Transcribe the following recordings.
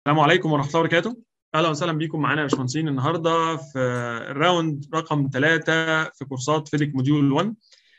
السلام عليكم ورحمه الله وبركاته اهلا وسهلا بكم معانا يا باشمهندسين النهارده في الراوند رقم ثلاثة في كورسات فيديك موديول 1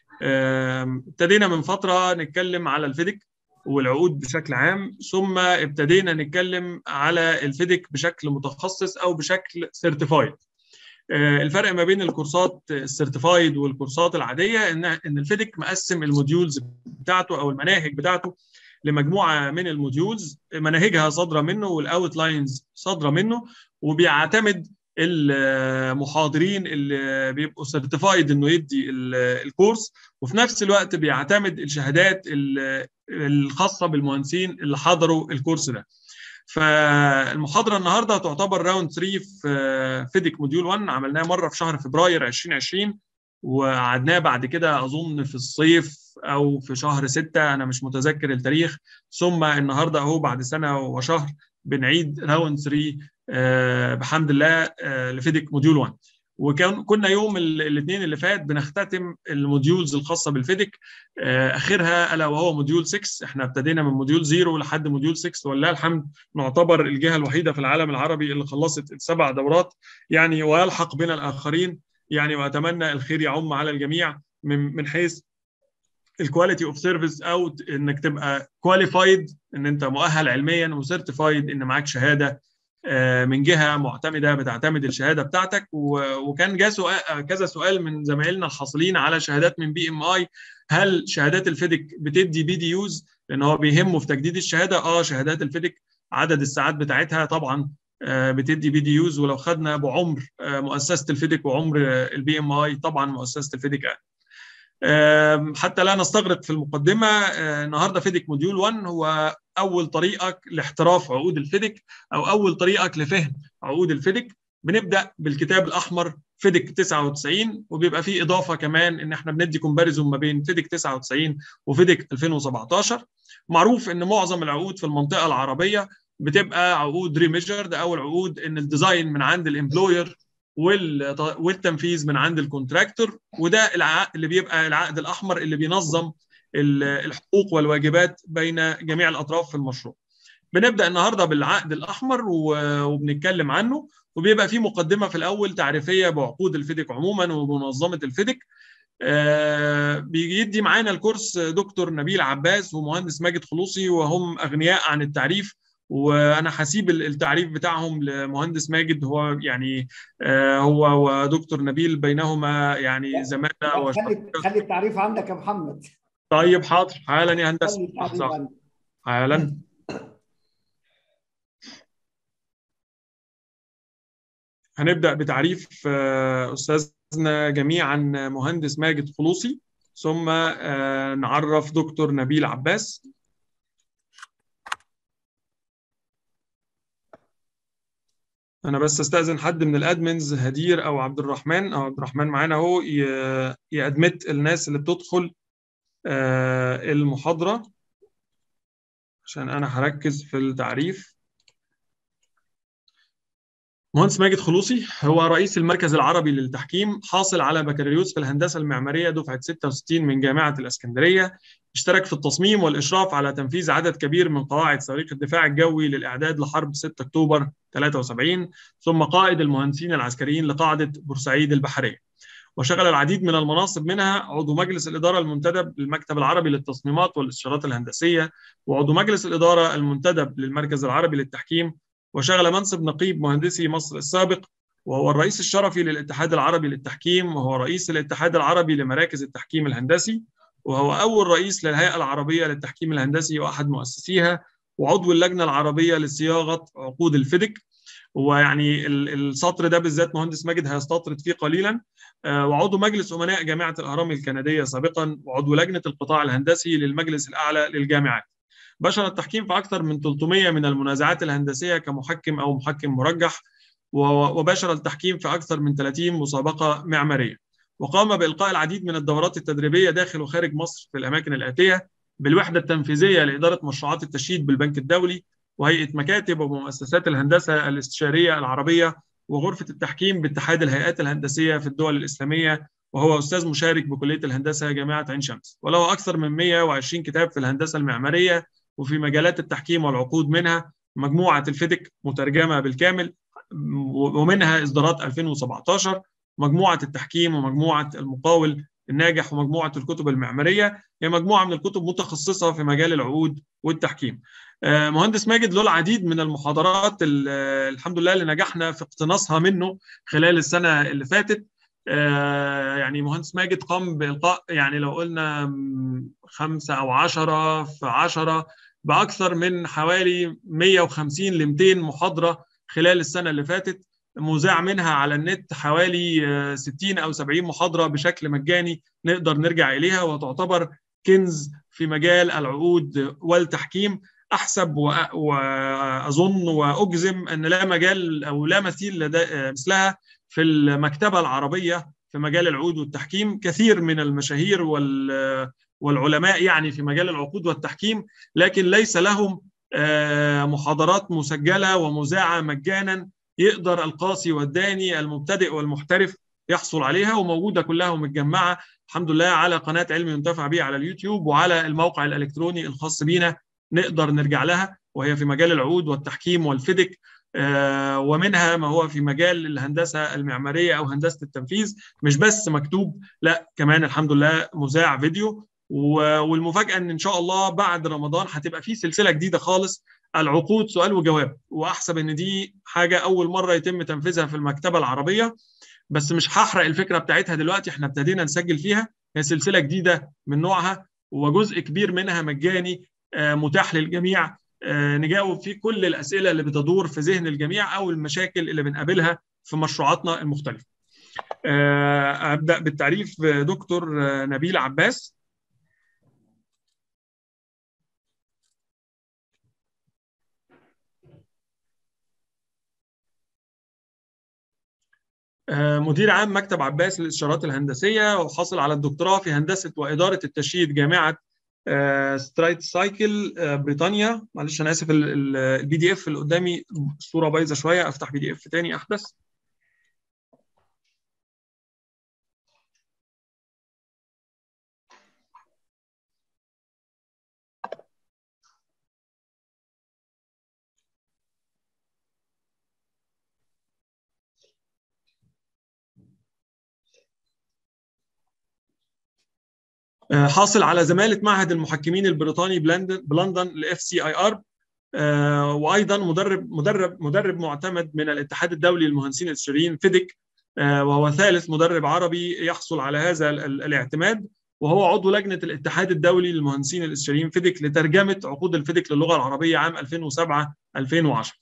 ابتدينا من فتره نتكلم على الفيديك والعقود بشكل عام ثم ابتدينا نتكلم على الفيديك بشكل متخصص او بشكل سيرتيفايد الفرق ما بين الكورسات السيرتيفايد والكورسات العاديه ان ان الفيديك مقسم الموديولز بتاعته او المناهج بتاعته لمجموعه من الموديولز مناهجها صادره منه والاوت لاينز صادره منه وبيعتمد المحاضرين اللي بيبقوا سيرتيفايد انه يدي الكورس وفي نفس الوقت بيعتمد الشهادات الخاصه بالمهندسين اللي حضروا الكورس ده. فالمحاضره النهارده تعتبر راوند 3 في فيديك موديول 1 عملناها مره في شهر فبراير 2020 وقعدناه بعد كده اظن في الصيف او في شهر ستة انا مش متذكر التاريخ ثم النهارده اهو بعد سنه وشهر بنعيد راوند 3 آه بحمد الله آه لفيديك موديول 1 وكان كنا يوم الاثنين اللي فات بنختتم الموديولز الخاصه بالفيديك آه اخرها الا وهو موديول 6 احنا ابتدينا من موديول 0 لحد موديول 6 ولله الحمد نعتبر الجهه الوحيده في العالم العربي اللي خلصت السبع دورات يعني ويلحق بنا الاخرين يعني واتمنى الخير يعم على الجميع من من حيث الكواليتي اوف سيرفيس او انك تبقى كواليفايد ان انت مؤهل علميا وسيرتيفايد ان معاك شهاده من جهه معتمده بتعتمد الشهاده بتاعتك وكان جاء سؤال كذا سؤال من زمايلنا الحاصلين على شهادات من بي ام اي هل شهادات الفيديك بتدي بي دي يوز لان هو بيهمه في تجديد الشهاده اه شهادات الفيديك عدد الساعات بتاعتها طبعا بتدي بي دي يوز ولو خدنا بعمر مؤسسه الفيديك وعمر البي ام اي طبعا مؤسسه الفيديك حتى لا نستغرق في المقدمه النهارده فيديك موديول 1 هو اول طريقك لاحتراف عقود الفيديك او اول طريقك لفهم عقود الفيديك بنبدا بالكتاب الاحمر فيديك 99 وبيبقى فيه اضافه كمان ان احنا بندي كومباريزون ما بين فيديك 99 وفيديك 2017 معروف ان معظم العقود في المنطقه العربيه بتبقى عقود ريميجرد او العقود ان الديزاين من عند الامبلوير والتنفيذ من عند الكونتراكتور وده العقد اللي بيبقى العقد الاحمر اللي بينظم الحقوق والواجبات بين جميع الاطراف في المشروع. بنبدا النهارده بالعقد الاحمر وبنتكلم عنه وبيبقى فيه مقدمه في الاول تعريفيه بعقود الفيديك عموما وبمنظمه الفيديك. آه بيدي معانا الكورس دكتور نبيل عباس ومهندس ماجد خلوصي وهم اغنياء عن التعريف وانا هسيب التعريف بتاعهم لمهندس ماجد هو يعني هو ودكتور نبيل بينهما يعني زماله خلي خلي التعريف عندك يا محمد طيب حاضر حالا يا هندسه حالا هنبدا بتعريف استاذنا جميعا مهندس ماجد خلوصي ثم نعرف دكتور نبيل عباس انا بس استاذن حد من الادمنز هدير او عبد الرحمن او عبد الرحمن معانا اهو يادمت الناس اللي بتدخل المحاضره عشان انا هركز في التعريف مهندس ماجد خلوصي هو رئيس المركز العربي للتحكيم حاصل على بكالوريوس في الهندسه المعماريه دفعه 66 من جامعه الاسكندريه اشترك في التصميم والاشراف على تنفيذ عدد كبير من قواعد صواريخ الدفاع الجوي للاعداد لحرب 6 اكتوبر 73 ثم قائد المهندسين العسكريين لقاعده بورسعيد البحريه وشغل العديد من المناصب منها عضو مجلس الاداره المنتدب للمكتب العربي للتصميمات والاستشارات الهندسيه وعضو مجلس الاداره المنتدب للمركز العربي للتحكيم وشغل منصب نقيب مهندسي مصر السابق وهو الرئيس الشرفي للاتحاد العربي للتحكيم وهو رئيس الاتحاد العربي لمراكز التحكيم الهندسي وهو أول رئيس للهيئة العربية للتحكيم الهندسي وأحد مؤسسيها وعضو اللجنة العربية لصياغة عقود الفيديك ويعني السطر ده بالذات مهندس ماجد هيستطرد فيه قليلا وعضو مجلس أمناء جامعة الأهرام الكندية سابقا وعضو لجنة القطاع الهندسي للمجلس الأعلى للجامعات بشر التحكيم في أكثر من 300 من المنازعات الهندسية كمحكم أو محكم مرجح وبشر التحكيم في أكثر من 30 مسابقة معمارية وقام بإلقاء العديد من الدورات التدريبية داخل وخارج مصر في الأماكن الآتية بالوحدة التنفيذية لإدارة مشروعات التشييد بالبنك الدولي وهيئة مكاتب ومؤسسات الهندسة الاستشارية العربية وغرفة التحكيم باتحاد الهيئات الهندسية في الدول الإسلامية وهو أستاذ مشارك بكلية الهندسة جامعة عين شمس وله أكثر من 120 كتاب في الهندسة المعمارية وفي مجالات التحكيم والعقود منها مجموعه الفيدك مترجمه بالكامل ومنها اصدارات 2017 مجموعه التحكيم ومجموعه المقاول الناجح ومجموعه الكتب المعماريه هي مجموعه من الكتب متخصصه في مجال العقود والتحكيم. مهندس ماجد له العديد من المحاضرات الحمد لله اللي نجحنا في اقتناصها منه خلال السنه اللي فاتت. يعني مهندس ماجد قام بالقاء يعني لو قلنا خمسه او عشرة في عشرة باكثر من حوالي 150 ل 200 محاضره خلال السنه اللي فاتت مذاع منها على النت حوالي 60 او 70 محاضره بشكل مجاني نقدر نرجع اليها وتعتبر كنز في مجال العقود والتحكيم احسب واظن واجزم ان لا مجال او لا مثيل مثلها في المكتبه العربيه في مجال العقود والتحكيم كثير من المشاهير والعلماء يعني في مجال العقود والتحكيم لكن ليس لهم محاضرات مسجله ومذاعه مجانا يقدر القاصي والداني المبتدئ والمحترف يحصل عليها وموجوده كلها ومتجمعه الحمد لله على قناه علم ينتفع به على اليوتيوب وعلى الموقع الالكتروني الخاص بينا نقدر نرجع لها وهي في مجال العقود والتحكيم والفدك ومنها ما هو في مجال الهندسه المعماريه او هندسه التنفيذ مش بس مكتوب لا كمان الحمد لله مذاع فيديو والمفاجاه ان ان شاء الله بعد رمضان هتبقى في سلسله جديده خالص العقود سؤال وجواب واحسب ان دي حاجه اول مره يتم تنفيذها في المكتبه العربيه بس مش هحرق الفكره بتاعتها دلوقتي احنا ابتدينا نسجل فيها هي سلسله جديده من نوعها وجزء كبير منها مجاني متاح للجميع نجاوب فيه كل الاسئله اللي بتدور في ذهن الجميع او المشاكل اللي بنقابلها في مشروعاتنا المختلفه. ابدا بالتعريف دكتور نبيل عباس مدير عام مكتب عباس للاستشارات الهندسيه وحاصل على الدكتوراه في هندسه واداره التشييد جامعه سترايت سايكل بريطانيا معلش انا اسف البي دي اف اللي قدامي الصوره بايظه شويه افتح بي دي اف تاني احدث حاصل على زماله معهد المحكمين البريطاني بلندن الاف سي اي ار وايضا مدرب مدرب مدرب معتمد من الاتحاد الدولي للمهندسين الاستشاريين فيدك وهو ثالث مدرب عربي يحصل على هذا الاعتماد وهو عضو لجنه الاتحاد الدولي للمهندسين الاستشاريين فيدك لترجمه عقود الفيدك للغه العربيه عام 2007 2010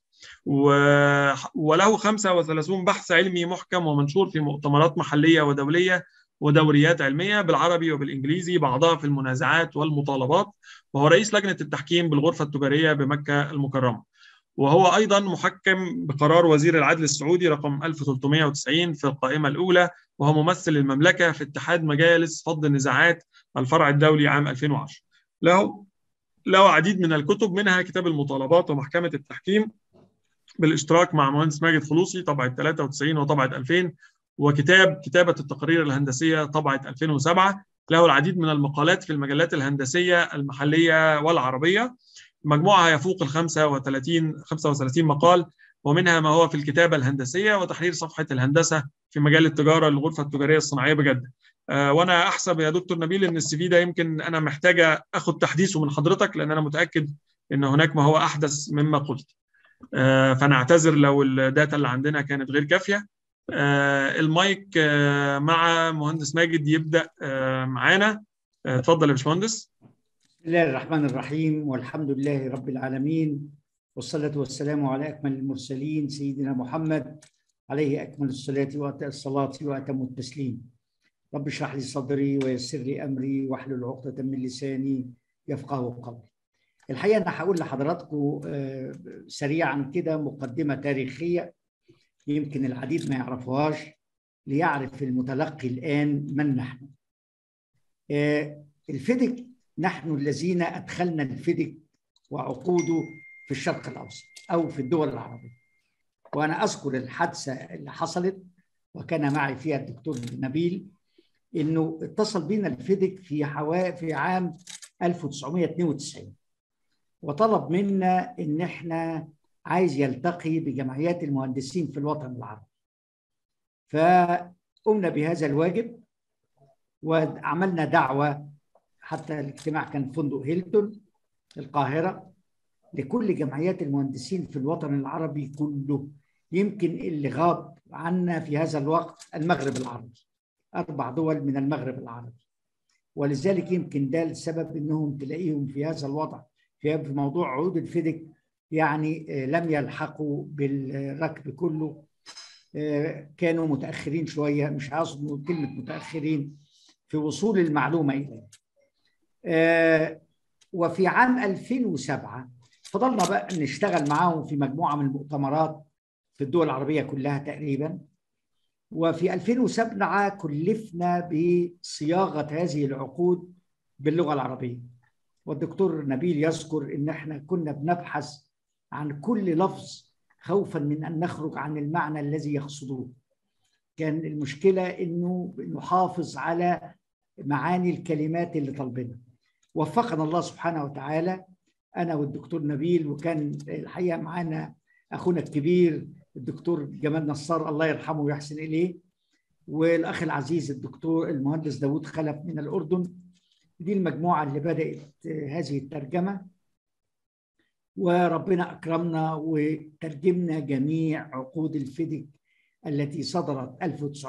وله 35 بحث علمي محكم ومنشور في مؤتمرات محليه ودوليه ودوريات علميه بالعربي وبالانجليزي بعضها في المنازعات والمطالبات وهو رئيس لجنه التحكيم بالغرفه التجاريه بمكه المكرمه وهو ايضا محكم بقرار وزير العدل السعودي رقم 1390 في القائمه الاولى وهو ممثل المملكه في اتحاد مجالس فض النزاعات الفرع الدولي عام 2010 له له عديد من الكتب منها كتاب المطالبات ومحكمه التحكيم بالاشتراك مع مهندس ماجد فلوسي طبعه 93 وطبعه 2000 وكتاب كتابة التقارير الهندسية طبعة 2007 له العديد من المقالات في المجلات الهندسية المحلية والعربية مجموعها يفوق ال 35 35 مقال ومنها ما هو في الكتابة الهندسية وتحرير صفحة الهندسة في مجال التجارة للغرفة التجارية الصناعية بجدة وأنا أحسب يا دكتور نبيل إن السي في ده يمكن أنا محتاجة أخد تحديثه من حضرتك لأن أنا متأكد إن هناك ما هو أحدث مما قلت فأنا أعتذر لو الداتا اللي عندنا كانت غير كافية آه المايك آه مع مهندس ماجد يبدا آه معانا اتفضل يا باشمهندس بسم الله الرحمن الرحيم والحمد لله رب العالمين والصلاة والسلام على أكمل المرسلين سيدنا محمد عليه أكمل الصلاة وأتى الصلاة وأتم التسليم رب اشرح لي صدري ويسر لي أمري واحلل عقدة من لساني يفقه قولي الحقيقة أنا هقول لحضراتكم سريعا كده مقدمة تاريخية يمكن العديد ما يعرفوهاش ليعرف المتلقي الآن من نحن الفيدك نحن الذين أدخلنا الفيدك وعقوده في الشرق الأوسط أو في الدول العربية وأنا أذكر الحادثة اللي حصلت وكان معي فيها الدكتور نبيل إنه اتصل بنا الفيدك في حوا... في عام 1992 وطلب منا إن إحنا عايز يلتقي بجمعيات المهندسين في الوطن العربي فقمنا بهذا الواجب وعملنا دعوة حتى الاجتماع كان في فندق هيلتون القاهرة لكل جمعيات المهندسين في الوطن العربي كله يمكن اللي غاب عنا في هذا الوقت المغرب العربي أربع دول من المغرب العربي ولذلك يمكن ده السبب انهم تلاقيهم في هذا الوضع في موضوع عقود الفيدك يعني لم يلحقوا بالركب كله كانوا متاخرين شويه مش عاوز كلمه متاخرين في وصول المعلومه اليه. وفي عام 2007 فضلنا بقى نشتغل معاهم في مجموعه من المؤتمرات في الدول العربيه كلها تقريبا وفي 2007 كلفنا بصياغه هذه العقود باللغه العربيه والدكتور نبيل يذكر ان احنا كنا بنبحث عن كل لفظ خوفا من ان نخرج عن المعنى الذي يقصدوه كان المشكله انه نحافظ على معاني الكلمات اللي طالبينها وفقنا الله سبحانه وتعالى انا والدكتور نبيل وكان الحقيقه معانا اخونا الكبير الدكتور جمال نصار الله يرحمه ويحسن اليه والاخ العزيز الدكتور المهندس داوود خلف من الاردن دي المجموعه اللي بدات هذه الترجمه وربنا اكرمنا وترجمنا جميع عقود الفيدك التي صدرت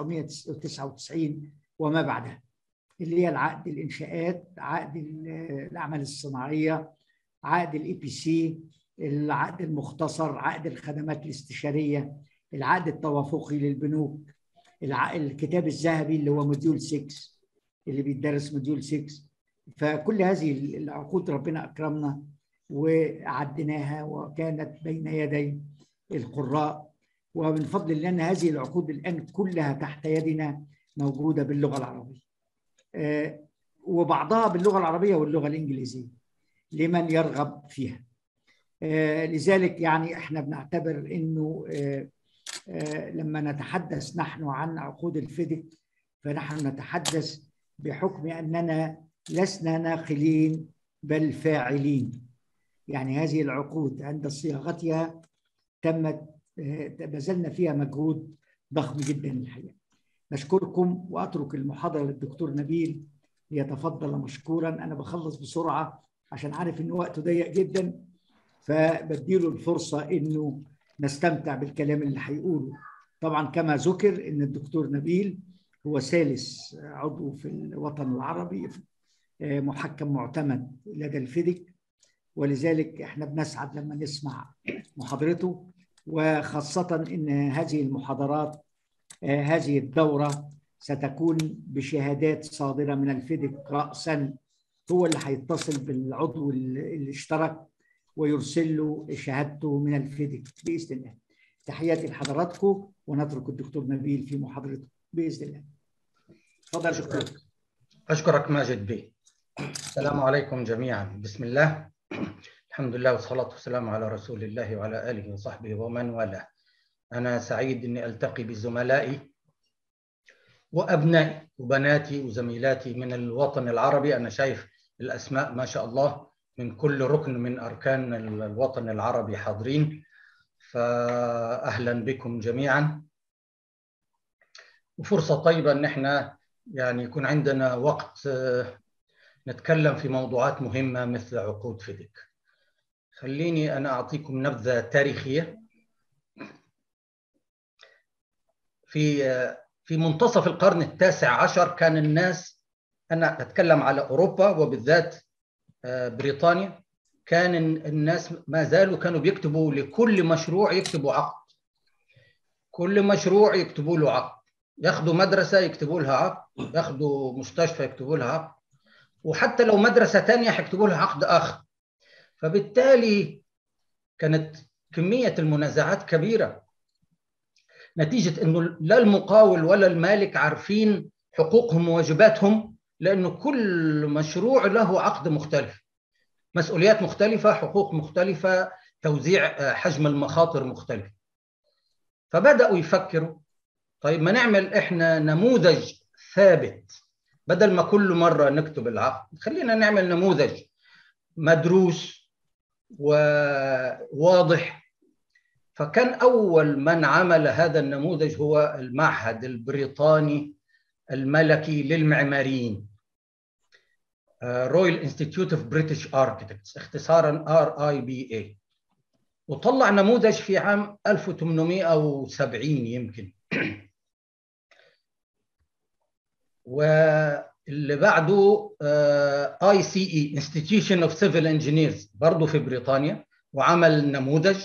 1999 وما بعدها اللي هي العقد الانشاءات عقد الاعمال الصناعيه عقد الاي بي سي العقد المختصر عقد الخدمات الاستشاريه العقد التوافقي للبنوك الكتاب الذهبي اللي هو موديول 6 اللي بيدرس موديول 6 فكل هذه العقود ربنا اكرمنا وعديناها وكانت بين يدي القراء ومن فضل الله ان هذه العقود الان كلها تحت يدنا موجوده باللغه العربيه وبعضها باللغه العربيه واللغه الانجليزيه لمن يرغب فيها لذلك يعني احنا بنعتبر انه لما نتحدث نحن عن عقود الفيدك فنحن نتحدث بحكم اننا لسنا ناقلين بل فاعلين يعني هذه العقود عند صياغتها تمت بذلنا فيها مجهود ضخم جدا الحقيقه نشكركم واترك المحاضره للدكتور نبيل ليتفضل مشكورا انا بخلص بسرعه عشان عارف ان وقته ضيق جدا فبديله الفرصه انه نستمتع بالكلام اللي هيقوله طبعا كما ذكر ان الدكتور نبيل هو ثالث عضو في الوطن العربي محكم معتمد لدى الفيدك ولذلك احنا بنسعد لما نسمع محاضرته وخاصة ان هذه المحاضرات هذه الدورة ستكون بشهادات صادرة من الفيدك رأسا هو اللي هيتصل بالعضو اللي اشترك ويرسل له شهادته من الفيدك بإذن الله تحياتي لحضراتكم ونترك الدكتور نبيل في محاضرته بإذن الله تفضل دكتور أشكرك ماجد بي السلام عليكم جميعا بسم الله الحمد لله والصلاة والسلام على رسول الله وعلى آله وصحبه ومن والاه أنا سعيد أني ألتقي بزملائي وأبنائي وبناتي وزميلاتي من الوطن العربي أنا شايف الأسماء ما شاء الله من كل ركن من أركان الوطن العربي حاضرين فأهلا بكم جميعا وفرصة طيبة أن احنا يعني يكون عندنا وقت نتكلم في موضوعات مهمة مثل عقود فيدك خليني أنا أعطيكم نبذة تاريخية في في منتصف القرن التاسع عشر كان الناس أنا أتكلم على أوروبا وبالذات بريطانيا كان الناس ما زالوا كانوا بيكتبوا لكل مشروع يكتبوا عقد كل مشروع يكتبوا له عقد ياخذوا مدرسة يكتبوا لها عقد ياخذوا مستشفى يكتبوا لها عقد وحتى لو مدرسة تانية حيكتبوا لها عقد آخر فبالتالي كانت كمية المنازعات كبيرة نتيجة أنه لا المقاول ولا المالك عارفين حقوقهم وواجباتهم لأنه كل مشروع له عقد مختلف مسؤوليات مختلفة حقوق مختلفة توزيع حجم المخاطر مختلف فبدأوا يفكروا طيب ما نعمل إحنا نموذج ثابت بدل ما كل مرة نكتب العقد خلينا نعمل نموذج مدروس وواضح فكان أول من عمل هذا النموذج هو المعهد البريطاني الملكي للمعماريين رويال انستيتيوت اوف بريتش اركتكتس اختصارا ار اي بي اي وطلع نموذج في عام 1870 يمكن واللي بعده اي سي اي انستتيوشن اوف سيفل انجينيرز برضه في بريطانيا وعمل نموذج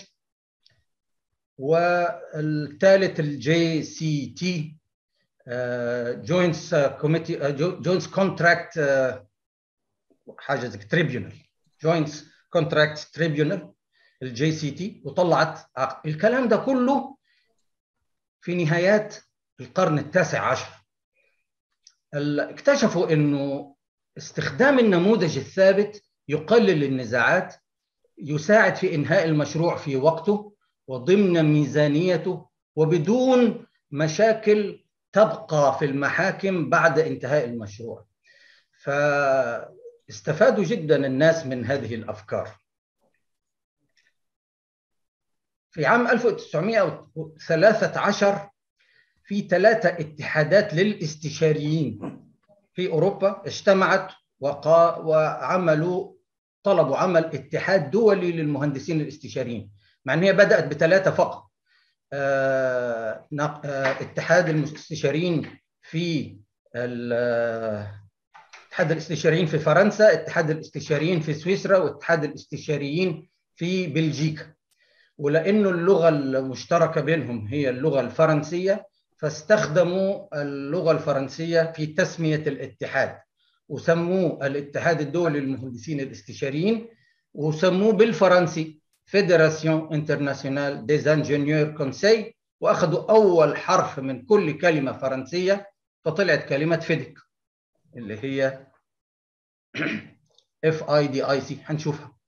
والثالث الجي سي تي جوينتس كوميتي جوينتس كونتراكت حاجه زي تريبيونال جوينتس كونتراكت تريبيونال الجي سي تي وطلعت عقد الكلام ده كله في نهايات القرن التاسع عشر اكتشفوا انه استخدام النموذج الثابت يقلل النزاعات يساعد في انهاء المشروع في وقته وضمن ميزانيته وبدون مشاكل تبقى في المحاكم بعد انتهاء المشروع فاستفادوا جدا الناس من هذه الافكار في عام 1913 في ثلاثة اتحادات للاستشاريين في أوروبا اجتمعت وقا وعملوا طلبوا عمل اتحاد دولي للمهندسين الاستشاريين مع أن هي بدأت بثلاثة فقط آه آه اتحاد الاستشاريين في اتحاد الاستشاريين في فرنسا اتحاد الاستشاريين في سويسرا واتحاد الاستشاريين في بلجيكا ولأنه اللغة المشتركة بينهم هي اللغة الفرنسية فاستخدموا اللغة الفرنسية في تسمية الاتحاد وسموه الاتحاد الدولي للمهندسين الاستشاريين وسموه بالفرنسي فيدراسيون انترناسيونال ديز انجينيور كونسي واخذوا اول حرف من كل كلمه فرنسيه فطلعت كلمه فيديك اللي هي اف اي دي اي سي هنشوفها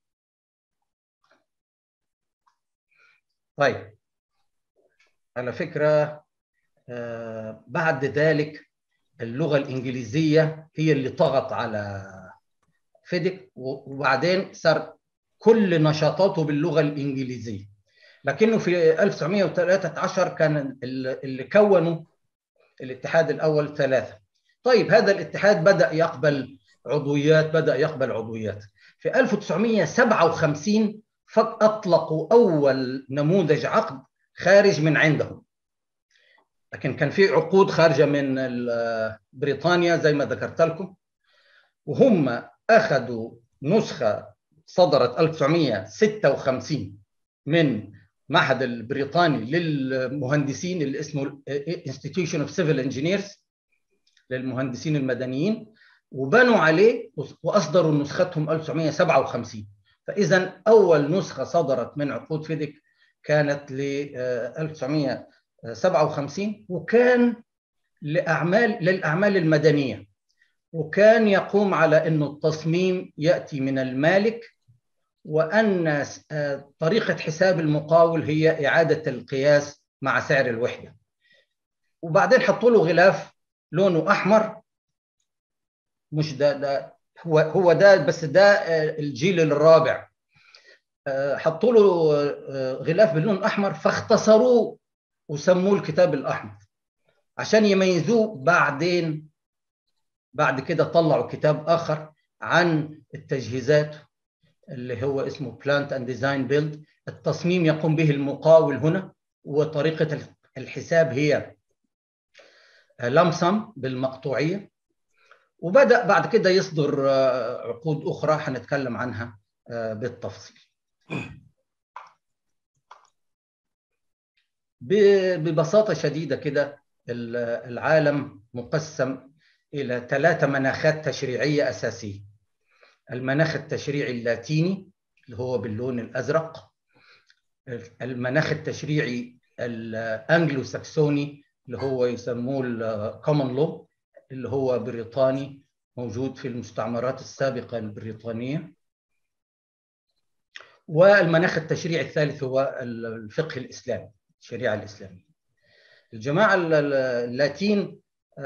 طيب على فكره آه بعد ذلك اللغه الانجليزيه هي اللي طغت على فيديك وبعدين صار كل نشاطاته باللغه الانجليزيه لكنه في 1913 كان اللي كونوا الاتحاد الاول ثلاثه طيب هذا الاتحاد بدا يقبل عضويات بدا يقبل عضويات في 1957 اطلقوا اول نموذج عقد خارج من عندهم لكن كان في عقود خارجه من بريطانيا زي ما ذكرت لكم وهم اخذوا نسخه صدرت 1956 من معهد البريطاني للمهندسين اللي اسمه Institution of Civil Engineers للمهندسين المدنيين وبنوا عليه واصدروا نسختهم 1957 فاذا اول نسخه صدرت من عقود فيديك كانت ل 1957 وكان لاعمال للاعمال المدنيه وكان يقوم على انه التصميم ياتي من المالك وان طريقه حساب المقاول هي اعاده القياس مع سعر الوحده وبعدين حطوا له غلاف لونه احمر مش ده ده هو هو ده بس ده الجيل الرابع حطوا له غلاف باللون الاحمر فاختصروه وسموه الكتاب الاحمر عشان يميزوه بعدين بعد كده طلعوا كتاب اخر عن التجهيزات اللي هو اسمه بلانت اند ديزاين بيلد التصميم يقوم به المقاول هنا وطريقه الحساب هي لمسم بالمقطوعيه وبدا بعد كده يصدر عقود اخرى هنتكلم عنها بالتفصيل ببساطه شديده كده العالم مقسم الى ثلاثه مناخات تشريعيه اساسيه المناخ التشريعي اللاتيني اللي هو باللون الازرق المناخ التشريعي الانجلو ساكسوني اللي هو يسموه الكومن لو اللي هو بريطاني موجود في المستعمرات السابقه البريطانيه والمناخ التشريعي الثالث هو الفقه الاسلامي الشريعه الاسلاميه الجماعه اللاتين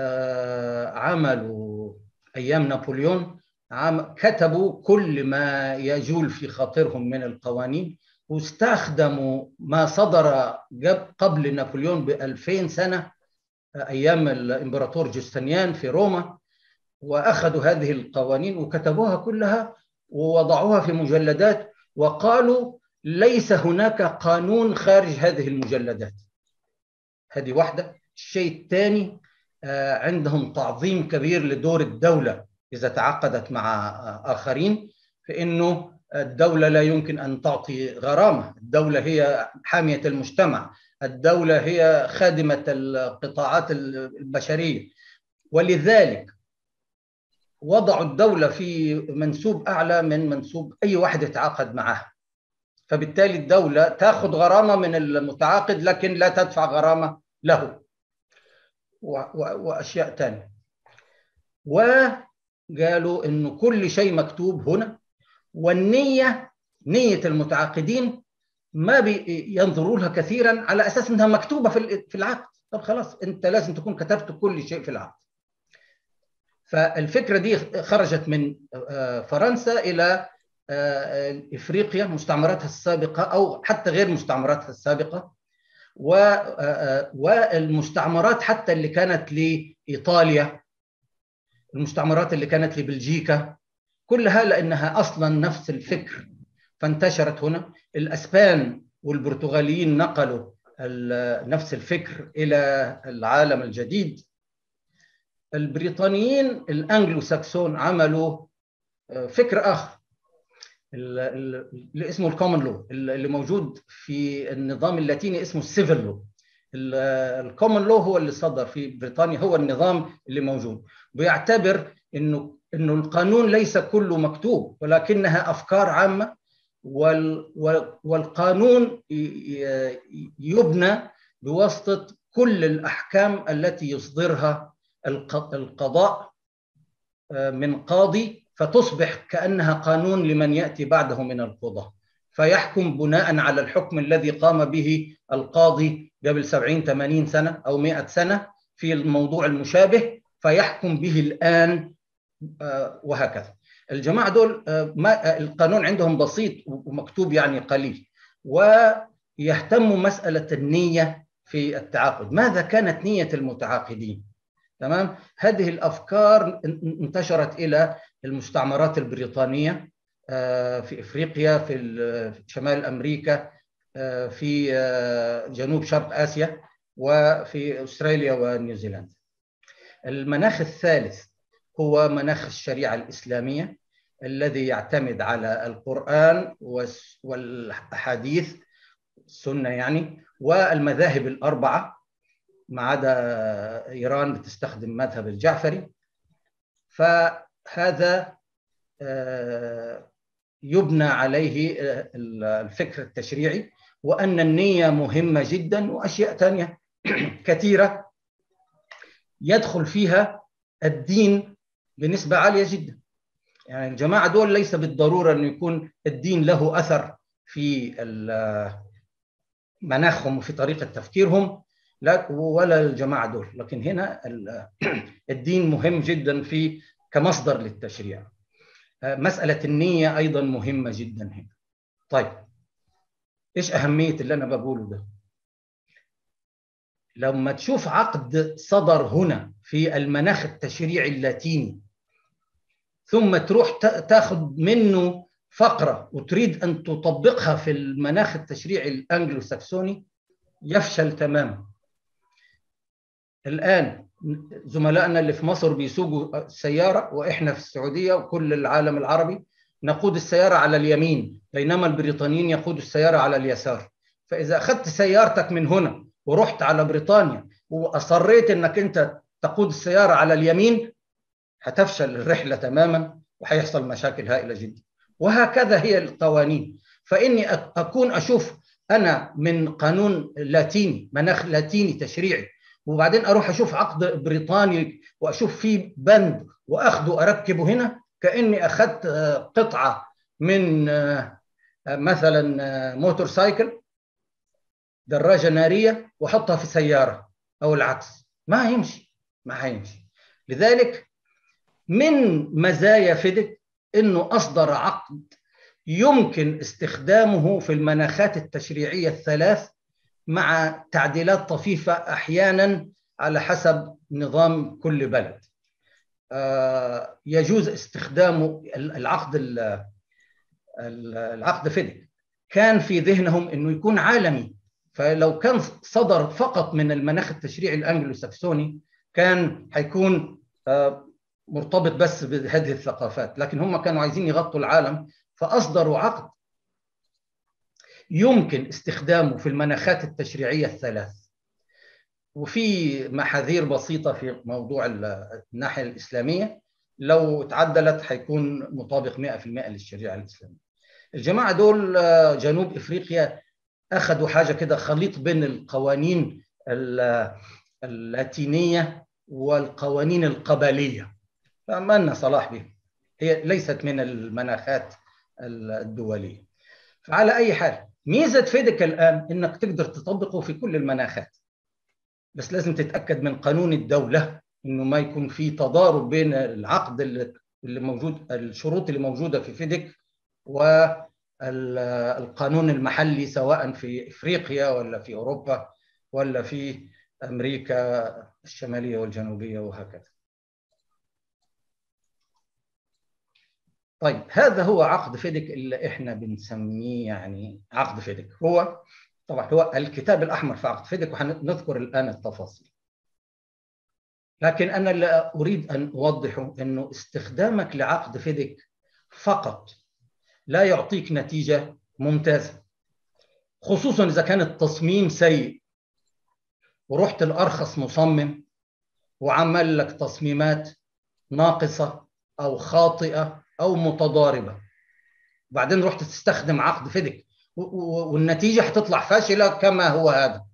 عملوا ايام نابليون كتبوا كل ما يجول في خاطرهم من القوانين واستخدموا ما صدر قبل نابليون ب 2000 سنه ايام الامبراطور جوستنيان في روما واخذوا هذه القوانين وكتبوها كلها ووضعوها في مجلدات وقالوا ليس هناك قانون خارج هذه المجلدات هذه واحده الشيء الثاني عندهم تعظيم كبير لدور الدوله اذا تعاقدت مع اخرين فانه الدوله لا يمكن ان تعطي غرامه، الدوله هي حاميه المجتمع، الدوله هي خادمه القطاعات البشريه ولذلك وضعوا الدوله في منسوب اعلى من منسوب اي واحد يتعاقد معها. فبالتالي الدوله تاخذ غرامه من المتعاقد لكن لا تدفع غرامه له. واشياء ثانيه. وقالوا انه كل شيء مكتوب هنا والنيه نيه المتعاقدين ما بينظروا لها كثيرا على اساس انها مكتوبه في في العقد طب خلاص انت لازم تكون كتبت كل شيء في العقد فالفكره دي خرجت من فرنسا الى افريقيا مستعمراتها السابقه او حتى غير مستعمراتها السابقه والمستعمرات حتى اللي كانت لايطاليا المستعمرات اللي كانت لبلجيكا كلها لانها اصلا نفس الفكر فانتشرت هنا الاسبان والبرتغاليين نقلوا نفس الفكر الى العالم الجديد البريطانيين الانجلو ساكسون عملوا فكر اخر اللي اسمه الكومن لو اللي موجود في النظام اللاتيني اسمه السيفل لو الكومن لو هو اللي صدر في بريطانيا هو النظام اللي موجود بيعتبر انه انه القانون ليس كله مكتوب ولكنها افكار عامه والقانون يبنى بواسطه كل الاحكام التي يصدرها القضاء من قاضي فتصبح كانها قانون لمن ياتي بعده من القضاه فيحكم بناء على الحكم الذي قام به القاضي قبل 70 80 سنه او 100 سنه في الموضوع المشابه فيحكم به الان وهكذا الجماعه دول ما القانون عندهم بسيط ومكتوب يعني قليل ويهتموا مساله النيه في التعاقد ماذا كانت نيه المتعاقدين تمام هذه الافكار انتشرت الى المستعمرات البريطانيه في افريقيا في شمال امريكا في جنوب شرق اسيا وفي استراليا ونيوزيلندا المناخ الثالث هو مناخ الشريعه الاسلاميه الذي يعتمد على القران والاحاديث السنه يعني والمذاهب الاربعه ما عدا ايران بتستخدم مذهب الجعفري فهذا يبنى عليه الفكر التشريعي وان النيه مهمه جدا واشياء ثانيه كثيره يدخل فيها الدين بنسبه عاليه جدا يعني الجماعه دول ليس بالضروره انه يكون الدين له اثر في مناخهم وفي طريقه تفكيرهم لا ولا الجماعه دول لكن هنا الدين مهم جدا في كمصدر للتشريع مساله النيه ايضا مهمه جدا هنا طيب ايش اهميه اللي انا بقوله ده لما تشوف عقد صدر هنا في المناخ التشريعي اللاتيني ثم تروح تاخذ منه فقره وتريد ان تطبقها في المناخ التشريعي الانجلو ساكسوني يفشل تماما الان زملائنا اللي في مصر بيسوقوا السياره واحنا في السعوديه وكل العالم العربي نقود السياره على اليمين بينما البريطانيين يقودوا السياره على اليسار فاذا اخذت سيارتك من هنا ورحت على بريطانيا واصريت انك انت تقود السياره على اليمين هتفشل الرحله تماما وهيحصل مشاكل هائله جدا وهكذا هي القوانين فاني اكون اشوف انا من قانون لاتيني مناخ لاتيني تشريعي وبعدين اروح اشوف عقد بريطاني واشوف فيه بند واخده اركبه هنا كاني اخذت قطعه من مثلا موتور سايكل دراجه ناريه واحطها في سياره او العكس ما هيمشي ما هيمشي لذلك من مزايا فيدك انه اصدر عقد يمكن استخدامه في المناخات التشريعيه الثلاث مع تعديلات طفيفه احيانا على حسب نظام كل بلد. يجوز استخدام العقد العقد فيدك كان في ذهنهم انه يكون عالمي فلو كان صدر فقط من المناخ التشريعي الانجلو ساكسوني كان حيكون مرتبط بس بهذه الثقافات لكن هم كانوا عايزين يغطوا العالم فاصدروا عقد يمكن استخدامه في المناخات التشريعيه الثلاث وفي محاذير بسيطه في موضوع الناحيه الاسلاميه لو تعدلت حيكون مطابق 100% للشريعه الاسلاميه الجماعه دول جنوب افريقيا اخذوا حاجه كده خليط بين القوانين اللاتينيه والقوانين القبليه فما لنا صلاح بهم هي ليست من المناخات الدوليه فعلى اي حال ميزه فيدك الان انك تقدر تطبقه في كل المناخات بس لازم تتاكد من قانون الدوله انه ما يكون في تضارب بين العقد اللي موجود الشروط اللي موجوده في فيدك والقانون المحلي سواء في افريقيا ولا في اوروبا ولا في امريكا الشماليه والجنوبيه وهكذا. طيب هذا هو عقد فيدك اللي احنا بنسميه يعني عقد فيدك هو طبعا هو الكتاب الاحمر في عقد فيدك وهنذكر الان التفاصيل. لكن انا اللي اريد ان اوضحه انه استخدامك لعقد فيدك فقط لا يعطيك نتيجه ممتازه خصوصا اذا كان التصميم سيء ورحت الارخص مصمم وعمل لك تصميمات ناقصه او خاطئه او متضاربه وبعدين رحت تستخدم عقد فيدك والنتيجه هتطلع فاشله كما هو هذا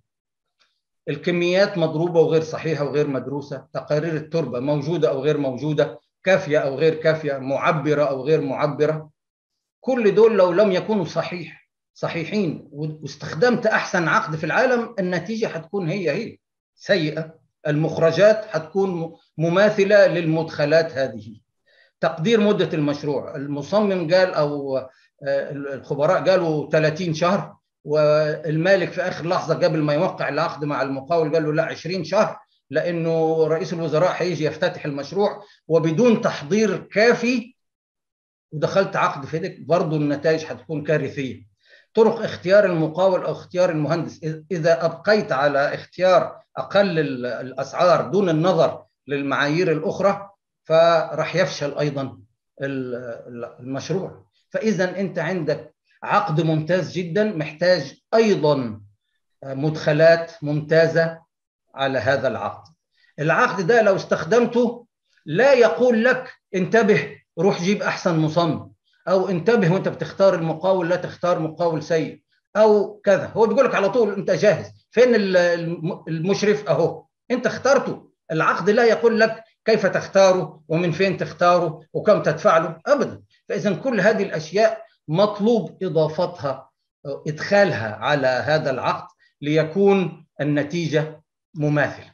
الكميات مضروبه وغير صحيحه وغير مدروسه تقارير التربه موجوده او غير موجوده كافيه او غير كافيه معبره او غير معبره كل دول لو لم يكونوا صحيح صحيحين واستخدمت احسن عقد في العالم النتيجه حتكون هي هي سيئه المخرجات حتكون مماثله للمدخلات هذه تقدير مده المشروع المصمم قال او الخبراء قالوا 30 شهر والمالك في اخر لحظه قبل ما يوقع العقد مع المقاول قال له لا 20 شهر لانه رئيس الوزراء هيجي يفتتح المشروع وبدون تحضير كافي ودخلت عقد فيدك برضه النتائج هتكون كارثيه طرق اختيار المقاول او اختيار المهندس اذا ابقيت على اختيار اقل الاسعار دون النظر للمعايير الاخرى فراح يفشل ايضا المشروع فاذا انت عندك عقد ممتاز جدا محتاج ايضا مدخلات ممتازه على هذا العقد العقد ده لو استخدمته لا يقول لك انتبه روح جيب احسن مصمم او انتبه وانت بتختار المقاول لا تختار مقاول سيء او كذا هو بيقول لك على طول انت جاهز فين المشرف اهو انت اخترته العقد لا يقول لك كيف تختاره ومن فين تختاره وكم تدفع له ابدا فاذا كل هذه الاشياء مطلوب اضافتها ادخالها على هذا العقد ليكون النتيجه مماثله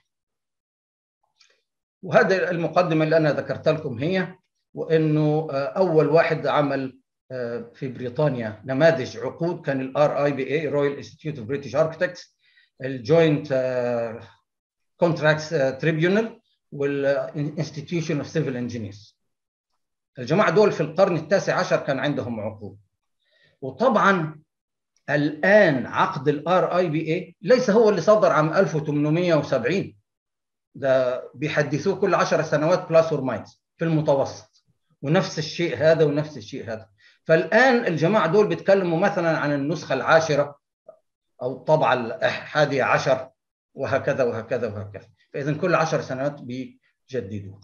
وهذا المقدمه اللي انا ذكرت لكم هي وانه اول واحد عمل في بريطانيا نماذج عقود كان الار اي بي اي رويال انستيتيوت اوف بريتش اركتكتس الجوينت كونتراكتس تريبيونال والانستتيوشن اوف سيفل انجينيرز الجماعه دول في القرن التاسع عشر كان عندهم عقود وطبعا الان عقد الار اي بي اي ليس هو اللي صدر عام 1870 ده بيحدثوه كل 10 سنوات بلس اور ماينس في المتوسط ونفس الشيء هذا ونفس الشيء هذا فالان الجماعه دول بيتكلموا مثلا عن النسخه العاشره او الطبعه الحادية عشر وهكذا وهكذا وهكذا فاذا كل عشر سنوات بيجددوه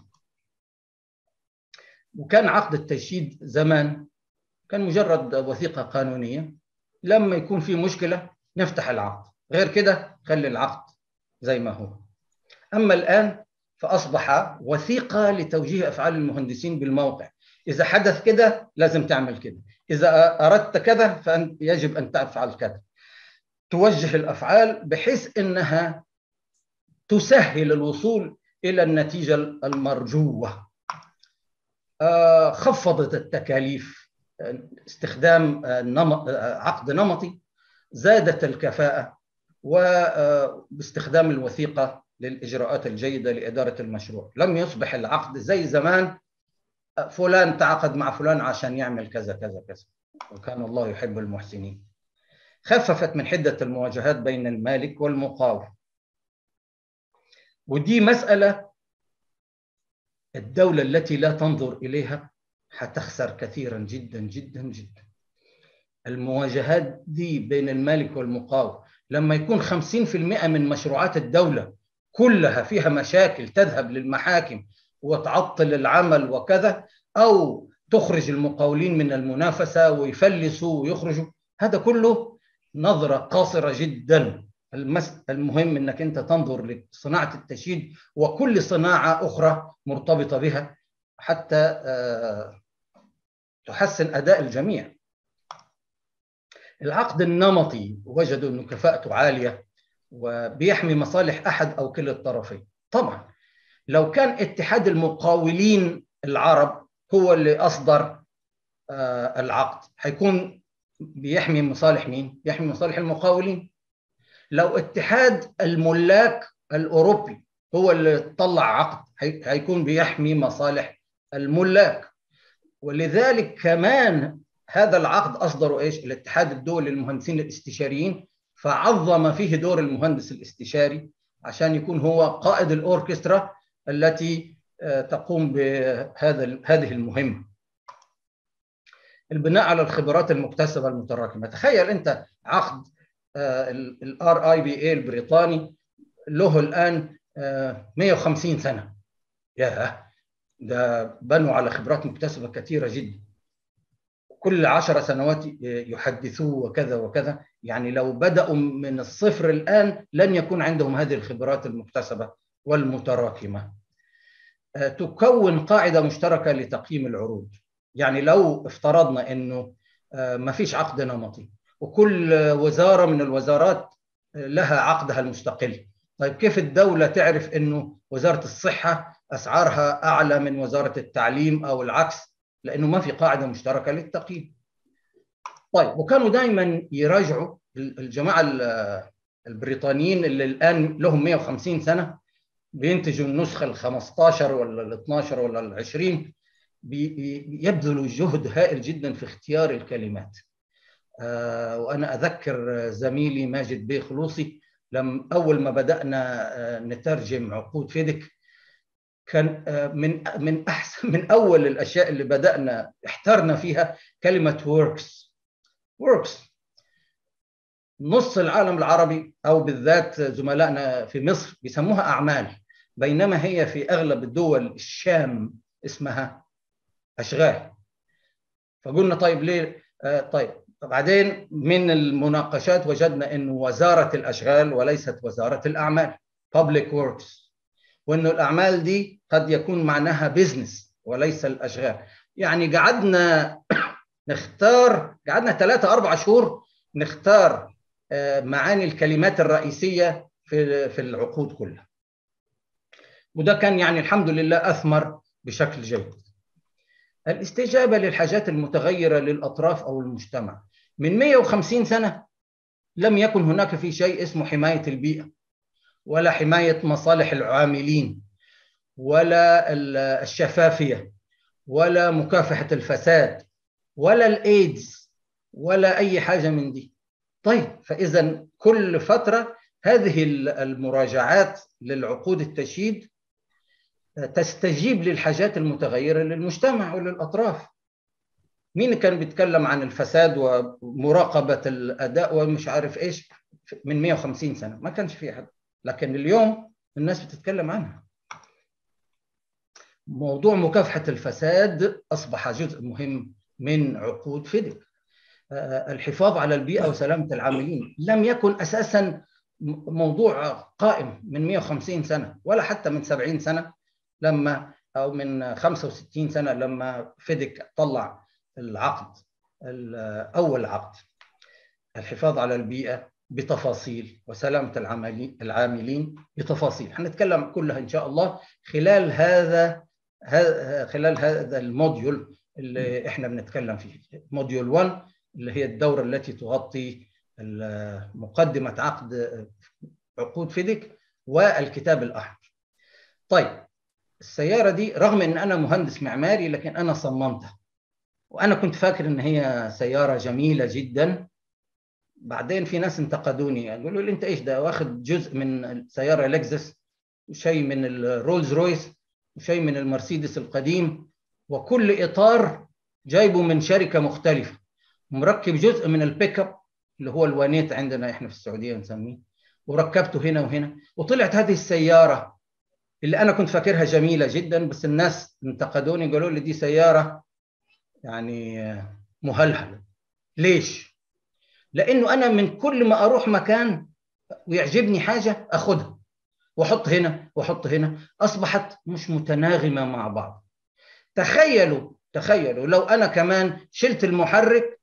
وكان عقد التجديد زمان كان مجرد وثيقه قانونيه لما يكون في مشكله نفتح العقد غير كده خلي العقد زي ما هو اما الان فاصبح وثيقه لتوجيه افعال المهندسين بالموقع اذا حدث كده لازم تعمل كده اذا اردت كذا فيجب ان تفعل كذا توجه الافعال بحيث انها تسهل الوصول الى النتيجه المرجوه خفضت التكاليف استخدام عقد نمطي زادت الكفاءة وباستخدام الوثيقة للإجراءات الجيدة لإدارة المشروع لم يصبح العقد زي زمان فلان تعاقد مع فلان عشان يعمل كذا كذا كذا وكان الله يحب المحسنين خففت من حدة المواجهات بين المالك والمقاول ودي مسألة الدولة التي لا تنظر إليها حتخسر كثيرا جدا جدا جدا المواجهات دي بين المالك والمقاول لما يكون 50% من مشروعات الدولة كلها فيها مشاكل تذهب للمحاكم وتعطل العمل وكذا أو تخرج المقاولين من المنافسة ويفلسوا ويخرجوا هذا كله نظرة قاصرة جدا المهم انك انت تنظر لصناعه التشييد وكل صناعه اخرى مرتبطه بها حتى تحسن اداء الجميع. العقد النمطي وجدوا انه كفاءته عاليه وبيحمي مصالح احد او كلا الطرفين. طبعا لو كان اتحاد المقاولين العرب هو اللي اصدر العقد حيكون بيحمي مصالح مين؟ بيحمي مصالح المقاولين. لو اتحاد الملاك الاوروبي هو اللي طلع عقد هيكون بيحمي مصالح الملاك ولذلك كمان هذا العقد اصدره ايش؟ الاتحاد الدولي للمهندسين الاستشاريين فعظم فيه دور المهندس الاستشاري عشان يكون هو قائد الاوركسترا التي تقوم بهذا هذه المهمه. البناء على الخبرات المكتسبه المتراكمه، تخيل انت عقد الار اي بي اي البريطاني له الان 150 سنه يا ده بنوا على خبرات مكتسبه كثيره جدا كل عشر سنوات يحدثوه وكذا وكذا يعني لو بدأوا من الصفر الآن لن يكون عندهم هذه الخبرات المكتسبة والمتراكمة تكون قاعدة مشتركة لتقييم العروض يعني لو افترضنا أنه ما فيش عقد نمطي وكل وزاره من الوزارات لها عقدها المستقل طيب كيف الدوله تعرف انه وزاره الصحه اسعارها اعلى من وزاره التعليم او العكس لانه ما في قاعده مشتركه للتقييم طيب وكانوا دائما يراجعوا الجماعه البريطانيين اللي الان لهم 150 سنه بينتجوا النسخه ال 15 ولا ال 12 ولا ال 20 بيبذلوا جهد هائل جدا في اختيار الكلمات وانا اذكر زميلي ماجد بيه خلوصي لما اول ما بدانا نترجم عقود فيدك كان من من احسن من اول الاشياء اللي بدانا احترنا فيها كلمه وركس وركس نص العالم العربي او بالذات زملائنا في مصر بيسموها اعمال بينما هي في اغلب الدول الشام اسمها اشغال فقلنا طيب ليه آه طيب بعدين من المناقشات وجدنا انه وزاره الاشغال وليست وزاره الاعمال public works وانه الاعمال دي قد يكون معناها بزنس وليس الاشغال يعني قعدنا نختار قعدنا ثلاثة أربع شهور نختار معاني الكلمات الرئيسية في في العقود كلها وده كان يعني الحمد لله أثمر بشكل جيد الاستجابة للحاجات المتغيرة للأطراف أو المجتمع من 150 سنة لم يكن هناك في شيء اسمه حماية البيئة ولا حماية مصالح العاملين ولا الشفافية ولا مكافحة الفساد ولا الإيدز ولا أي حاجة من دي طيب فإذا كل فترة هذه المراجعات للعقود التشييد تستجيب للحاجات المتغيرة للمجتمع وللأطراف مين كان بيتكلم عن الفساد ومراقبة الأداء ومش عارف إيش من 150 سنة ما كانش في أحد لكن اليوم الناس بتتكلم عنها موضوع مكافحة الفساد أصبح جزء مهم من عقود فيدك الحفاظ على البيئة وسلامة العاملين لم يكن أساسا موضوع قائم من 150 سنة ولا حتى من 70 سنة لما أو من 65 سنة لما فيدك طلع العقد أول عقد الحفاظ على البيئة بتفاصيل وسلامة العاملين بتفاصيل هنتكلم كلها إن شاء الله خلال هذا خلال هذا الموديول اللي احنا بنتكلم فيه موديول 1 اللي هي الدوره التي تغطي مقدمه عقد عقود فيديك والكتاب الاحمر طيب السياره دي رغم ان انا مهندس معماري لكن انا صممتها وانا كنت فاكر ان هي سياره جميله جدا بعدين في ناس انتقدوني قالوا لي انت ايش ده واخد جزء من سياره لكزس وشيء من الرولز رويس وشيء من المرسيدس القديم وكل اطار جايبه من شركه مختلفه مركب جزء من البيك اب اللي هو الوانيت عندنا احنا في السعوديه نسميه وركبته هنا وهنا وطلعت هذه السياره اللي انا كنت فاكرها جميله جدا بس الناس انتقدوني قالوا لي دي سياره يعني مهلهله ليش؟ لانه انا من كل ما اروح مكان ويعجبني حاجه اخدها واحط هنا واحط هنا اصبحت مش متناغمه مع بعض تخيلوا تخيلوا لو انا كمان شلت المحرك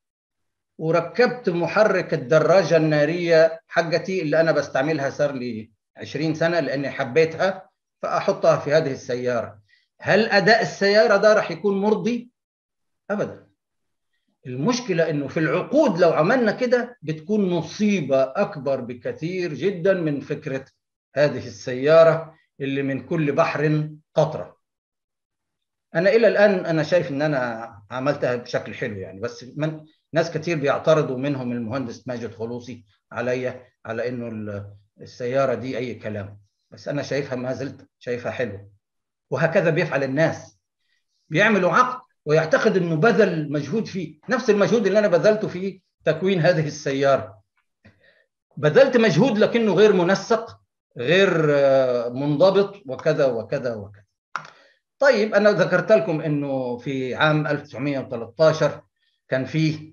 وركبت محرك الدراجه الناريه حقتي اللي انا بستعملها صار لي 20 سنه لاني حبيتها فاحطها في هذه السياره هل اداء السياره ده راح يكون مرضي ابدا المشكله انه في العقود لو عملنا كده بتكون مصيبه اكبر بكثير جدا من فكره هذه السياره اللي من كل بحر قطره انا الى الان انا شايف ان انا عملتها بشكل حلو يعني بس من ناس كتير بيعترضوا منهم المهندس ماجد خلوصي عليا على انه السياره دي اي كلام بس انا شايفها ما زلت شايفها حلوه وهكذا بيفعل الناس بيعملوا عقد ويعتقد انه بذل مجهود فيه نفس المجهود اللي انا بذلته في تكوين هذه السياره بذلت مجهود لكنه غير منسق غير منضبط وكذا وكذا وكذا طيب انا ذكرت لكم انه في عام 1913 كان فيه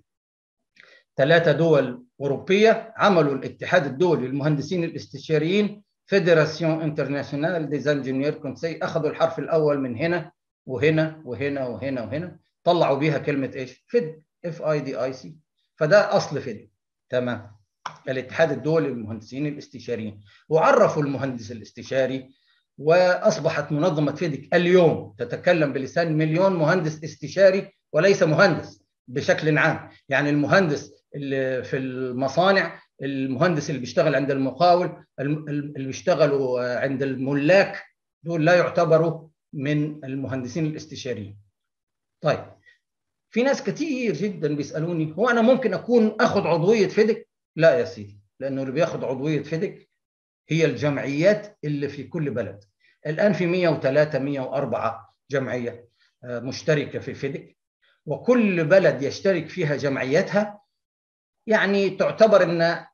ثلاثه دول اوروبيه عملوا الاتحاد الدولي للمهندسين الاستشاريين فيدراسيون انترناسيونال ديز انجينير كونسي اخذوا الحرف الاول من هنا وهنا وهنا وهنا وهنا طلعوا بيها كلمه ايش؟ فيد اف اي دي اي سي فده اصل فيد تمام الاتحاد الدولي للمهندسين الاستشاريين وعرفوا المهندس الاستشاري واصبحت منظمه فيدك اليوم تتكلم بلسان مليون مهندس استشاري وليس مهندس بشكل عام يعني المهندس اللي في المصانع المهندس اللي بيشتغل عند المقاول اللي بيشتغلوا عند الملاك دول لا يعتبروا من المهندسين الاستشاريين طيب في ناس كتير جدا بيسالوني هو انا ممكن اكون اخذ عضويه فيدك لا يا سيدي لانه اللي بياخذ عضويه فيدك هي الجمعيات اللي في كل بلد الان في 103 104 جمعيه مشتركه في فيدك وكل بلد يشترك فيها جمعياتها يعني تعتبر ان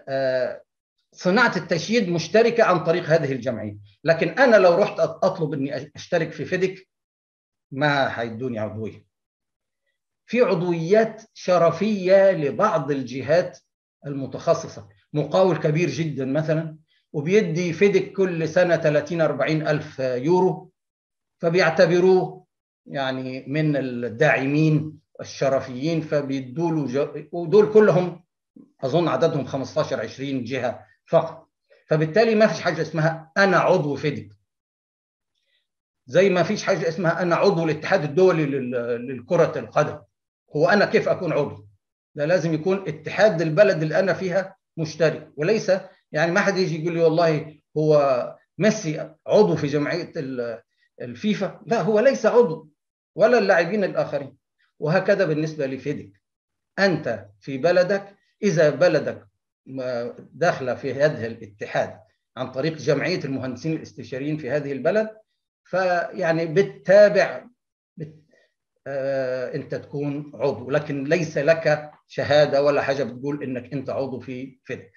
صناعه التشييد مشتركه عن طريق هذه الجمعيه لكن انا لو رحت اطلب اني اشترك في فيدك ما هيدوني عضويه في عضويات شرفيه لبعض الجهات المتخصصه مقاول كبير جدا مثلا وبيدي فيدك كل سنه 30 40 الف يورو فبيعتبروه يعني من الداعمين الشرفيين فبيدوا له ودول كلهم اظن عددهم 15 20 جهه فقط فبالتالي ما فيش حاجه اسمها انا عضو فيدك زي ما فيش حاجه اسمها انا عضو الاتحاد الدولي للكره القدم هو انا كيف اكون عضو ده لازم يكون اتحاد البلد اللي انا فيها مشترك وليس يعني ما حد يجي يقول لي والله هو ميسي عضو في جمعيه الفيفا لا هو ليس عضو ولا اللاعبين الاخرين وهكذا بالنسبه لفيدك انت في بلدك اذا بلدك داخله في هذا الاتحاد عن طريق جمعيه المهندسين الاستشاريين في هذه البلد فيعني بتتابع بت آه انت تكون عضو لكن ليس لك شهاده ولا حاجه بتقول انك انت عضو في فيدك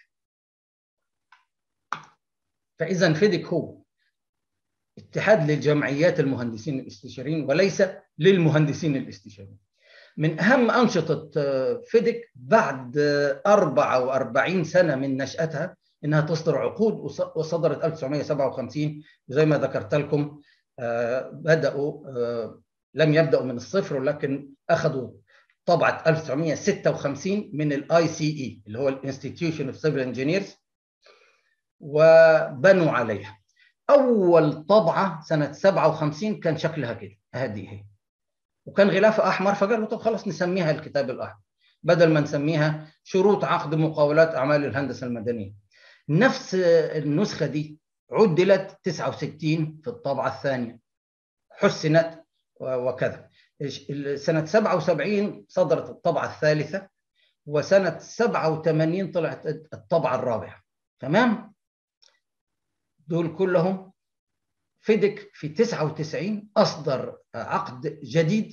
فاذا فيدك هو اتحاد للجمعيات المهندسين الاستشاريين وليس للمهندسين الاستشاريين من اهم انشطه فيدك بعد 44 سنه من نشاتها انها تصدر عقود وصدرت 1957 وزي ما ذكرت لكم بداوا لم يبداوا من الصفر ولكن اخذوا طبعه 1956 من الاي سي اي اللي هو الانستتيوشن اوف سيفل انجينيرز وبنوا عليها اول طبعه سنه 57 كان شكلها كده هذه هي وكان غلافه احمر فقالوا طب خلاص نسميها الكتاب الاحمر بدل ما نسميها شروط عقد مقاولات اعمال الهندسه المدنيه نفس النسخه دي عدلت 69 في الطبعه الثانيه حسنت وكذا سنه 77 صدرت الطبعه الثالثه وسنه 87 طلعت الطبعه الرابعه تمام دول كلهم فيدك في 99 اصدر عقد جديد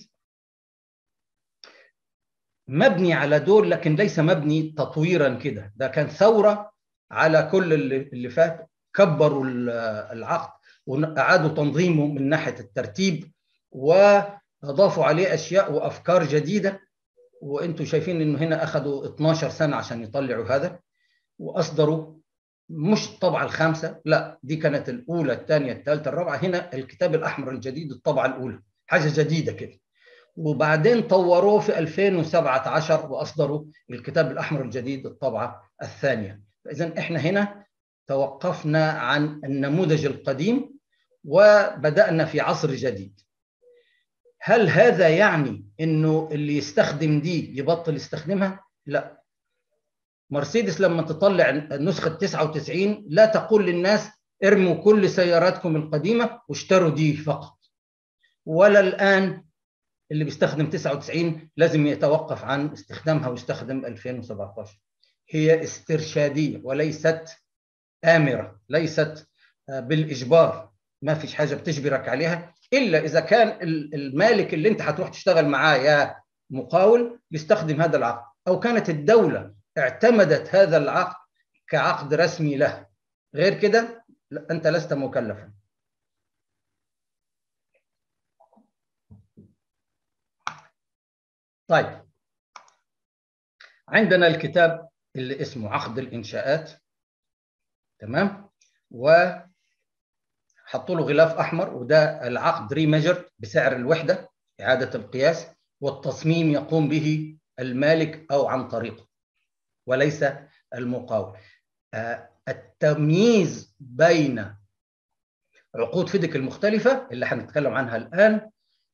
مبني على دول لكن ليس مبني تطويرا كده ده كان ثوره على كل اللي فات كبروا العقد واعادوا تنظيمه من ناحيه الترتيب واضافوا عليه اشياء وافكار جديده وانتم شايفين انه هنا اخذوا 12 سنه عشان يطلعوا هذا واصدروا مش الطبعه الخامسه لا دي كانت الاولى الثانيه الثالثه الرابعه هنا الكتاب الاحمر الجديد الطبعه الاولى حاجه جديده كده وبعدين طوروه في 2017 واصدروا الكتاب الاحمر الجديد الطبعه الثانيه فاذا احنا هنا توقفنا عن النموذج القديم وبدانا في عصر جديد هل هذا يعني انه اللي يستخدم دي يبطل يستخدمها لا مرسيدس لما تطلع نسخه 99 لا تقول للناس ارموا كل سياراتكم القديمه واشتروا دي فقط ولا الان اللي بيستخدم 99 لازم يتوقف عن استخدامها ويستخدم 2017 هي استرشاديه وليست امره ليست بالاجبار ما فيش حاجه بتجبرك عليها الا اذا كان المالك اللي انت هتروح تشتغل معاه يا مقاول يستخدم هذا العقد او كانت الدوله اعتمدت هذا العقد كعقد رسمي له غير كده انت لست مكلفا طيب عندنا الكتاب اللي اسمه عقد الانشاءات تمام و حطوا له غلاف احمر وده العقد ريميجر بسعر الوحده اعاده القياس والتصميم يقوم به المالك او عن طريقه وليس المقاول التمييز بين عقود فيدك المختلفه اللي هنتكلم عنها الان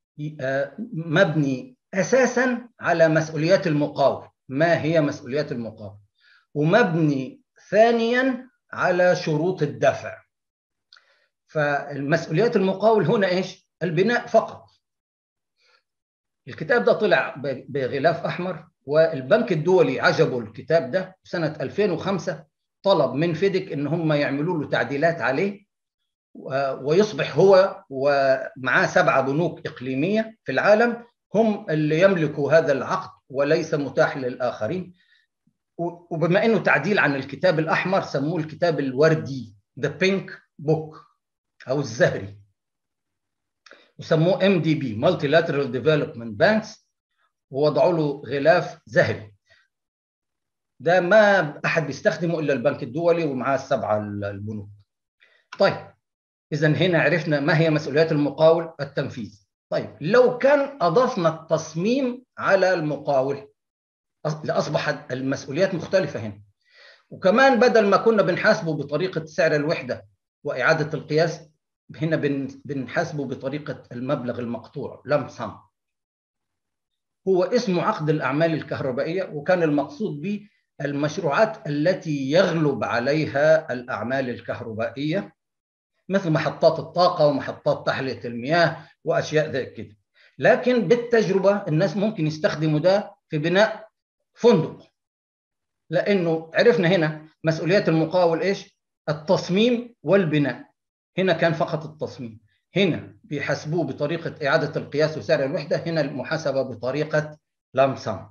مبني اساسا على مسؤوليات المقاول ما هي مسؤوليات المقاول ومبني ثانيا على شروط الدفع فالمسؤوليات المقاول هنا ايش البناء فقط الكتاب ده طلع بغلاف احمر والبنك الدولي عجبه الكتاب ده سنه 2005 طلب من فيدك ان هم يعملوا له تعديلات عليه ويصبح هو ومعاه سبعه بنوك اقليميه في العالم هم اللي يملكوا هذا العقد وليس متاح للاخرين وبما انه تعديل عن الكتاب الاحمر سموه الكتاب الوردي ذا بينك بوك او الزهري وسموه ام دي بي مالتي لاترال ديفلوبمنت بانكس ووضعوا له غلاف زهري ده ما احد بيستخدمه الا البنك الدولي ومعاه السبعه البنوك طيب اذا هنا عرفنا ما هي مسؤوليات المقاول التنفيذ طيب لو كان اضفنا التصميم على المقاول لاصبحت المسؤوليات مختلفه هنا وكمان بدل ما كنا بنحاسبه بطريقه سعر الوحده واعاده القياس هنا بنحاسبه بطريقه المبلغ المقطوع لم سم هو اسمه عقد الاعمال الكهربائيه وكان المقصود به المشروعات التي يغلب عليها الاعمال الكهربائيه مثل محطات الطاقه ومحطات تحليه المياه واشياء زي كده لكن بالتجربه الناس ممكن يستخدموا ده في بناء فندق لانه عرفنا هنا مسؤوليات المقاول ايش التصميم والبناء هنا كان فقط التصميم هنا بيحاسبوه بطريقه اعاده القياس وسعر الوحده هنا المحاسبه بطريقه لمسم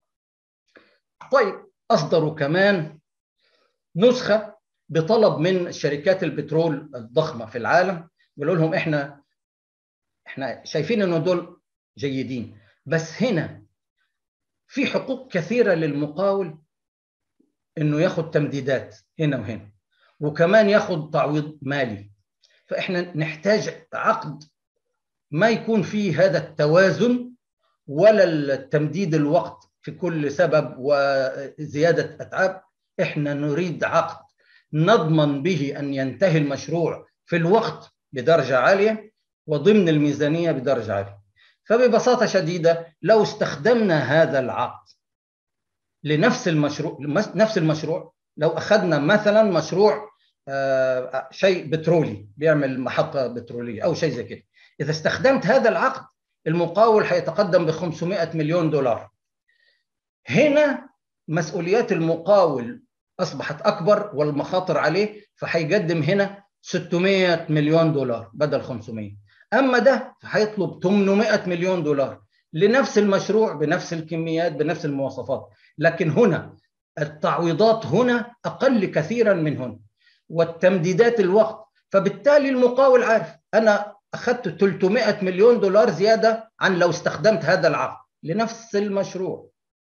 طيب اصدروا كمان نسخه بطلب من شركات البترول الضخمه في العالم قالوا لهم احنا احنا شايفين انه دول جيدين بس هنا في حقوق كثيره للمقاول انه ياخذ تمديدات هنا وهنا وكمان ياخذ تعويض مالي فاحنا نحتاج عقد ما يكون فيه هذا التوازن ولا التمديد الوقت في كل سبب وزياده اتعاب احنا نريد عقد نضمن به ان ينتهي المشروع في الوقت بدرجه عاليه وضمن الميزانيه بدرجه عاليه فببساطه شديده لو استخدمنا هذا العقد لنفس المشروع نفس المشروع لو اخذنا مثلا مشروع شيء بترولي بيعمل محطه بتروليه او شيء زي كده اذا استخدمت هذا العقد المقاول هيتقدم ب 500 مليون دولار هنا مسؤوليات المقاول اصبحت اكبر والمخاطر عليه فهيقدم هنا 600 مليون دولار بدل 500 اما ده فهيطلب 800 مليون دولار لنفس المشروع بنفس الكميات بنفس المواصفات لكن هنا التعويضات هنا اقل كثيرا من هنا والتمديدات الوقت فبالتالي المقاول عارف انا اخذت 300 مليون دولار زياده عن لو استخدمت هذا العقد لنفس المشروع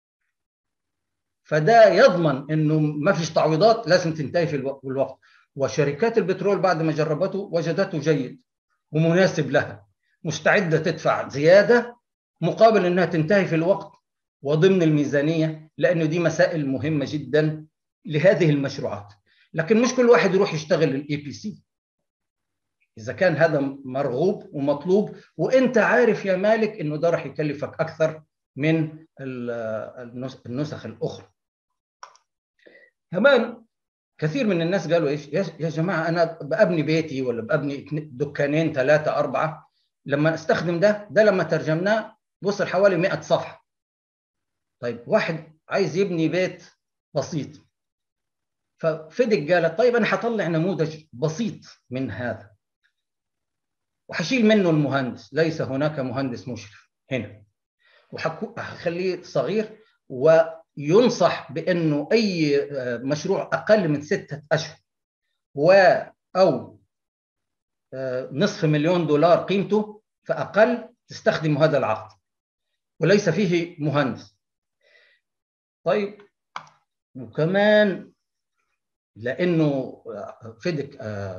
فده يضمن انه ما فيش تعويضات لازم تنتهي في الوقت وشركات البترول بعد ما جربته وجدته جيد ومناسب لها مستعده تدفع زياده مقابل انها تنتهي في الوقت وضمن الميزانيه لانه دي مسائل مهمه جدا لهذه المشروعات لكن مش كل واحد يروح يشتغل الاي بي سي اذا كان هذا مرغوب ومطلوب وانت عارف يا مالك انه ده راح يكلفك اكثر من النسخ الاخرى كمان كثير من الناس قالوا ايش يا جماعه انا بابني بيتي ولا بابني دكانين ثلاثه اربعه لما استخدم ده ده لما ترجمناه وصل حوالي 100 صفحه طيب واحد عايز يبني بيت بسيط ففيدك قالت طيب انا هطلع نموذج بسيط من هذا وحشيل منه المهندس ليس هناك مهندس مشرف هنا وهخليه صغير وينصح بانه اي مشروع اقل من سته اشهر و او نصف مليون دولار قيمته فاقل تستخدم هذا العقد وليس فيه مهندس طيب وكمان لانه فيدك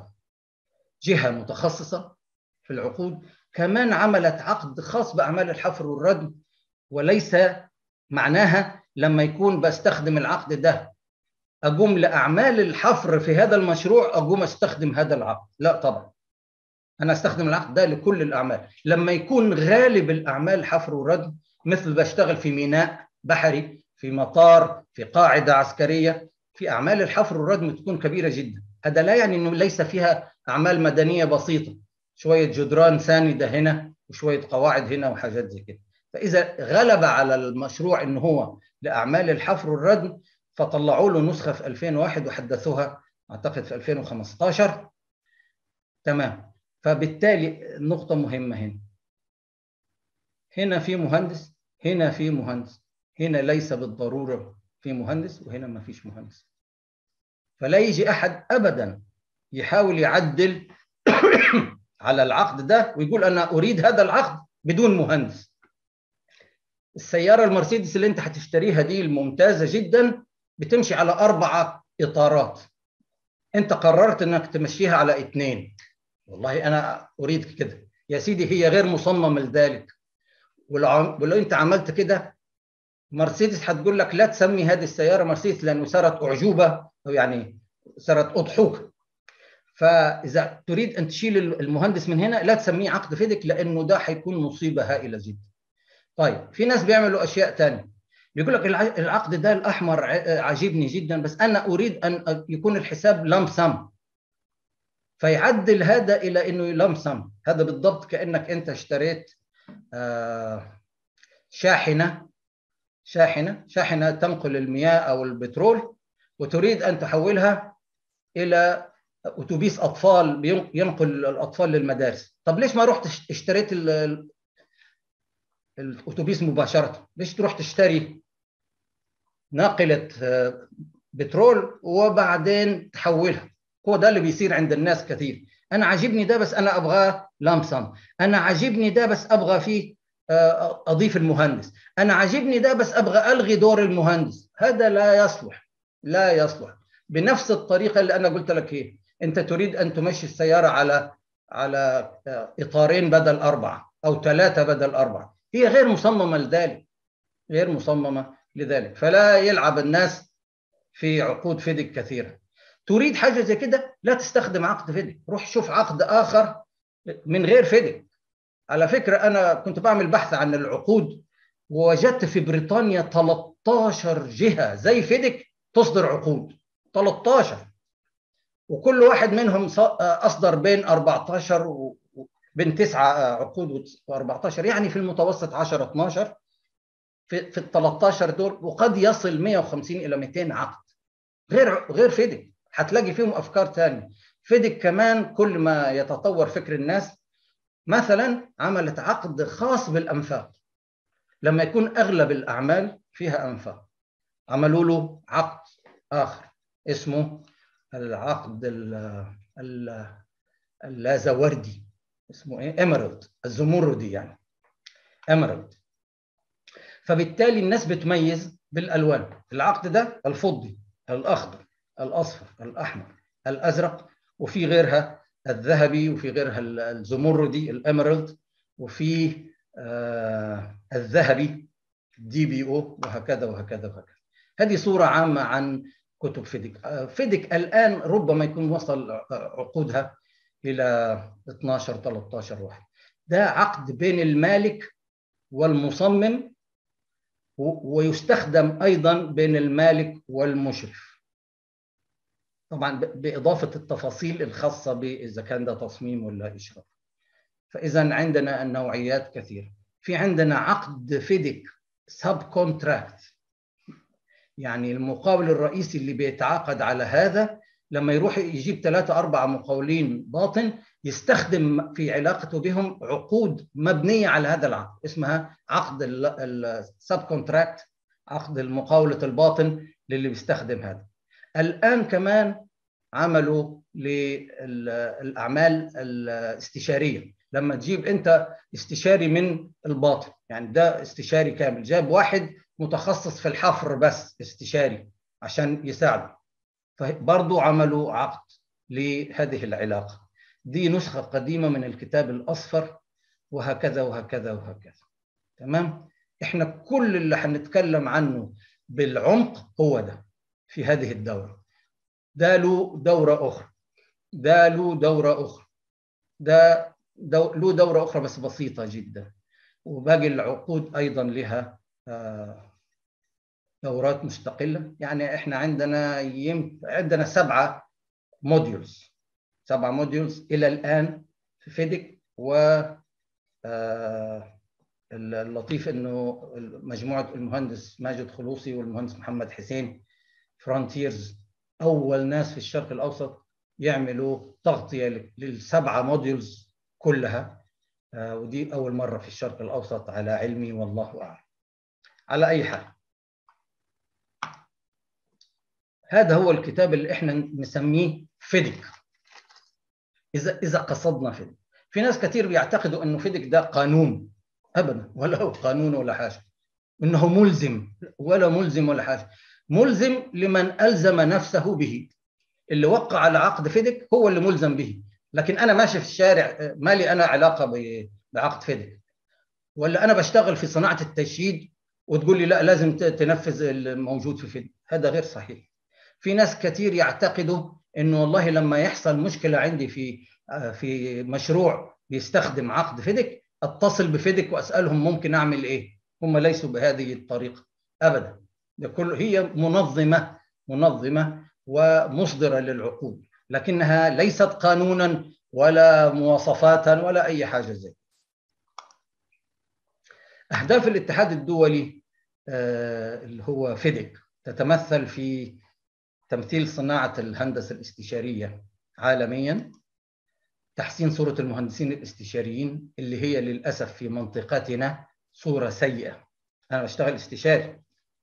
جهه متخصصه في العقود كمان عملت عقد خاص باعمال الحفر والردم وليس معناها لما يكون بستخدم العقد ده اقوم لاعمال الحفر في هذا المشروع اقوم استخدم هذا العقد لا طبعا انا استخدم العقد ده لكل الاعمال لما يكون غالب الاعمال حفر وردم مثل بشتغل في ميناء بحري في مطار في قاعده عسكريه في اعمال الحفر والردم تكون كبيره جدا هذا لا يعني انه ليس فيها اعمال مدنيه بسيطه شويه جدران سانده هنا وشويه قواعد هنا وحاجات زي كده فاذا غلب على المشروع ان هو لاعمال الحفر والردم فطلعوا له نسخه في 2001 وحدثوها اعتقد في 2015 تمام فبالتالي نقطه مهمه هنا هنا في مهندس هنا في مهندس هنا ليس بالضروره في مهندس وهنا ما فيش مهندس فلا يجي احد ابدا يحاول يعدل على العقد ده ويقول انا اريد هذا العقد بدون مهندس السياره المرسيدس اللي انت هتشتريها دي الممتازه جدا بتمشي على اربعه اطارات انت قررت انك تمشيها على اثنين والله انا اريد كده يا سيدي هي غير مصممه لذلك ولو انت عملت كده مرسيدس هتقول لك لا تسمي هذه السياره مرسيدس لانه صارت اعجوبه او يعني صارت اضحوكه فاذا تريد ان تشيل المهندس من هنا لا تسميه عقد فيدك لانه ده هيكون مصيبه هائله جدا. طيب في ناس بيعملوا اشياء ثانيه يقول لك العقد ده الاحمر عاجبني جدا بس انا اريد ان يكون الحساب لم سم فيعدل هذا الى انه لم سم هذا بالضبط كانك انت اشتريت شاحنه شاحنه شاحنه تنقل المياه او البترول وتريد ان تحولها الى اتوبيس اطفال ينقل الاطفال للمدارس طب ليش ما رحت اشتريت الاتوبيس مباشره ليش تروح تشتري ناقله بترول وبعدين تحولها هو ده اللي بيصير عند الناس كثير انا عاجبني ده بس انا ابغاه لامسم انا عاجبني ده بس ابغى فيه اضيف المهندس انا عاجبني ده بس ابغى الغي دور المهندس هذا لا يصلح لا يصلح بنفس الطريقه اللي انا قلت لك ايه انت تريد ان تمشي السياره على على اطارين بدل اربعه او ثلاثه بدل اربعه هي غير مصممه لذلك غير مصممه لذلك فلا يلعب الناس في عقود فيدك كثيره تريد حاجه زي كده لا تستخدم عقد فيدك روح شوف عقد اخر من غير فيدك على فكره انا كنت بعمل بحث عن العقود ووجدت في بريطانيا 13 جهه زي فيدك تصدر عقود 13 وكل واحد منهم اصدر بين 14 و بين 9 عقود و14 يعني في المتوسط 10 12 في في ال 13 دول وقد يصل 150 الى 200 عقد غير غير فيدك هتلاقي فيهم افكار ثانيه فيدك كمان كل ما يتطور فكر الناس مثلا عملت عقد خاص بالانفاق لما يكون اغلب الاعمال فيها انفاق عملوا له عقد اخر اسمه العقد اللازوردي اسمه ايه ايميرالد الزمردي يعني ايميرالد فبالتالي الناس بتميز بالالوان العقد ده الفضي الاخضر الاصفر الاحمر الازرق وفي غيرها الذهبي وفي غيرها الزمردي الاميرالد وفي آه الذهبي دي بي او وهكذا وهكذا وهكذا هذه صوره عامه عن كتب فيديك فيديك الان ربما يكون وصل عقودها الى 12 13 واحد ده عقد بين المالك والمصمم ويستخدم ايضا بين المالك والمشرف طبعا باضافه التفاصيل الخاصه باذا كان ده تصميم ولا اشراف فاذا عندنا النوعيات كثيره في عندنا عقد فيديك سب كونتراكت يعني المقاول الرئيسي اللي بيتعاقد على هذا لما يروح يجيب ثلاثة أربعة مقاولين باطن يستخدم في علاقته بهم عقود مبنية على هذا العقد اسمها عقد السب كونتراكت عقد المقاولة الباطن للي بيستخدم هذا الآن كمان عملوا للأعمال الاستشارية لما تجيب أنت استشاري من الباطن يعني ده استشاري كامل جاب واحد متخصص في الحفر بس استشاري عشان يساعده فبرضو عملوا عقد لهذه العلاقة دي نسخة قديمة من الكتاب الأصفر وهكذا وهكذا وهكذا تمام احنا كل اللي هنتكلم عنه بالعمق هو ده في هذه الدورة ده له دورة أخرى ده له دورة أخرى ده دو له دورة أخرى بس بسيطة جدا وباقي العقود أيضا لها دورات مستقلة يعني احنا عندنا يم... عندنا سبعة موديولز سبعة موديولز إلى الآن في فيدك و اللطيف انه مجموعه المهندس ماجد خلوصي والمهندس محمد حسين فرونتيرز اول ناس في الشرق الاوسط يعملوا تغطيه للسبعه موديولز كلها ودي اول مره في الشرق الاوسط على علمي والله اعلم على اي حال هذا هو الكتاب اللي احنا نسميه فيدك اذا اذا قصدنا فيدك في ناس كثير بيعتقدوا انه فيدك ده قانون ابدا ولا هو قانون ولا حاجه انه ملزم ولا ملزم ولا حاجه ملزم لمن الزم نفسه به اللي وقع على عقد فيدك هو اللي ملزم به لكن انا ماشي في الشارع ما لي انا علاقه بعقد فيدك ولا انا بشتغل في صناعه التشييد وتقول لي لا لازم تنفذ الموجود في فيدك هذا غير صحيح في ناس كثير يعتقدوا انه والله لما يحصل مشكله عندي في في مشروع بيستخدم عقد فيدك اتصل بفيدك واسالهم ممكن اعمل ايه هم ليسوا بهذه الطريقه ابدا ده كله هي منظمه منظمه ومصدره للعقود لكنها ليست قانونا ولا مواصفات ولا اي حاجه زي اهداف الاتحاد الدولي اللي هو فيدك تتمثل في تمثيل صناعه الهندسه الاستشاريه عالميا تحسين صورة المهندسين الاستشاريين اللي هي للأسف في منطقتنا صورة سيئة أنا بشتغل استشاري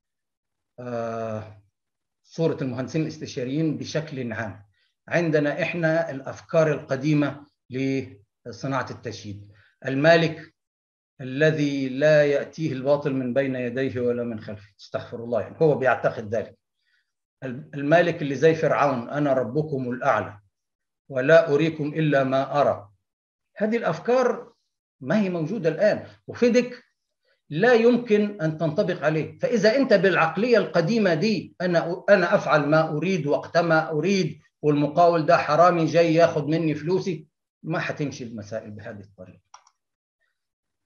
آه صورة المهندسين الاستشاريين بشكل عام عندنا إحنا الأفكار القديمة لصناعة التشييد المالك الذي لا يأتيه الباطل من بين يديه ولا من خلفه استغفر الله يعني هو بيعتقد ذلك المالك اللي زي فرعون أنا ربكم الأعلى ولا أريكم إلا ما أرى هذه الأفكار ما هي موجودة الآن وفيدك لا يمكن أن تنطبق عليه فإذا أنت بالعقلية القديمة دي أنا أنا أفعل ما أريد وقت ما أريد والمقاول ده حرامي جاي ياخذ مني فلوسي ما حتمشي المسائل بهذه الطريقة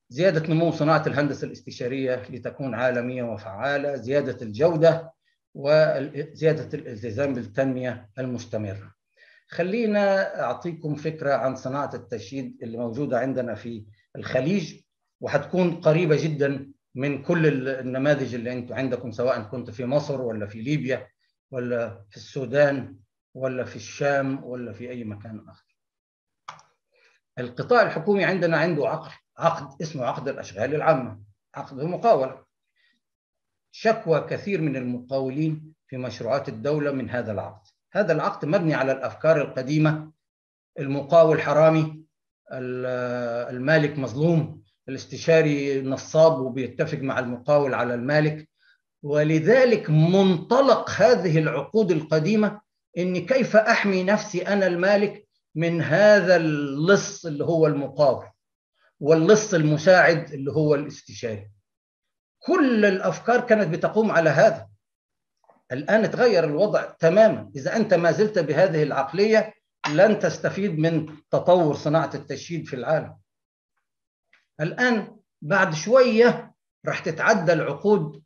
زياده نمو صناعه الهندسه الاستشاريه لتكون عالميه وفعاله زياده الجوده وزياده الالتزام بالتنميه المستمره خلينا اعطيكم فكره عن صناعه التشييد اللي موجوده عندنا في الخليج وحتكون قريبه جدا من كل النماذج اللي انتم عندكم سواء كنت في مصر ولا في ليبيا ولا في السودان ولا في الشام ولا في اي مكان اخر. القطاع الحكومي عندنا عنده عقد عقد اسمه عقد الاشغال العامه، عقد المقاوله. شكوى كثير من المقاولين في مشروعات الدوله من هذا العقد. هذا العقد مبني على الافكار القديمه المقاول حرامي المالك مظلوم الاستشاري نصاب وبيتفق مع المقاول على المالك ولذلك منطلق هذه العقود القديمه اني كيف احمي نفسي انا المالك من هذا اللص اللي هو المقاول واللص المساعد اللي هو الاستشاري كل الافكار كانت بتقوم على هذا الان تغير الوضع تماما اذا انت ما زلت بهذه العقليه لن تستفيد من تطور صناعه التشييد في العالم الان بعد شويه راح تتعدى العقود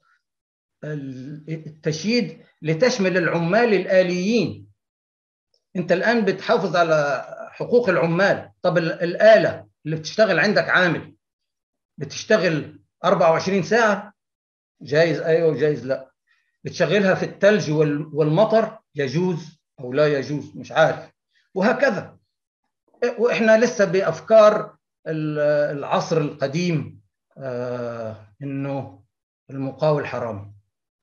التشييد لتشمل العمال الآليين انت الآن بتحافظ على حقوق العمال طب الآلة اللي بتشتغل عندك عامل بتشتغل 24 ساعة جايز أيوة جايز لا بتشغلها في الثلج والمطر يجوز أو لا يجوز مش عارف وهكذا وإحنا لسه بأفكار العصر القديم آه إنه المقاول حرام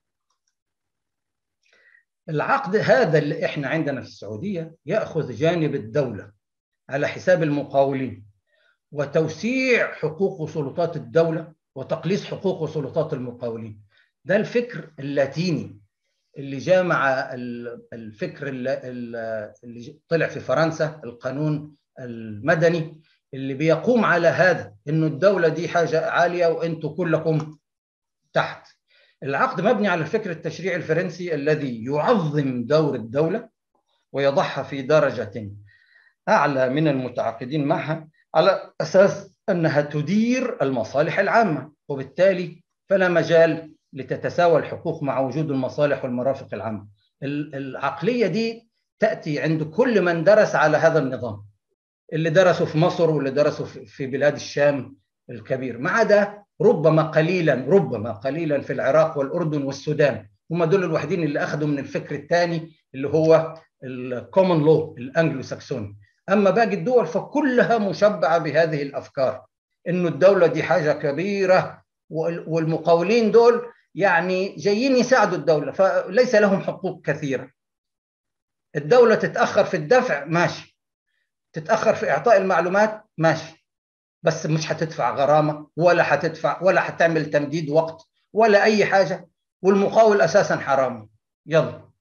العقد هذا اللي احنا عندنا في السعوديه ياخذ جانب الدوله على حساب المقاولين وتوسيع حقوق وسلطات الدوله وتقليص حقوق وسلطات المقاولين ده الفكر اللاتيني اللي جامع الفكر اللي طلع في فرنسا القانون المدني اللي بيقوم على هذا انه الدوله دي حاجه عاليه وانتم كلكم تحت العقد مبني على الفكر التشريعي الفرنسي الذي يعظم دور الدولة ويضعها في درجة أعلى من المتعاقدين معها على أساس أنها تدير المصالح العامة وبالتالي فلا مجال لتتساوى الحقوق مع وجود المصالح والمرافق العامة العقلية دي تأتي عند كل من درس على هذا النظام اللي درسوا في مصر واللي درسوا في بلاد الشام الكبير ما عدا ربما قليلا ربما قليلا في العراق والاردن والسودان هم دول الوحيدين اللي اخذوا من الفكر الثاني اللي هو الكومن لو الانجلو ساكسوني اما باقي الدول فكلها مشبعه بهذه الافكار انه الدوله دي حاجه كبيره والمقاولين دول يعني جايين يساعدوا الدوله فليس لهم حقوق كثيره الدوله تتاخر في الدفع ماشي تتاخر في اعطاء المعلومات ماشي بس مش هتدفع غرامه ولا هتدفع ولا هتعمل تمديد وقت ولا اي حاجه والمقاول اساسا حرامي يلا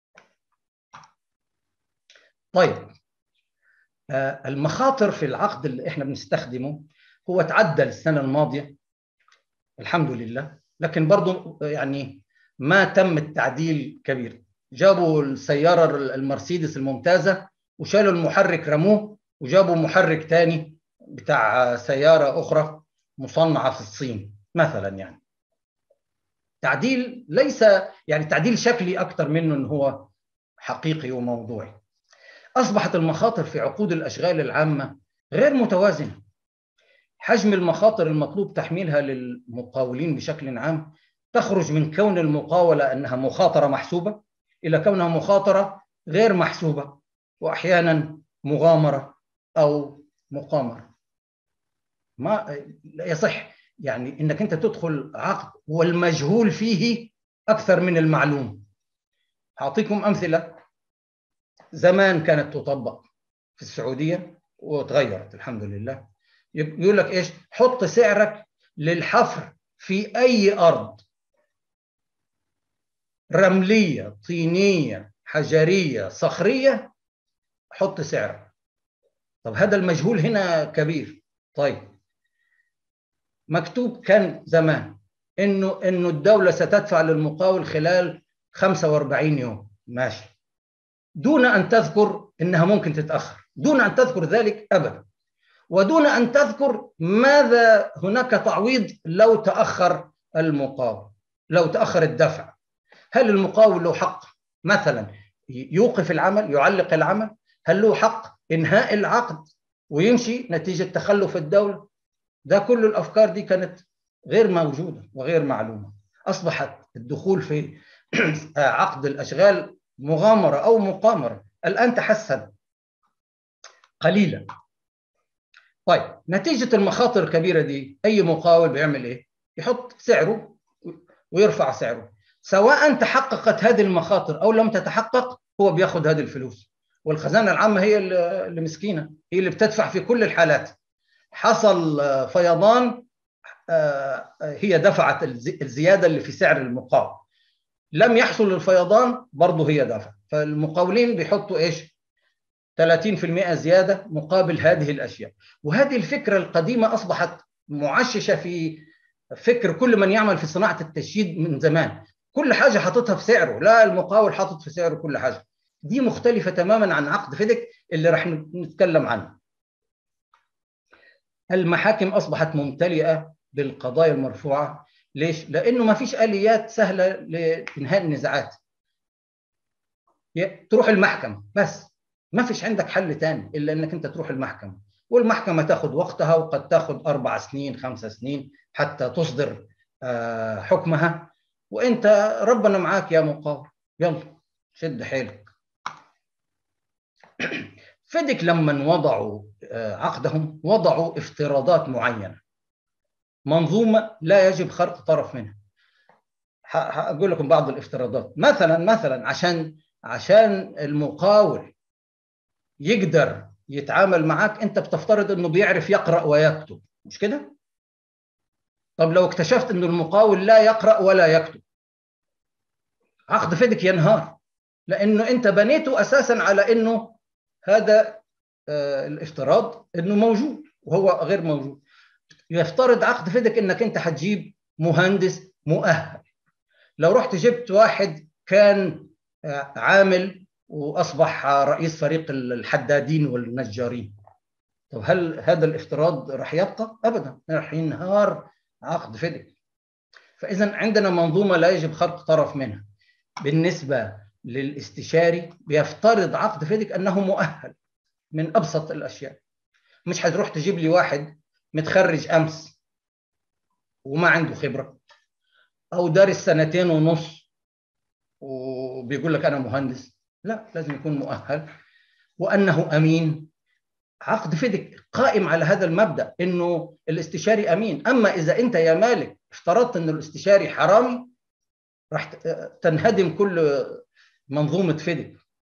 طيب آه المخاطر في العقد اللي احنا بنستخدمه هو تعدل السنه الماضيه الحمد لله لكن برضه يعني ما تم التعديل كبير جابوا السياره المرسيدس الممتازه وشالوا المحرك رموه وجابوا محرك ثاني بتاع سيارة أخرى مصنعة في الصين مثلا يعني تعديل ليس يعني تعديل شكلي أكثر منه أنه هو حقيقي وموضوعي أصبحت المخاطر في عقود الأشغال العامة غير متوازنة حجم المخاطر المطلوب تحميلها للمقاولين بشكل عام تخرج من كون المقاولة أنها مخاطرة محسوبة إلى كونها مخاطرة غير محسوبة وأحيانا مغامرة أو مقامرة ما يصح يعني انك انت تدخل عقد والمجهول فيه اكثر من المعلوم اعطيكم امثله زمان كانت تطبق في السعوديه وتغيرت الحمد لله يقول لك ايش حط سعرك للحفر في اي ارض رمليه طينيه حجريه صخريه حط سعرك طب هذا المجهول هنا كبير طيب مكتوب كان زمان انه انه الدوله ستدفع للمقاول خلال 45 يوم ماشي دون ان تذكر انها ممكن تتاخر دون ان تذكر ذلك ابدا ودون ان تذكر ماذا هناك تعويض لو تاخر المقاول لو تاخر الدفع هل المقاول له حق مثلا يوقف العمل يعلق العمل هل له حق انهاء العقد ويمشي نتيجه تخلف الدوله ده كل الافكار دي كانت غير موجوده وغير معلومه اصبحت الدخول في عقد الاشغال مغامره او مقامره الان تحسن قليلا طيب نتيجه المخاطر الكبيره دي اي مقاول بيعمل ايه يحط سعره ويرفع سعره سواء تحققت هذه المخاطر او لم تتحقق هو بياخذ هذه الفلوس والخزانه العامه هي اللي مسكينه هي اللي بتدفع في كل الحالات حصل فيضان هي دفعت الزياده اللي في سعر المقاول لم يحصل الفيضان برضه هي دفع فالمقاولين بيحطوا ايش 30% زياده مقابل هذه الاشياء وهذه الفكره القديمه اصبحت معششه في فكر كل من يعمل في صناعه التشييد من زمان كل حاجه حاططها في سعره لا المقاول حاطط في سعره كل حاجه دي مختلفه تماما عن عقد فيدك اللي راح نتكلم عنه المحاكم اصبحت ممتلئه بالقضايا المرفوعه ليش لانه ما فيش اليات سهله لانهاء النزاعات تروح المحكمه بس ما فيش عندك حل ثاني الا انك انت تروح المحكمه والمحكمه تاخذ وقتها وقد تاخذ اربع سنين خمس سنين حتى تصدر حكمها وانت ربنا معاك يا مقاول يلا شد حيلك فدك لما وضعوا عقدهم وضعوا افتراضات معينه منظومه لا يجب خرق طرف منها هقول لكم بعض الافتراضات مثلا مثلا عشان عشان المقاول يقدر يتعامل معاك انت بتفترض انه بيعرف يقرا ويكتب مش كده طب لو اكتشفت انه المقاول لا يقرا ولا يكتب عقد فدك ينهار لانه انت بنيته اساسا على انه هذا آه الافتراض انه موجود وهو غير موجود يفترض عقد فدك انك انت هتجيب مهندس مؤهل لو رحت جبت واحد كان آه عامل واصبح رئيس فريق الحدادين والنجارين طب هل هذا الافتراض راح يبقى ابدا راح ينهار عقد فدك فاذا عندنا منظومه لا يجب خرق طرف منها بالنسبه للاستشاري بيفترض عقد فدك انه مؤهل من ابسط الاشياء مش هتروح تجيب لي واحد متخرج امس وما عنده خبره او دارس سنتين ونص وبيقول لك انا مهندس لا لازم يكون مؤهل وانه امين عقد فدك قائم على هذا المبدا انه الاستشاري امين اما اذا انت يا مالك افترضت انه الاستشاري حرامي راح تنهدم كل منظومه فدك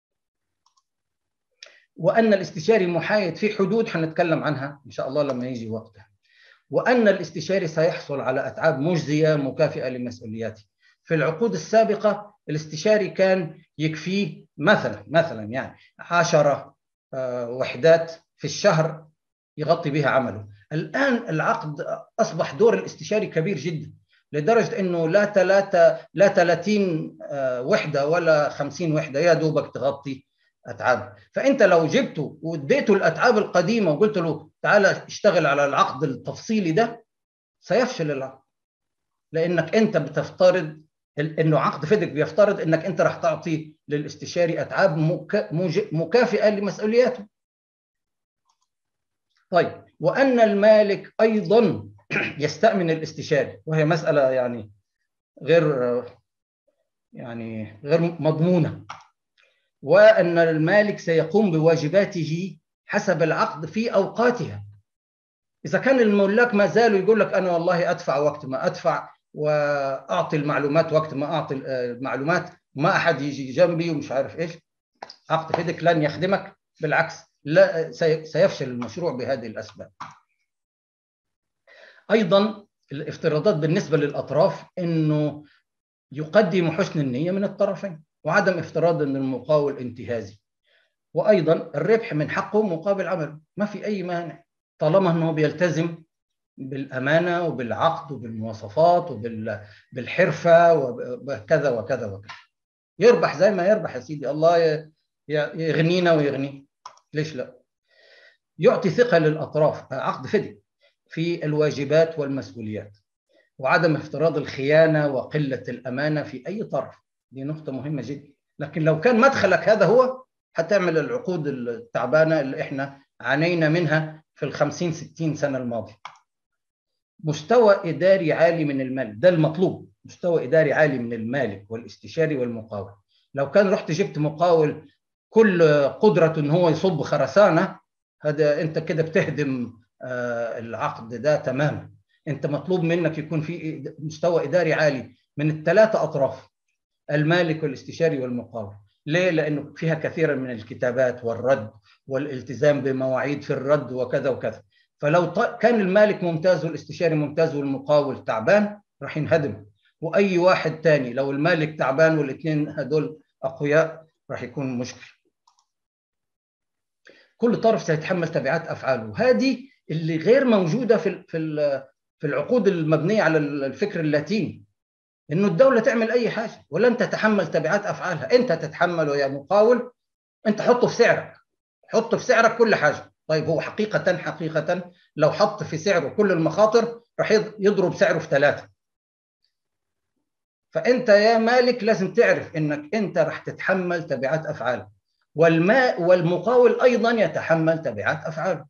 وان الاستشاري محايد في حدود حنتكلم عنها ان شاء الله لما يجي وقتها وان الاستشاري سيحصل على اتعاب مجزيه مكافئه لمسؤولياته في العقود السابقه الاستشاري كان يكفيه مثلا مثلا يعني 10 وحدات في الشهر يغطي بها عمله الان العقد اصبح دور الاستشاري كبير جدا لدرجه انه لا ثلاثه لا 30 وحده ولا 50 وحده يا دوبك تغطي اتعاب فانت لو جبته واديته الاتعاب القديمه وقلت له تعالى اشتغل على العقد التفصيلي ده سيفشل العقد لانك انت بتفترض انه عقد فدك بيفترض انك انت راح تعطي للاستشاري اتعاب مكافئه لمسؤولياته طيب وان المالك ايضا يستامن الاستشاري وهي مساله يعني غير يعني غير مضمونه وان المالك سيقوم بواجباته حسب العقد في اوقاتها اذا كان الملاك ما زالوا يقول لك انا والله ادفع وقت ما ادفع واعطي المعلومات وقت ما اعطي المعلومات ما احد يجي جنبي ومش عارف ايش عقد فدك لن يخدمك بالعكس لا سيفشل المشروع بهذه الاسباب ايضا الافتراضات بالنسبه للاطراف انه يقدم حسن النيه من الطرفين وعدم افتراض ان المقاول انتهازي وايضا الربح من حقه مقابل عمله ما في اي مانع طالما انه بيلتزم بالامانه وبالعقد وبالمواصفات وبالحرفه وكذا وكذا وكذا يربح زي ما يربح يا سيدي الله يغنينا ويغنيه ليش لا يعطي ثقه للاطراف عقد فدي في الواجبات والمسؤوليات وعدم افتراض الخيانه وقله الامانه في اي طرف دي نقطه مهمه جدا لكن لو كان مدخلك هذا هو هتعمل العقود التعبانه اللي احنا عانينا منها في ال 50 60 سنه الماضيه مستوى اداري عالي من المالك ده المطلوب مستوى اداري عالي من المالك والاستشاري والمقاول لو كان رحت جبت مقاول كل قدرته ان هو يصب خرسانه هذا انت كده بتهدم العقد ده تماما انت مطلوب منك يكون في مستوى اداري عالي من الثلاثه اطراف المالك والاستشاري والمقاول ليه لانه فيها كثيرا من الكتابات والرد والالتزام بمواعيد في الرد وكذا وكذا فلو كان المالك ممتاز والاستشاري ممتاز والمقاول تعبان راح ينهدم واي واحد تاني لو المالك تعبان والاثنين هدول اقوياء راح يكون مشكله كل طرف سيتحمل تبعات افعاله وهذه اللي غير موجوده في في في العقود المبنيه على الفكر اللاتيني انه الدوله تعمل اي حاجه ولن تتحمل تبعات افعالها انت تتحمله يا مقاول انت حطه في سعرك حط في سعرك كل حاجه طيب هو حقيقه حقيقه لو حط في سعره كل المخاطر راح يضرب سعره في ثلاثه فانت يا مالك لازم تعرف انك انت راح تتحمل تبعات افعالك والماء والمقاول ايضا يتحمل تبعات افعاله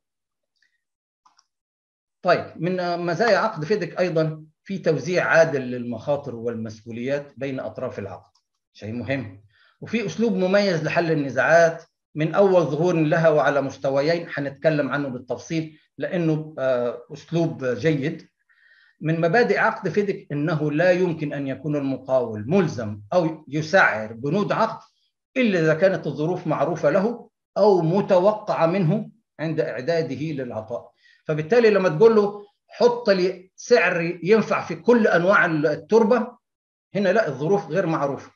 طيب من مزايا عقد فيدك ايضا في توزيع عادل للمخاطر والمسؤوليات بين اطراف العقد شيء مهم وفي اسلوب مميز لحل النزاعات من اول ظهور لها وعلى مستويين حنتكلم عنه بالتفصيل لانه اسلوب جيد من مبادئ عقد فيدك انه لا يمكن ان يكون المقاول ملزم او يسعر بنود عقد الا اذا كانت الظروف معروفه له او متوقعه منه عند اعداده للعطاء فبالتالي لما تقول له حط لي سعر ينفع في كل انواع التربه هنا لا الظروف غير معروفه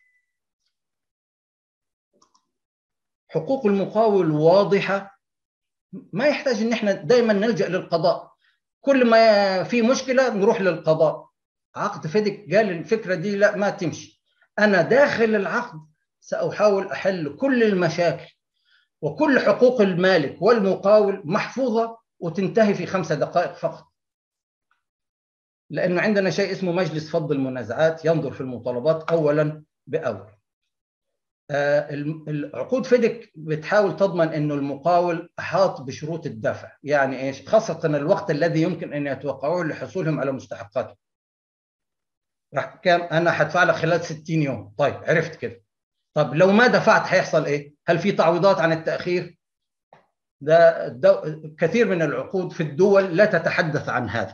حقوق المقاول واضحه ما يحتاج ان احنا دائما نلجا للقضاء كل ما في مشكله نروح للقضاء عقد فيدك قال الفكره دي لا ما تمشي انا داخل العقد ساحاول احل كل المشاكل وكل حقوق المالك والمقاول محفوظه وتنتهي في خمسة دقائق فقط لأنه عندنا شيء اسمه مجلس فض المنازعات ينظر في المطالبات أولا بأول العقود فيدك بتحاول تضمن انه المقاول احاط بشروط الدفع يعني ايش خاصه الوقت الذي يمكن ان يتوقعوه لحصولهم على مستحقاتهم راح كام انا هدفع لك خلال 60 يوم طيب عرفت كده طب لو ما دفعت هيحصل ايه هل في تعويضات عن التاخير ده الدو... كثير من العقود في الدول لا تتحدث عن هذا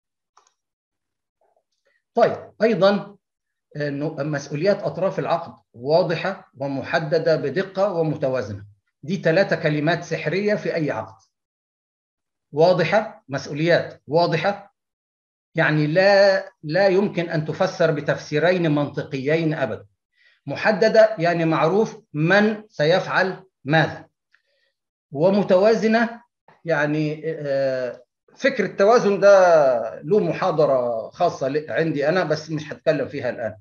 طيب ايضا انه مسؤوليات اطراف العقد واضحه ومحدده بدقه ومتوازنه دي ثلاثه كلمات سحريه في اي عقد واضحه مسؤوليات واضحه يعني لا لا يمكن ان تفسر بتفسيرين منطقيين ابدا محدده يعني معروف من سيفعل ماذا ومتوازنه يعني فكر التوازن ده له محاضره خاصه عندي انا بس مش هتكلم فيها الان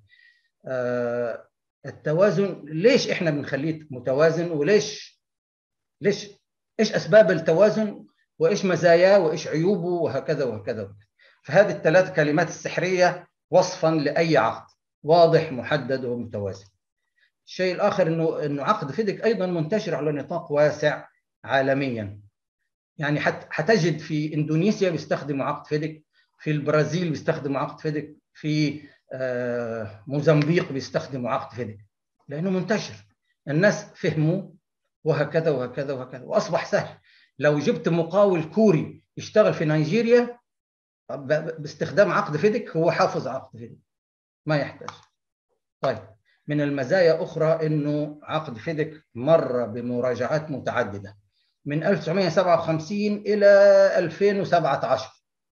التوازن ليش احنا بنخليه متوازن وليش ليش ايش اسباب التوازن وايش مزاياه وايش عيوبه وهكذا وهكذا فهذه الثلاث كلمات السحريه وصفا لاي عقد واضح محدد ومتوازن الشيء الاخر انه انه عقد فيدك ايضا منتشر على نطاق واسع عالميا يعني حت حتجد في اندونيسيا بيستخدموا عقد فيدك في البرازيل بيستخدموا عقد فيدك في آه موزمبيق بيستخدموا عقد فيدك لانه منتشر الناس فهموا وهكذا وهكذا وهكذا واصبح سهل لو جبت مقاول كوري يشتغل في نيجيريا باستخدام عقد فيدك هو حافظ عقد فيدك ما يحتاج طيب من المزايا اخرى انه عقد فيدك مر بمراجعات متعدده من 1957 الى 2017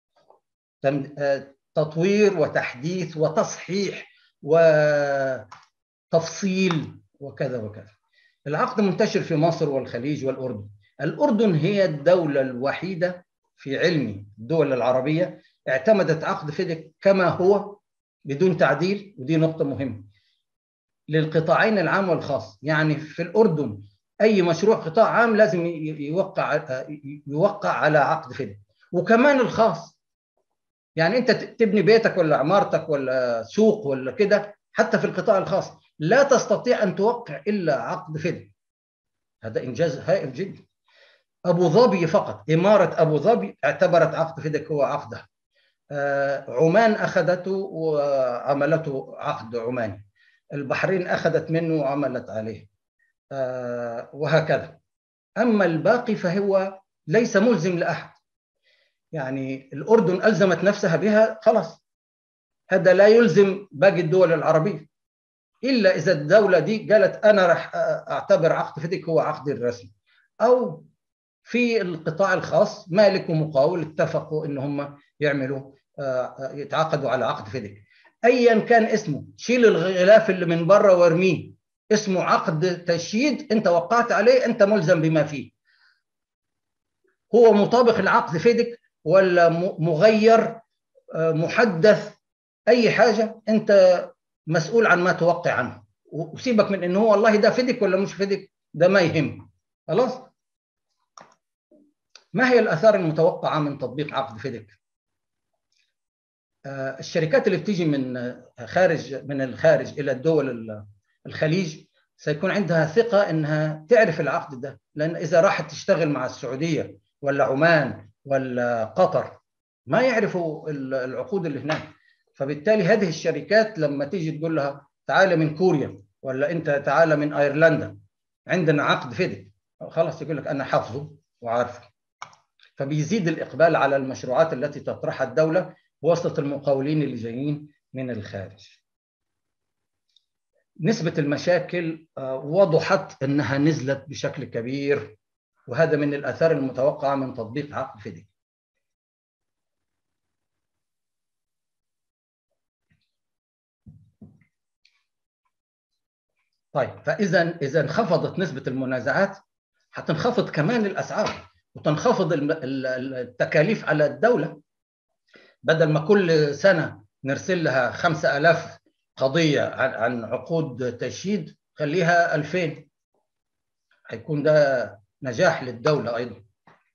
تطوير وتحديث وتصحيح وتفصيل وكذا وكذا العقد منتشر في مصر والخليج والاردن الاردن هي الدوله الوحيده في علم الدول العربيه اعتمدت عقد فيدك كما هو بدون تعديل ودي نقطه مهمه للقطاعين العام والخاص يعني في الاردن اي مشروع قطاع عام لازم يوقع يوقع على عقد فدك وكمان الخاص يعني انت تبني بيتك ولا عمارتك ولا سوق ولا كده حتى في القطاع الخاص لا تستطيع ان توقع الا عقد فدك هذا انجاز هائل جدا ابو ظبي فقط اماره ابو ظبي اعتبرت عقد فدك هو عقدها عمان اخذته وعملته عقد عماني البحرين اخذت منه وعملت عليه وهكذا اما الباقي فهو ليس ملزم لاحد يعني الاردن الزمت نفسها بها خلاص هذا لا يلزم باقي الدول العربيه الا اذا الدوله دي قالت انا راح اعتبر عقد فدك هو عقدي الرسمي او في القطاع الخاص مالك ومقاول اتفقوا ان هم يعملوا يتعاقدوا على عقد فدك ايا كان اسمه شيل الغلاف اللي من بره وارميه اسمه عقد تشييد انت وقعت عليه انت ملزم بما فيه هو مطابق العقد فدك ولا مغير محدث اي حاجه انت مسؤول عن ما توقع عنه وسيبك من انه هو والله ده فدك ولا مش فدك ده ما يهم خلاص ما هي الاثار المتوقعه من تطبيق عقد فدك الشركات اللي بتيجي من خارج من الخارج الى الدول الخليج سيكون عندها ثقه انها تعرف العقد ده لان اذا راحت تشتغل مع السعوديه ولا عمان ولا قطر ما يعرفوا العقود اللي هناك فبالتالي هذه الشركات لما تيجي تقول لها تعالى من كوريا ولا انت تعالى من ايرلندا عندنا عقد فدك خلاص يقول لك انا حافظه وعارفه فبيزيد الاقبال على المشروعات التي تطرحها الدوله بواسطه المقاولين اللي جايين من الخارج نسبة المشاكل وضحت أنها نزلت بشكل كبير وهذا من الآثار المتوقعة من تطبيق عقد فيديك طيب فإذا إذا انخفضت نسبة المنازعات هتنخفض كمان الأسعار وتنخفض التكاليف على الدولة بدل ما كل سنة نرسل لها 5000 قضية عن عقود تشييد خليها 2000 هيكون ده نجاح للدولة أيضا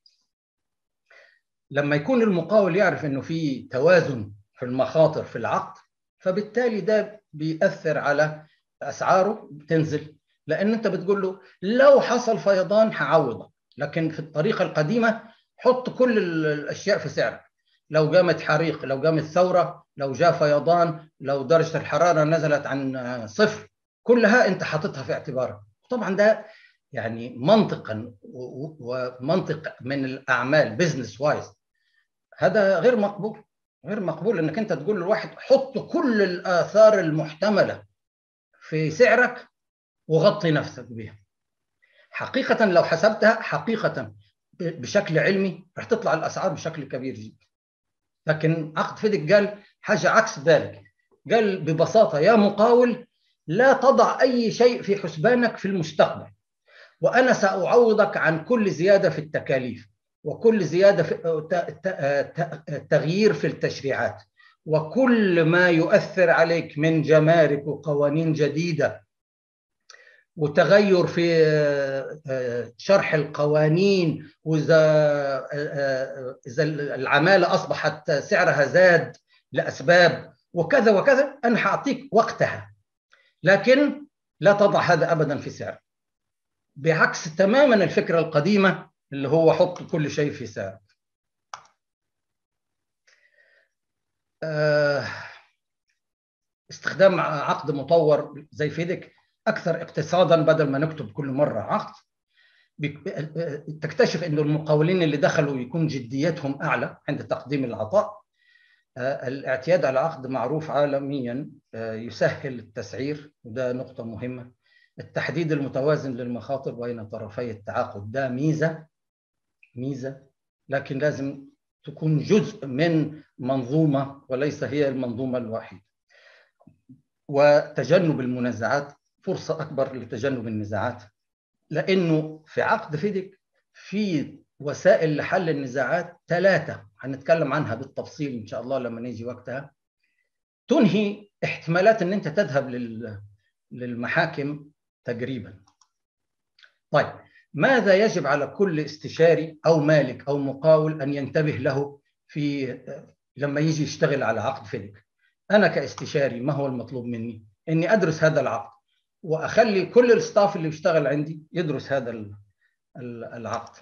لما يكون المقاول يعرف أنه في توازن في المخاطر في العقد فبالتالي ده بيأثر على أسعاره بتنزل لأن أنت بتقول له لو حصل فيضان هعوضك لكن في الطريقة القديمة حط كل الأشياء في سعرك لو قامت حريق لو قامت ثورة لو جاء فيضان لو درجة الحرارة نزلت عن صفر كلها أنت حاططها في اعتبارك طبعا ده يعني منطقا ومنطق من الأعمال بزنس وايز هذا غير مقبول غير مقبول انك انت تقول للواحد حط كل الاثار المحتمله في سعرك وغطي نفسك بها حقيقه لو حسبتها حقيقه بشكل علمي راح تطلع الاسعار بشكل كبير جدا لكن عقد فيدك قال حاجه عكس ذلك قال ببساطه يا مقاول لا تضع اي شيء في حسبانك في المستقبل وانا ساعوضك عن كل زياده في التكاليف وكل زياده في تغيير في التشريعات وكل ما يؤثر عليك من جمارك وقوانين جديده وتغير في شرح القوانين واذا اذا العماله اصبحت سعرها زاد لاسباب وكذا وكذا انا حاعطيك وقتها لكن لا تضع هذا ابدا في سعر بعكس تماما الفكره القديمه اللي هو حط كل شيء في سعر استخدام عقد مطور زي فيدك اكثر اقتصادا بدل ما نكتب كل مره عقد تكتشف انه المقاولين اللي دخلوا يكون جديتهم اعلى عند تقديم العطاء الاعتياد على عقد معروف عالميا يسهل التسعير وده نقطه مهمه التحديد المتوازن للمخاطر بين طرفي التعاقد ده ميزه ميزه لكن لازم تكون جزء من منظومه وليس هي المنظومه الوحيده. وتجنب المنازعات فرصه اكبر لتجنب النزاعات لانه في عقد فيدك في وسائل لحل النزاعات ثلاثه هنتكلم عنها بالتفصيل ان شاء الله لما نيجي وقتها تنهي احتمالات ان انت تذهب للمحاكم تقريبا طيب ماذا يجب على كل استشاري او مالك او مقاول ان ينتبه له في لما يجي يشتغل على عقد فيدك انا كاستشاري ما هو المطلوب مني اني ادرس هذا العقد واخلي كل الستاف اللي بيشتغل عندي يدرس هذا العقد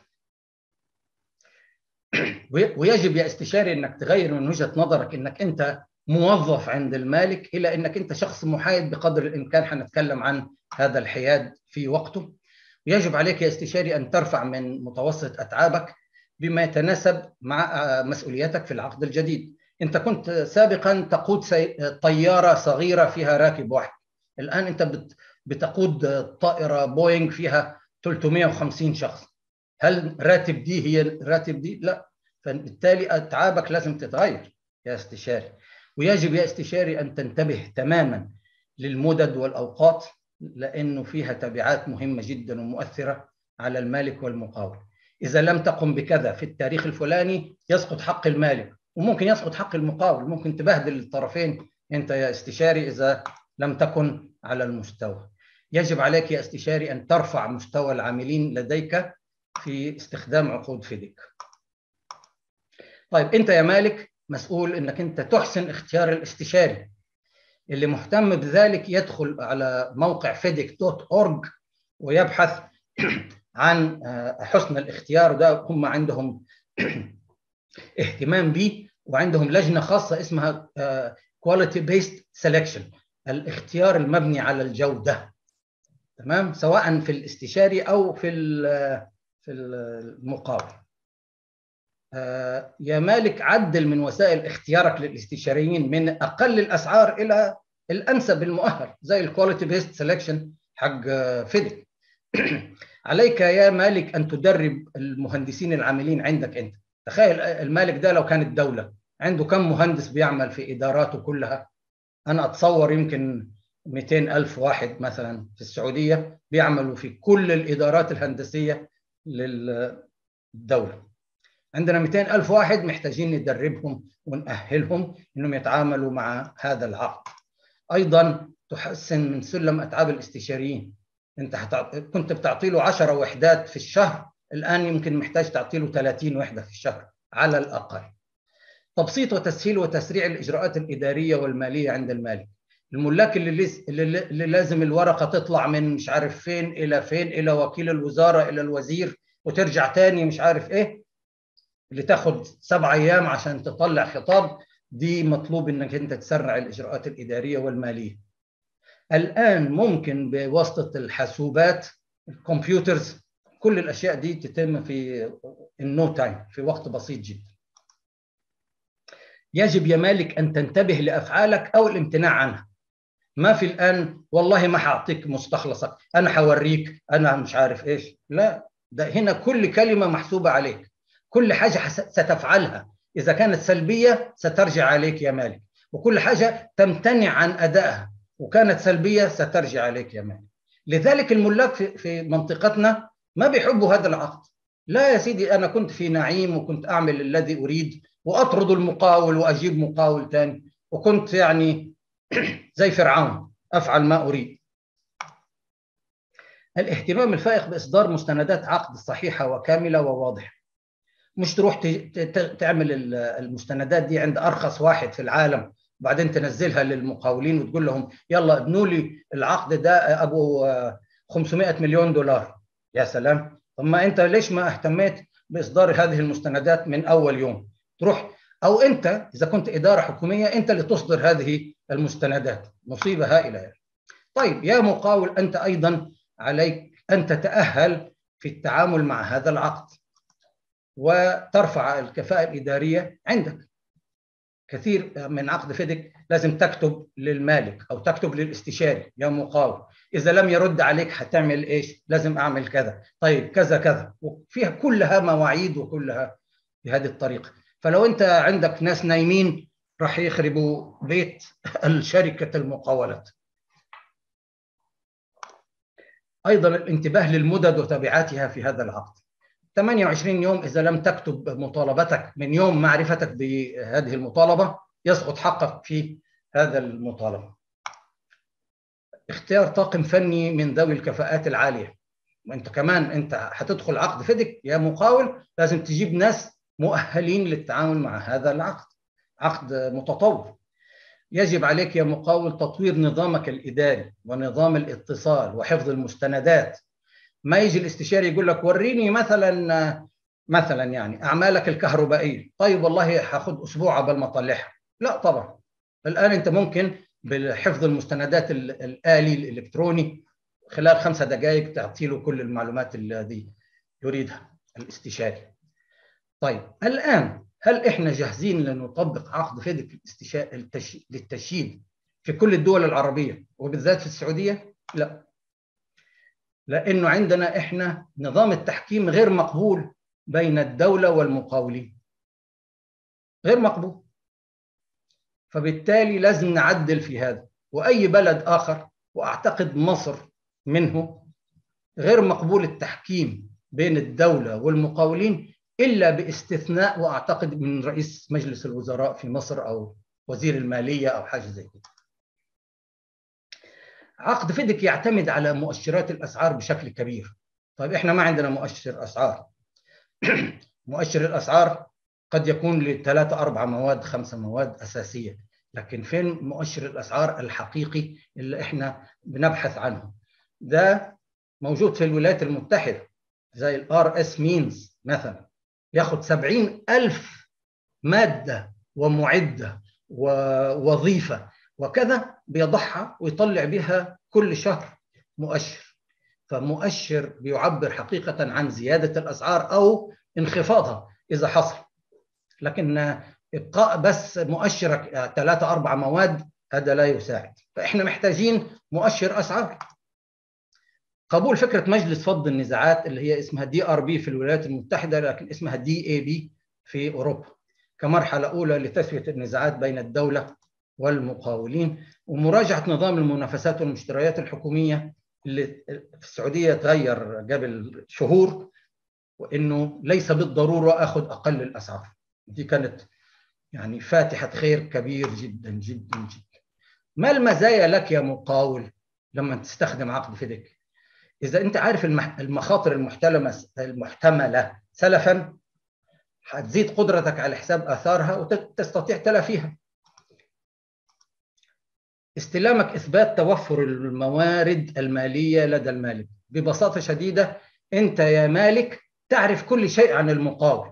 ويجب يا استشاري انك تغير من وجهه نظرك انك انت موظف عند المالك الى انك انت شخص محايد بقدر الامكان حنتكلم عن هذا الحياد في وقته يجب عليك يا استشاري ان ترفع من متوسط اتعابك بما يتناسب مع مسؤولياتك في العقد الجديد انت كنت سابقا تقود طياره صغيره فيها راكب واحد الان انت بتقود طائره بوينغ فيها 350 شخص هل راتب دي هي راتب دي لا فبالتالي اتعابك لازم تتغير يا استشاري ويجب يا استشاري ان تنتبه تماما للمدد والاوقات لانه فيها تبعات مهمه جدا ومؤثره على المالك والمقاول اذا لم تقم بكذا في التاريخ الفلاني يسقط حق المالك وممكن يسقط حق المقاول ممكن تبهدل الطرفين انت يا استشاري اذا لم تكن على المستوى يجب عليك يا استشاري ان ترفع مستوى العاملين لديك في استخدام عقود فيديك طيب انت يا مالك مسؤول انك انت تحسن اختيار الاستشاري اللي مهتم بذلك يدخل على موقع فيديك دوت اورج ويبحث عن حسن الاختيار ده هم عندهم اهتمام به وعندهم لجنه خاصه اسمها كواليتي بيست سelection الاختيار المبني على الجوده تمام سواء في الاستشاري او في في المقاول يا مالك عدل من وسائل اختيارك للاستشاريين من اقل الاسعار الى الانسب المؤهل زي الكواليتي بيست سelection حق فيديك عليك يا مالك ان تدرب المهندسين العاملين عندك انت تخيل المالك ده لو كانت دوله عنده كم مهندس بيعمل في اداراته كلها انا اتصور يمكن 200 ألف واحد مثلا في السعودية بيعملوا في كل الإدارات الهندسية للدولة عندنا 200 ألف واحد محتاجين ندربهم ونأهلهم أنهم يتعاملوا مع هذا العقد أيضا تحسن من سلم أتعاب الاستشاريين أنت هتع... كنت بتعطي له 10 وحدات في الشهر الآن يمكن محتاج تعطي له 30 وحدة في الشهر على الأقل تبسيط وتسهيل وتسريع الإجراءات الإدارية والمالية عند المالك الملاك اللي, لز... اللي لازم الورقة تطلع من مش عارف فين إلى فين إلى وكيل الوزارة إلى الوزير وترجع تاني مش عارف إيه اللي تاخد سبع أيام عشان تطلع خطاب دي مطلوب إنك أنت تسرع الإجراءات الإدارية والمالية الآن ممكن بواسطة الحاسوبات الكمبيوترز كل الأشياء دي تتم في النو تايم في وقت بسيط جدا يجب يا مالك أن تنتبه لأفعالك أو الامتناع عنها ما في الآن والله ما حأعطيك مستخلصك أنا حوريك أنا مش عارف إيش لا ده هنا كل كلمة محسوبة عليك كل حاجة ستفعلها إذا كانت سلبية سترجع عليك يا مالك وكل حاجة تمتنع عن أدائها وكانت سلبية سترجع عليك يا مالك لذلك الملاك في, في منطقتنا ما بيحبوا هذا العقد لا يا سيدي أنا كنت في نعيم وكنت أعمل الذي أريد وأطرد المقاول وأجيب مقاول تاني وكنت يعني زي فرعون أفعل ما أريد الاهتمام الفائق بإصدار مستندات عقد صحيحة وكاملة وواضحة مش تروح تعمل المستندات دي عند أرخص واحد في العالم وبعدين تنزلها للمقاولين وتقول لهم يلا ابنوا لي العقد ده ابو 500 مليون دولار يا سلام طب ما انت ليش ما اهتميت باصدار هذه المستندات من اول يوم تروح او انت اذا كنت اداره حكوميه انت اللي تصدر هذه المستندات مصيبه هائله يعني. طيب يا مقاول انت ايضا عليك ان تتاهل في التعامل مع هذا العقد وترفع الكفاءه الاداريه عندك كثير من عقد فيدك لازم تكتب للمالك او تكتب للاستشاري يا مقاول اذا لم يرد عليك هتعمل ايش لازم اعمل كذا طيب كذا كذا وفيها كلها مواعيد وكلها بهذه الطريقه فلو انت عندك ناس نايمين راح يخربوا بيت الشركه المقاولات ايضا الانتباه للمدد وتبعاتها في هذا العقد 28 يوم إذا لم تكتب مطالبتك من يوم معرفتك بهذه المطالبة يسقط حقك في هذا المطالبة اختيار طاقم فني من ذوي الكفاءات العالية وانت كمان انت هتدخل عقد فدك يا مقاول لازم تجيب ناس مؤهلين للتعامل مع هذا العقد عقد متطور يجب عليك يا مقاول تطوير نظامك الاداري ونظام الاتصال وحفظ المستندات ما يجي الاستشاري يقول لك وريني مثلا مثلا يعني اعمالك الكهربائيه طيب والله هاخد اسبوع قبل ما اطلعها لا طبعا الان انت ممكن بحفظ المستندات الالي الالكتروني خلال خمسة دقائق تعطي له كل المعلومات الذي يريدها الاستشاري طيب الان هل احنا جاهزين لنطبق عقد فيدك للتشييد في كل الدول العربيه وبالذات في السعوديه؟ لا. لانه عندنا احنا نظام التحكيم غير مقبول بين الدوله والمقاولين. غير مقبول. فبالتالي لازم نعدل في هذا واي بلد اخر واعتقد مصر منه غير مقبول التحكيم بين الدوله والمقاولين الا باستثناء واعتقد من رئيس مجلس الوزراء في مصر او وزير الماليه او حاجه زي كده. عقد فيدك يعتمد على مؤشرات الاسعار بشكل كبير. طيب احنا ما عندنا مؤشر اسعار. مؤشر الاسعار قد يكون لثلاثة أربع مواد خمسة مواد أساسية لكن فين مؤشر الأسعار الحقيقي اللي إحنا بنبحث عنه ده موجود في الولايات المتحدة زي الار اس مينز مثلا ياخد سبعين ألف مادة ومعدة ووظيفة وكذا بيضعها ويطلع بها كل شهر مؤشر فمؤشر بيعبر حقيقة عن زيادة الأسعار أو انخفاضها إذا حصل لكن ابقاء بس مؤشر ثلاثة أربع مواد هذا لا يساعد فإحنا محتاجين مؤشر أسعار قبول فكرة مجلس فض النزاعات اللي هي اسمها دي ار بي في الولايات المتحدة لكن اسمها دي اي بي في أوروبا كمرحلة أولى لتسوية النزاعات بين الدولة والمقاولين ومراجعة نظام المنافسات والمشتريات الحكومية اللي في السعودية تغير قبل شهور وإنه ليس بالضرورة أخذ أقل الأسعار دي كانت يعني فاتحة خير كبير جدا جدا جدا ما المزايا لك يا مقاول لما تستخدم عقد فيدك إذا أنت عارف المخاطر المحتملة المحتملة سلفا هتزيد قدرتك على حساب آثارها وتستطيع تلافيها استلامك إثبات توفر الموارد المالية لدى المالك ببساطة شديدة أنت يا مالك تعرف كل شيء عن المقاول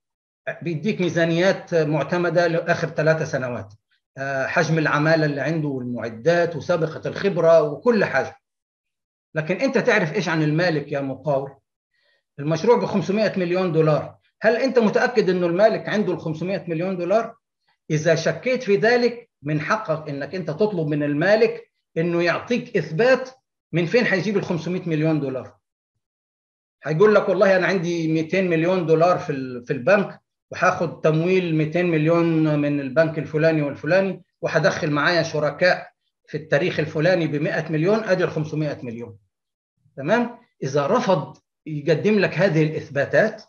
بيديك ميزانيات معتمدة لآخر ثلاثة سنوات حجم العمالة اللي عنده والمعدات وسابقة الخبرة وكل حاجة لكن أنت تعرف إيش عن المالك يا مقاول المشروع ب 500 مليون دولار هل أنت متأكد أنه المالك عنده ال 500 مليون دولار؟ إذا شكيت في ذلك من حقك أنك أنت تطلب من المالك أنه يعطيك إثبات من فين هيجيب ال 500 مليون دولار هيقول لك والله أنا عندي 200 مليون دولار في في البنك وهاخد تمويل 200 مليون من البنك الفلاني والفلاني وهدخل معايا شركاء في التاريخ الفلاني ب 100 مليون ادي ال 500 مليون تمام اذا رفض يقدم لك هذه الاثباتات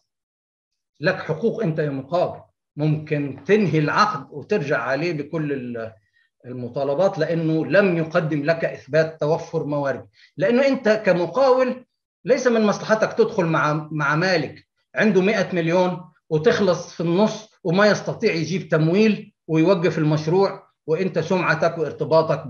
لك حقوق انت يا مقاول ممكن تنهي العقد وترجع عليه بكل المطالبات لانه لم يقدم لك اثبات توفر موارد لانه انت كمقاول ليس من مصلحتك تدخل مع مع مالك عنده 100 مليون وتخلص في النص وما يستطيع يجيب تمويل ويوقف المشروع وانت سمعتك وارتباطك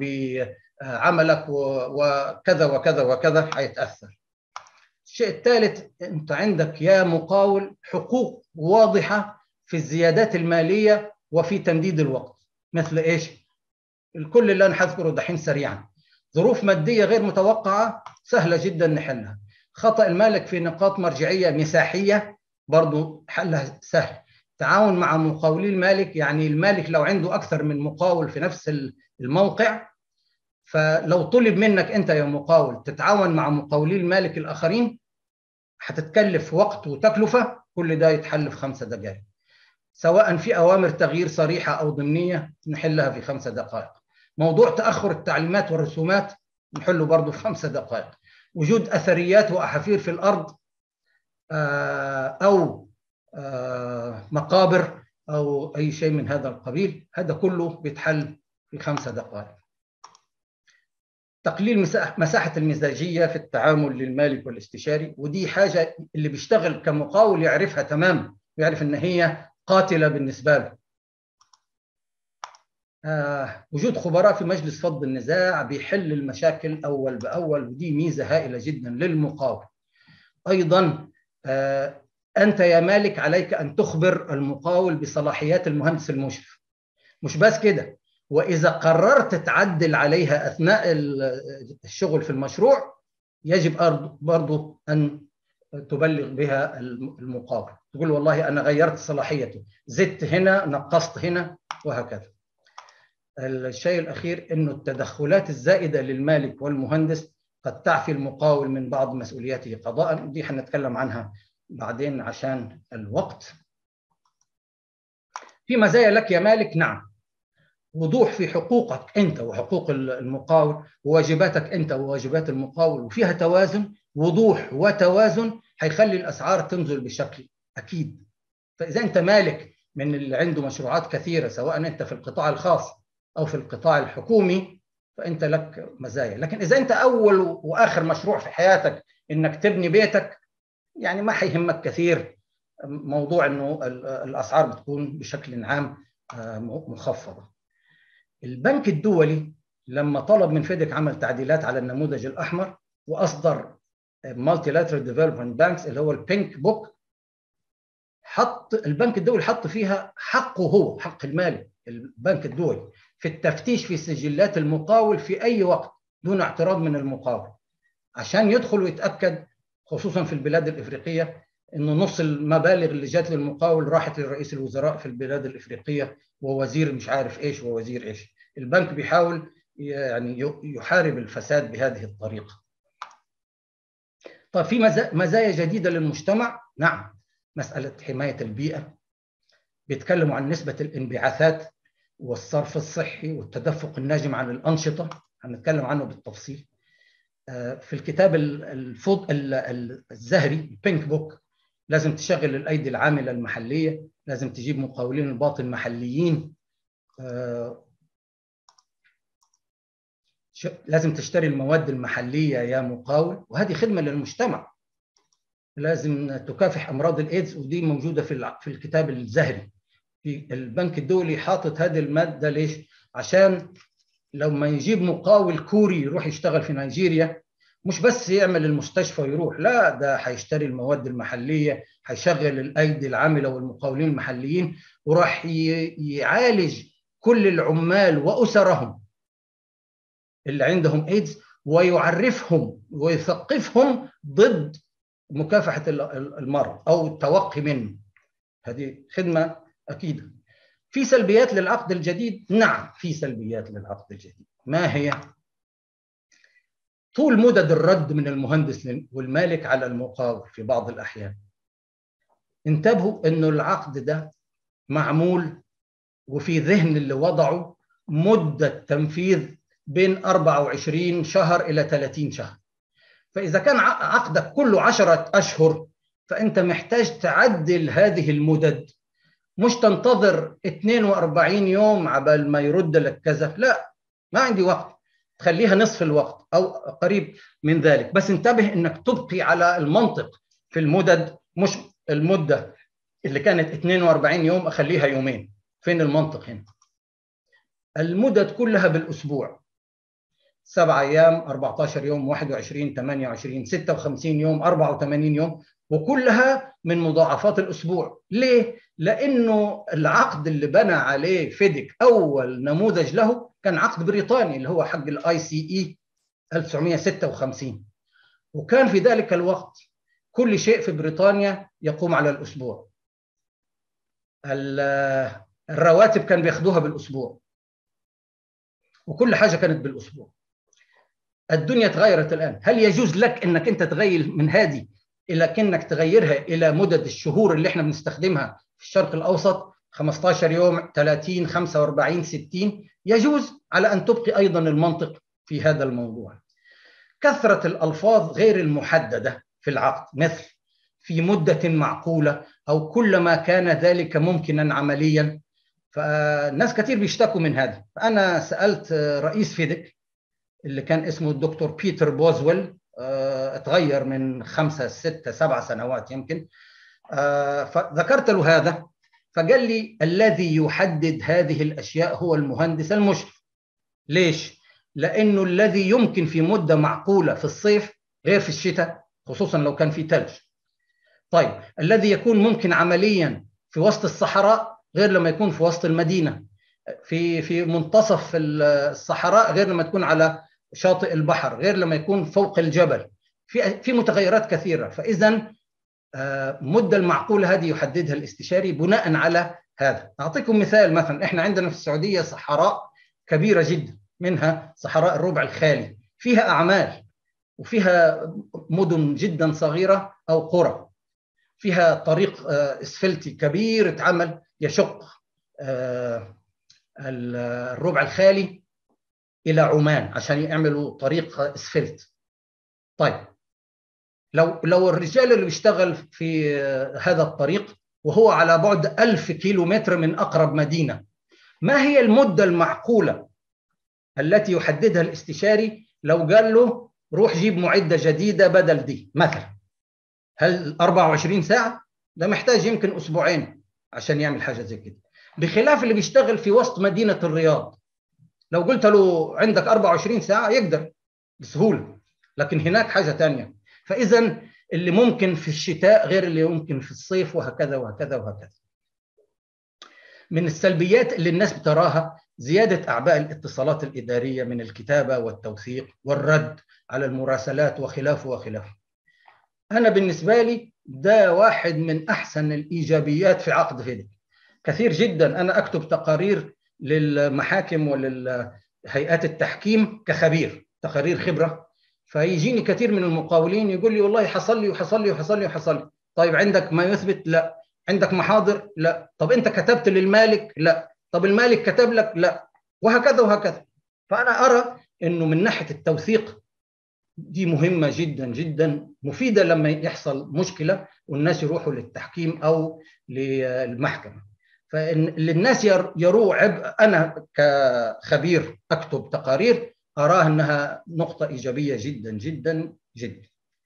بعملك وكذا وكذا وكذا حيتاثر. الشيء الثالث انت عندك يا مقاول حقوق واضحه في الزيادات الماليه وفي تمديد الوقت مثل ايش؟ الكل اللي انا حذكره دحين سريعا. ظروف ماديه غير متوقعه سهله جدا نحلها. خطا المالك في نقاط مرجعيه مساحيه برضو حلها سهل تعاون مع مقاولي المالك يعني المالك لو عنده أكثر من مقاول في نفس الموقع فلو طلب منك أنت يا مقاول تتعاون مع مقاولي المالك الآخرين هتتكلف وقت وتكلفة كل ده يتحل في خمسة دقائق سواء في أوامر تغيير صريحة أو ضمنية نحلها في خمسة دقائق موضوع تأخر التعليمات والرسومات نحله برضه في خمسة دقائق وجود أثريات وأحافير في الأرض أو مقابر أو أي شيء من هذا القبيل هذا كله بيتحل في خمسة دقائق تقليل مساحة المزاجية في التعامل للمالك والاستشاري ودي حاجة اللي بيشتغل كمقاول يعرفها تماما يعرف ان هي قاتلة بالنسبة له آه وجود خبراء في مجلس فض النزاع بيحل المشاكل أول بأول ودي ميزة هائلة جدا للمقاول أيضا آه أنت يا مالك عليك أن تخبر المقاول بصلاحيات المهندس المشرف مش بس كده وإذا قررت تعدل عليها أثناء الشغل في المشروع يجب برضو أن تبلغ بها المقاول تقول والله أنا غيرت صلاحيته زدت هنا نقصت هنا وهكذا الشيء الأخير أنه التدخلات الزائدة للمالك والمهندس قد تعفي المقاول من بعض مسؤولياته قضاء دي حنتكلم عنها بعدين عشان الوقت في مزايا لك يا مالك نعم وضوح في حقوقك انت وحقوق المقاول وواجباتك انت وواجبات المقاول وفيها توازن وضوح وتوازن هيخلي الاسعار تنزل بشكل اكيد فاذا انت مالك من اللي عنده مشروعات كثيره سواء انت في القطاع الخاص او في القطاع الحكومي فانت لك مزايا لكن اذا انت اول واخر مشروع في حياتك انك تبني بيتك يعني ما حيهمك كثير موضوع انه الاسعار بتكون بشكل عام مخفضه البنك الدولي لما طلب من فيدك عمل تعديلات على النموذج الاحمر واصدر مالتي لاترال ديفلوبمنت بانكس اللي هو البينك بوك حط البنك الدولي حط فيها حقه هو حق المالك البنك الدولي في التفتيش في سجلات المقاول في اي وقت دون اعتراض من المقاول عشان يدخل ويتاكد خصوصا في البلاد الافريقيه انه نص المبالغ اللي جات للمقاول راحت لرئيس الوزراء في البلاد الافريقيه ووزير مش عارف ايش ووزير ايش البنك بيحاول يعني يحارب الفساد بهذه الطريقه طيب في مزايا جديده للمجتمع نعم مساله حمايه البيئه بيتكلموا عن نسبه الانبعاثات والصرف الصحي والتدفق الناجم عن الانشطه هنتكلم عنه بالتفصيل في الكتاب الفوض الزهري البينك بوك لازم تشغل الايدي العامله المحليه لازم تجيب مقاولين الباطن محليين لازم تشتري المواد المحليه يا مقاول وهذه خدمه للمجتمع لازم تكافح امراض الايدز ودي موجوده في في الكتاب الزهري في البنك الدولي حاطط هذه الماده ليش عشان لما يجيب مقاول كوري يروح يشتغل في نيجيريا مش بس يعمل المستشفى ويروح لا ده هيشتري المواد المحليه هيشغل الايدي العامله والمقاولين المحليين وراح يعالج كل العمال واسرهم اللي عندهم ايدز ويعرفهم ويثقفهم ضد مكافحه المرض او التوقي منه هذه خدمه اكيده في سلبيات للعقد الجديد نعم في سلبيات للعقد الجديد ما هي طول مدد الرد من المهندس والمالك على المقاول في بعض الأحيان انتبهوا أنه العقد ده معمول وفي ذهن اللي وضعه مدة تنفيذ بين 24 شهر إلى 30 شهر فإذا كان عقدك كله عشرة أشهر فأنت محتاج تعدل هذه المدد مش تنتظر 42 يوم عبال ما يرد لك كذا لا ما عندي وقت تخليها نصف الوقت او قريب من ذلك بس انتبه انك تبقي على المنطق في المدد مش المده اللي كانت 42 يوم اخليها يومين فين المنطق هنا المدد كلها بالاسبوع سبعة ايام 14 يوم 21 28 56 يوم 84 يوم وكلها من مضاعفات الاسبوع ليه لانه العقد اللي بنى عليه فيدك اول نموذج له كان عقد بريطاني اللي هو حق الاي سي اي 1956 وكان في ذلك الوقت كل شيء في بريطانيا يقوم على الاسبوع الرواتب كان بياخدوها بالاسبوع وكل حاجه كانت بالاسبوع الدنيا تغيرت الان هل يجوز لك انك انت تغير من هذه الى كانك تغيرها الى مدد الشهور اللي احنا بنستخدمها في الشرق الاوسط 15 يوم 30 45 60 يجوز على ان تبقي ايضا المنطق في هذا الموضوع كثره الالفاظ غير المحدده في العقد مثل في مده معقوله او كلما كان ذلك ممكنا عمليا فالناس كثير بيشتكوا من هذا فانا سالت رئيس فيدك اللي كان اسمه الدكتور بيتر بوزويل اتغير من خمسة ستة سبع سنوات يمكن فذكرت له هذا فقال لي الذي يحدد هذه الأشياء هو المهندس المشرف ليش؟ لأنه الذي يمكن في مدة معقولة في الصيف غير في الشتاء خصوصا لو كان في ثلج طيب الذي يكون ممكن عمليا في وسط الصحراء غير لما يكون في وسط المدينة في في منتصف الصحراء غير لما تكون على شاطئ البحر غير لما يكون فوق الجبل في في متغيرات كثيره فاذا مده المعقوله هذه يحددها الاستشاري بناء على هذا اعطيكم مثال مثلا احنا عندنا في السعوديه صحراء كبيره جدا منها صحراء الربع الخالي فيها اعمال وفيها مدن جدا صغيره او قرى فيها طريق اسفلتي كبير اتعمل يشق الربع الخالي الى عمان عشان يعملوا طريق اسفلت طيب لو لو الرجال اللي بيشتغل في هذا الطريق وهو على بعد ألف كيلو متر من أقرب مدينة ما هي المدة المعقولة التي يحددها الاستشاري لو قال له روح جيب معدة جديدة بدل دي مثلا هل 24 ساعة؟ ده محتاج يمكن أسبوعين عشان يعمل حاجة زي كده بخلاف اللي بيشتغل في وسط مدينة الرياض لو قلت له عندك 24 ساعة يقدر بسهولة لكن هناك حاجة تانية فإذا اللي ممكن في الشتاء غير اللي ممكن في الصيف وهكذا وهكذا وهكذا من السلبيات اللي الناس بتراها زيادة أعباء الاتصالات الإدارية من الكتابة والتوثيق والرد على المراسلات وخلافه وخلافه أنا بالنسبة لي ده واحد من أحسن الإيجابيات في عقد فيديك كثير جدا أنا أكتب تقارير للمحاكم وللهيئات التحكيم كخبير تقارير خبرة فيجيني كثير من المقاولين يقول لي والله حصل لي وحصل لي وحصل لي وحصل لي طيب عندك ما يثبت لا عندك محاضر لا طب انت كتبت للمالك لا طب المالك كتب لك لا وهكذا وهكذا فانا ارى انه من ناحيه التوثيق دي مهمه جدا جدا مفيده لما يحصل مشكله والناس يروحوا للتحكيم او للمحكمه فاللي الناس يروه عبء انا كخبير اكتب تقارير اراه انها نقطه ايجابيه جدا جدا جدا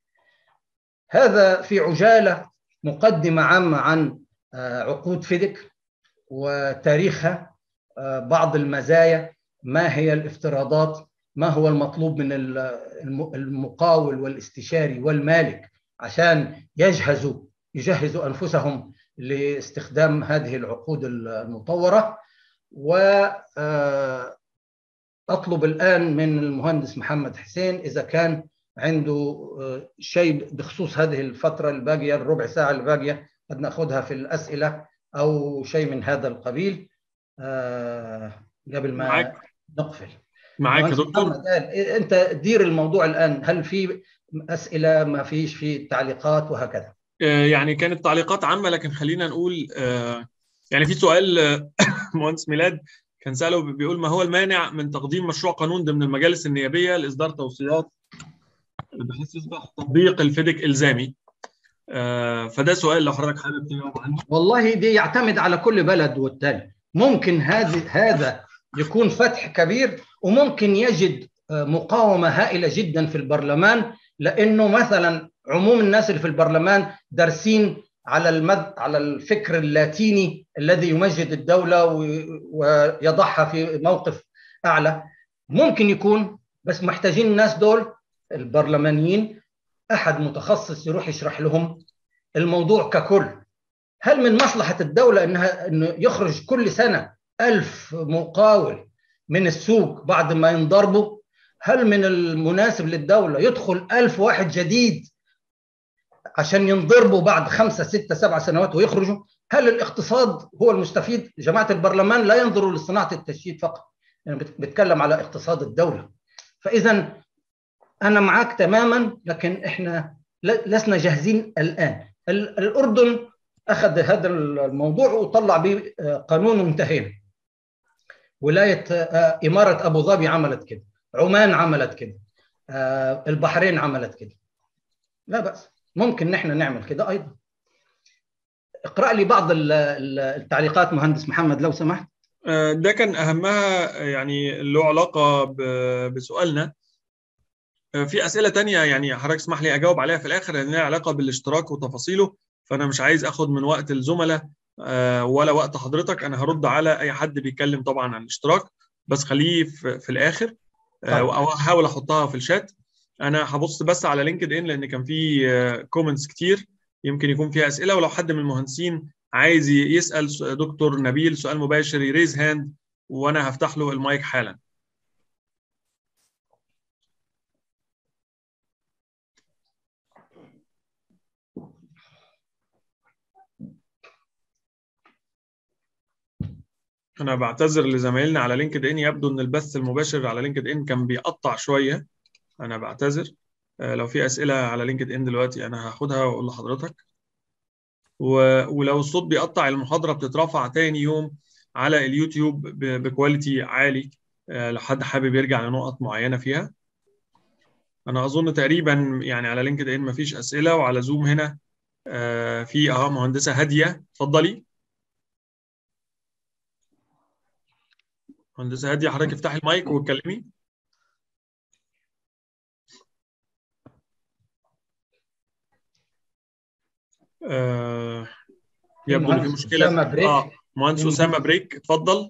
هذا في عجاله مقدمه عامه عن عقود فيدك وتاريخها بعض المزايا ما هي الافتراضات ما هو المطلوب من المقاول والاستشاري والمالك عشان يجهزوا يجهزوا انفسهم لاستخدام هذه العقود المطوره و اطلب الان من المهندس محمد حسين اذا كان عنده شيء بخصوص هذه الفتره الباقيه الربع ساعه الباقيه قد ناخذها في الاسئله او شيء من هذا القبيل قبل ما معك. نقفل معاك يا دكتور انت دير الموضوع الان هل في اسئله ما فيش في تعليقات وهكذا يعني كانت تعليقات عامه لكن خلينا نقول يعني في سؤال مهندس ميلاد كان ساله بيقول ما هو المانع من تقديم مشروع قانون ضمن المجالس النيابيه لاصدار توصيات بحيث يصبح تطبيق الفيدك الزامي فده سؤال لو حضرتك حابب تجاوب عنه والله دي يعتمد على كل بلد والتاني ممكن هذا هذا يكون فتح كبير وممكن يجد مقاومه هائله جدا في البرلمان لانه مثلا عموم الناس اللي في البرلمان دارسين على المد على الفكر اللاتيني الذي يمجد الدوله ويضعها في موقف اعلى ممكن يكون بس محتاجين الناس دول البرلمانيين احد متخصص يروح يشرح لهم الموضوع ككل هل من مصلحه الدوله انها انه يخرج كل سنه ألف مقاول من السوق بعد ما ينضربوا هل من المناسب للدولة يدخل ألف واحد جديد عشان ينضربوا بعد خمسة ستة سبعة سنوات ويخرجوا هل الاقتصاد هو المستفيد جماعة البرلمان لا ينظروا لصناعة التشييد فقط يعني بتكلم على اقتصاد الدولة فإذا أنا معك تماما لكن إحنا لسنا جاهزين الآن الأردن أخذ هذا الموضوع وطلع به قانون وانتهينا ولاية إمارة أبو ظبي عملت كده عمان عملت كده البحرين عملت كده لا بأس ممكن نحن نعمل كده أيضا اقرأ لي بعض التعليقات مهندس محمد لو سمحت ده كان أهمها يعني له علاقة بسؤالنا في اسئله تانية يعني حضرتك اسمح لي اجاوب عليها في الاخر لان لها علاقه بالاشتراك وتفاصيله فانا مش عايز اخد من وقت الزملاء ولا وقت حضرتك انا هرد على اي حد بيتكلم طبعا عن الاشتراك بس خليه في, في الاخر او احاول احطها في الشات انا هبص بس على لينكد ان لان كان في كومنتس كتير يمكن يكون فيها اسئله ولو حد من المهندسين عايز يسال دكتور نبيل سؤال مباشر يريز هاند وانا هفتح له المايك حالا انا بعتذر لزمايلنا على لينكد ان يبدو ان البث المباشر على لينكد ان كان بيقطع شويه انا بعتذر لو في اسئله على لينكد ان دلوقتي انا هاخدها واقول لحضرتك ولو الصوت بيقطع المحاضره بتترفع تاني يوم على اليوتيوب بكواليتي عالي لو حد حابب يرجع لنقط معينه فيها انا اظن تقريبا يعني على لينكد ان مفيش اسئله وعلى زوم هنا في اه مهندسه هاديه اتفضلي مهندسه هاديه حضرتك افتحي المايك واتكلمي آه يبدو ان في مشكله بريك. اه مهندس اسامه بريك اتفضل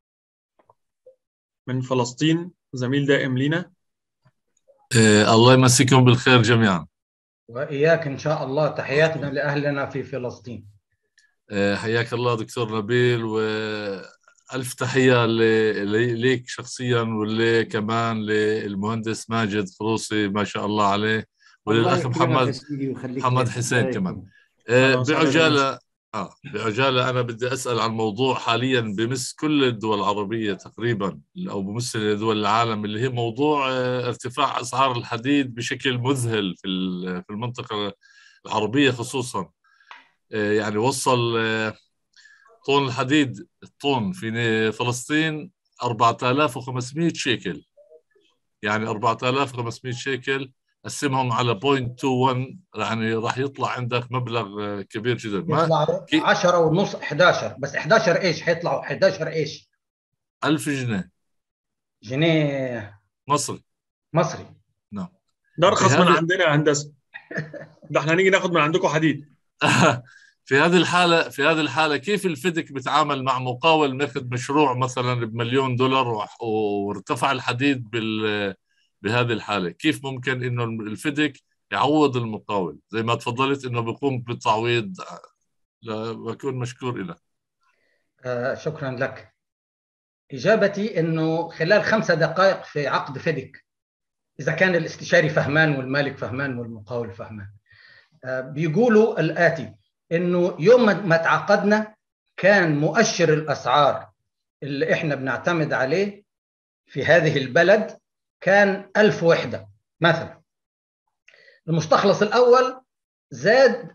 من فلسطين زميل دائم لينا آه الله يمسيكم بالخير جميعا واياك ان شاء الله تحياتنا لاهلنا في فلسطين آه حياك الله دكتور نبيل والف تحيه ليك شخصيا ولي كمان للمهندس ماجد فروسي ما شاء الله عليه وللاخ محمد محمد حسين كمان بعجاله اه بعجاله انا بدي اسال عن موضوع حاليا بمس كل الدول العربيه تقريبا او بمس دول العالم اللي هي موضوع ارتفاع اسعار الحديد بشكل مذهل في في المنطقه العربيه خصوصا يعني وصل طن الحديد الطن في فلسطين 4500 شيكل يعني 4500 شيكل قسمهم على 0.21 يعني راح يطلع عندك مبلغ كبير جدا ما يطلع 10 ونص 11 بس 11 ايش حيطلعوا 11 ايش 1000 جنيه جنيه مصري مصري نعم ده ارخص من عندنا يا هندسه ده احنا هنيجي ناخد من عندكم حديد في هذه الحالة في هذه الحالة كيف الفيدك بتعامل مع مقاول ماخذ مشروع مثلا بمليون دولار وارتفع الحديد بال بهذه الحالة كيف ممكن انه الفيدك يعوض المقاول زي ما تفضلت انه بيقوم بالتعويض بكون مشكور له آه شكرا لك اجابتي انه خلال خمسة دقائق في عقد فيدك اذا كان الاستشاري فهمان والمالك فهمان والمقاول فهمان آه بيقولوا الاتي انه يوم ما تعاقدنا كان مؤشر الاسعار اللي احنا بنعتمد عليه في هذه البلد كان ألف وحدة مثلا المستخلص الأول زاد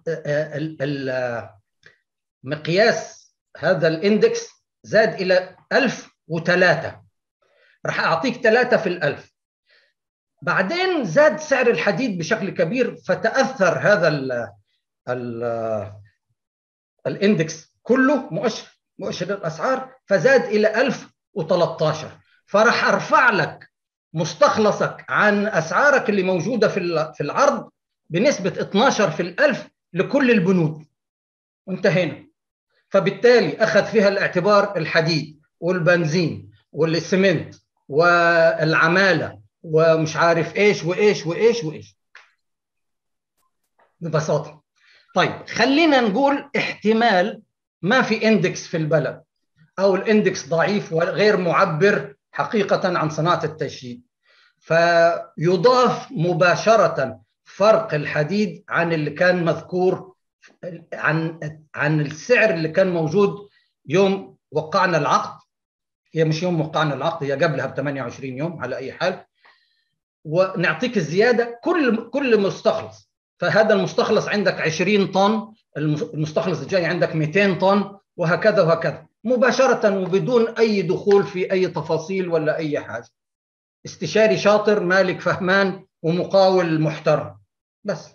مقياس هذا الاندكس زاد إلى ألف وثلاثة راح أعطيك ثلاثة في الألف بعدين زاد سعر الحديد بشكل كبير فتأثر هذا ال ال الاندكس كله مؤشر مؤشر الأسعار فزاد إلى 1013 فراح أرفع لك مستخلصك عن اسعارك اللي موجوده في في العرض بنسبه 12 في الألف لكل البنود وانتهينا فبالتالي اخذ فيها الاعتبار الحديد والبنزين والسمنت والعماله ومش عارف ايش وايش وايش وايش ببساطه طيب خلينا نقول احتمال ما في اندكس في البلد او الاندكس ضعيف وغير معبر حقيقة عن صناعة التشييد فيضاف مباشرة فرق الحديد عن اللي كان مذكور عن عن السعر اللي كان موجود يوم وقعنا العقد هي مش يوم وقعنا العقد هي قبلها ب 28 يوم على اي حال ونعطيك الزياده كل كل مستخلص فهذا المستخلص عندك 20 طن المستخلص الجاي عندك 200 طن وهكذا وهكذا مباشرة وبدون أي دخول في أي تفاصيل ولا أي حاجة استشاري شاطر مالك فهمان ومقاول محترم بس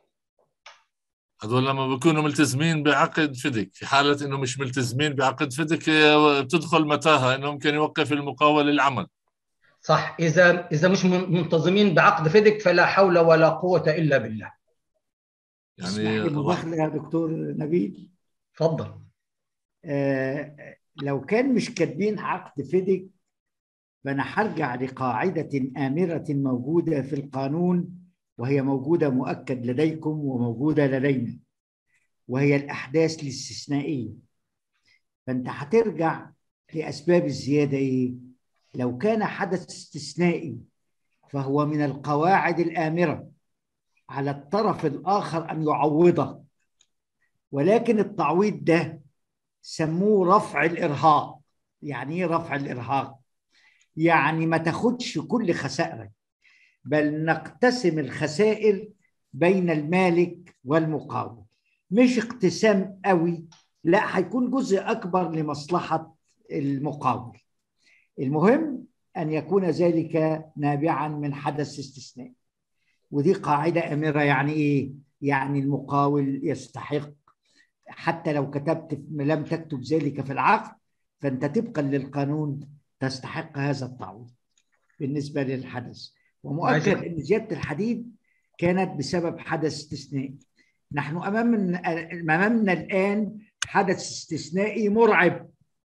هذول لما بيكونوا ملتزمين بعقد فدك في حالة انه مش ملتزمين بعقد فدك بتدخل متاهة انه ممكن يوقف المقاول العمل صح اذا اذا مش من- منتظمين بعقد فيدك فلا حول ولا قوه الا بالله اسمح يعني لي مداخله يا دكتور نبيل تفضل آه، لو كان مش كاتبين عقد فيدك فانا هرجع لقاعده امره موجوده في القانون وهي موجوده مؤكد لديكم وموجوده لدينا وهي الاحداث الاستثنائيه فانت هترجع لاسباب الزياده ايه لو كان حدث استثنائي فهو من القواعد الامره على الطرف الاخر ان يعوضه ولكن التعويض ده سموه رفع الارهاق يعني ايه رفع الارهاق يعني ما تاخدش كل خسائرك بل نقتسم الخسائر بين المالك والمقاول مش اقتسام قوي لا هيكون جزء اكبر لمصلحه المقاول المهم ان يكون ذلك نابعا من حدث استثنائي ودي قاعده امره يعني ايه يعني المقاول يستحق حتى لو كتبت لم تكتب ذلك في العقد فانت طبقا للقانون تستحق هذا التعويض بالنسبه للحدث ومؤكد عايز- ان زياده الحديد كانت بسبب حدث استثنائي نحن امام امامنا الان حدث استثنائي مرعب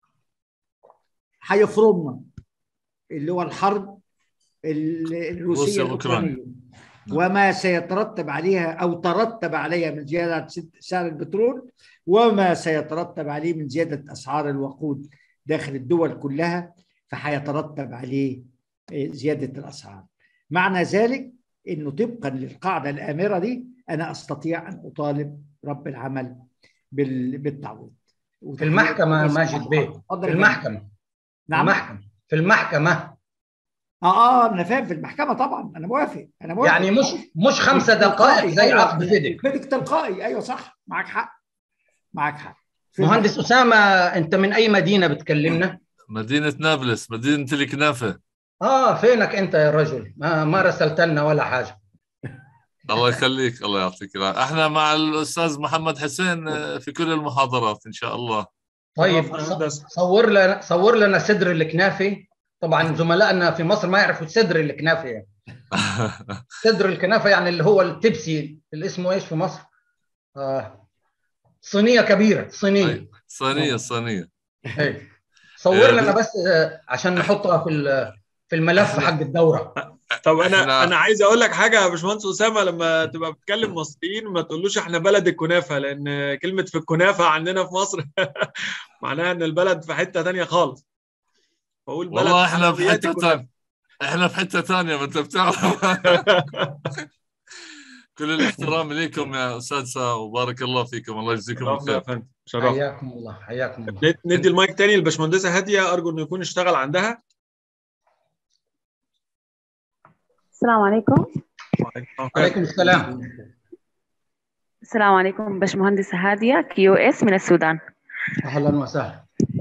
هيفرمنا اللي هو الحرب ال- الروسيه روسيا وأوكرانيا. الاوكرانيه وما سيترتب عليها او ترتب عليها من زياده سعر البترول وما سيترتب عليه من زياده اسعار الوقود داخل الدول كلها فهيترتب عليه زياده الاسعار. معنى ذلك انه طبقا للقاعده الامره دي انا استطيع ان اطالب رب العمل بال- بالتعويض. في المحكمه ماجد بيه اتفضل في يا فندم. المحكمه نعم المحكمه في المحكمه اه اه انا فاهم في المحكمه طبعا انا موافق انا موافق يعني مش مش خمسة دقائق زي أيوة، عقد فيدك فيدك تلقائي ايوه صح معك حق معك حق في مهندس اسامه انت من اي مدينه بتكلمنا؟ مدينة نابلس مدينة الكنافة اه فينك انت يا رجل؟ ما ما رسلت لنا ولا حاجه الله يخليك الله يعطيك العافية احنا مع الأستاذ محمد حسين آه، في كل المحاضرات إن شاء الله طيب شرفنا هندسة. صور لنا صور لنا صدر الكنافه طبعا زملائنا في مصر ما يعرفوا صدر الكنافه يعني. صدر الكنافه يعني اللي هو التبسي اللي اسمه ايش في مصر؟ آه صينيه كبيره صينيه أيوة. صينية صينية إيه. صور لنا بس آه، عشان نحطها في ال- في الملف حق الدوره طب انا إحنا- انا عايز اقول لك حاجه يا باشمهندس اسامه لما تبقى بتكلم مصريين ما تقولوش احنا بلد الكنافه لان كلمه في الكنافه عندنا في مصر معناها ان البلد في حته تانية خالص بقول بلد والله احنا في حلويات حتة الكنافة. ثانية احنا في حتة ثانية ما انت بتعرف كل الاحترام لكم يا أستاذ وبارك الله فيكم الله يجزيكم شرفنا يا الخير فندم شرفنا حياكم الله حياكم الله ندي المايك تاني للباشمهندسه هاديه ارجو انه يكون اشتغل عندها السلام عليكم عليكم السلام السلام عليكم باشمهندسة هادية كيو اس من السودان اهلا وسهلا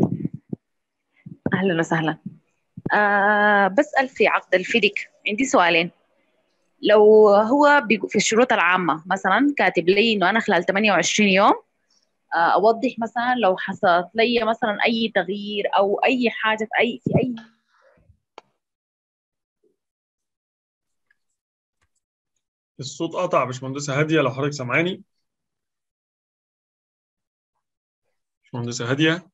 أهلا وسهلا أه بسأل في عقد الفيديك عندي سؤالين لو هو بيقو- في الشروط العامة مثلا كاتب لي إنه أنا خلال 28 يوم آه، أوضح مثلا لو حصلت لي مثلا أي تغيير أو أي حاجة في أي في أي الصوت قطع يا باشمهندسه هاديه لو حضرتك سامعاني باشمهندسه هاديه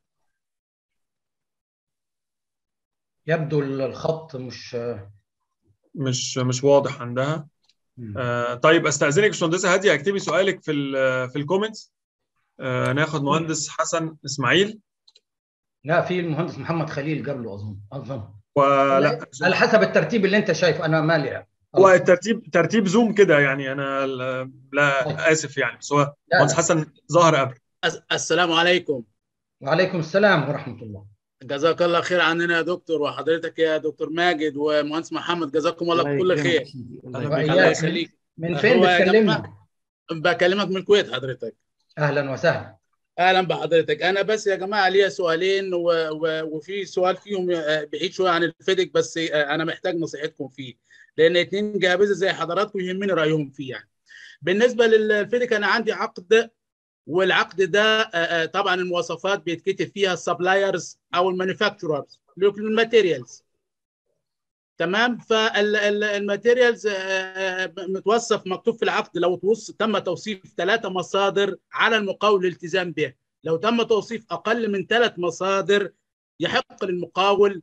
يبدو الخط مش مش مش واضح عندها آه طيب استاذنك يا باشمهندسه هاديه اكتبي سؤالك في ال في الكومنتس آه ناخد مهندس حسن اسماعيل لا في المهندس محمد خليل قبله اظن اظن ولا على حسب الترتيب اللي انت شايفه انا مالي هو الترتيب ترتيب زوم كده يعني انا لا- لا اسف يعني بس هو لا، مهندس لا. حسن ظهر قبل أس- السلام عليكم وعليكم السلام ورحمه الله جزاك الله خير عننا يا دكتور وحضرتك يا دكتور ماجد ومهندس محمد جزاكم الله بكل يكرمك خير سيدي، الله أهلا يكرمك. بك. الله وإياك. يخليك من فين هو يا بتكلمنا جماعة بكلمك من الكويت حضرتك اهلا وسهلا اهلا بحضرتك انا بس يا جماعه ليا سؤالين و... و... وفي سؤال فيهم آه، بعيد شويه عن الفيديك بس آه، انا محتاج نصيحتكم فيه لان اتنين جهابذه زي حضراتكم يهمني رايهم فيه يعني بالنسبه للفيديك انا عندي عقد والعقد ده آه، آه، طبعا المواصفات بيتكتب فيها السبلايرز او المانيفاكتشررز للماتيريالز تمام فالماتيريالز متوصف مكتوب في العقد لو توص تم توصيف ثلاثه مصادر على المقاول الالتزام بها لو تم توصيف اقل من ثلاث مصادر يحق للمقاول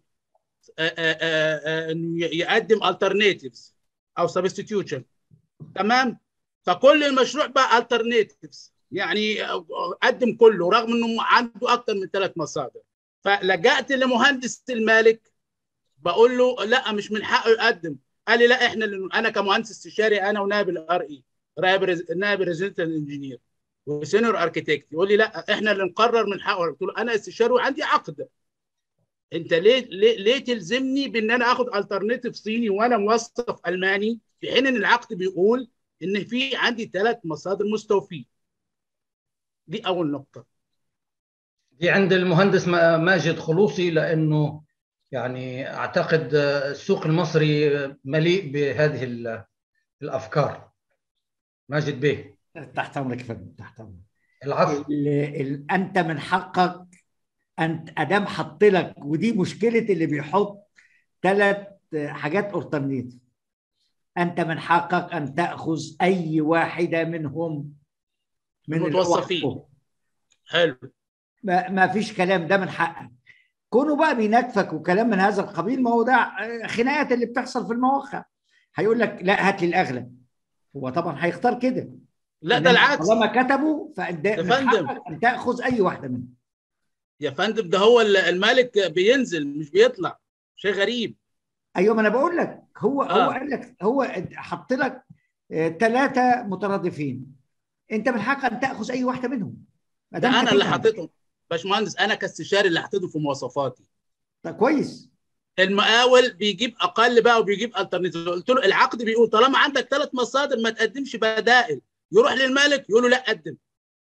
انه يقدم alternatives او substitution تمام فكل المشروع بقى alternatives يعني قدم كله رغم انه عنده اكثر من ثلاث مصادر فلجأت لمهندس المالك بقول له لا مش من حقه يقدم قال لي لا احنا اللي انا كمهندس استشاري انا ونائب الار اي نائب ريزيدنتال انجينير وسينيور اركيتكت يقول لي لا احنا اللي نقرر من حقه قلت له انا استشاري وعندي عقد انت ليه ليه, ليه تلزمني بان انا اخد الترناتيف صيني وانا موظف الماني في حين ان العقد بيقول ان في عندي ثلاث مصادر مستوفين دي اول نقطه دي عند المهندس ماجد خلوصي لانه يعني اعتقد السوق المصري مليء بهذه الافكار ماجد بيه تحت امرك يا فندم تحت امرك العفو انت من حقك انت ادام حط لك ودي مشكله اللي بيحط ثلاث حاجات اورترنيتيف انت من حقك ان تاخذ اي واحده منهم من المتوصفين حلو ما, ما فيش كلام ده من حقك كونه بقى بينكفك وكلام من هذا القبيل ما هو ده خناقات اللي بتحصل في المواقع هيقول لك لا هات لي الاغلى هو طبعا هيختار كده لا ده العكس طالما كتبوا فانت من حقك ان تاخذ اي واحده منهم يا فندم ده هو المالك بينزل مش بيطلع شيء غريب ايوه ما انا بقول لك هو آه. هو قال لك هو حط لك ثلاثه مترادفين انت من حقك ان تاخذ اي واحده منهم ده انا اللي حطيتهم باشمهندس انا كاستشاري اللي حطيته في مواصفاتي طيب كويس المقاول بيجيب اقل بقى وبيجيب الترناتيف قلت له العقد بيقول طالما عندك ثلاث مصادر ما تقدمش بدائل يروح للمالك يقول له لا قدم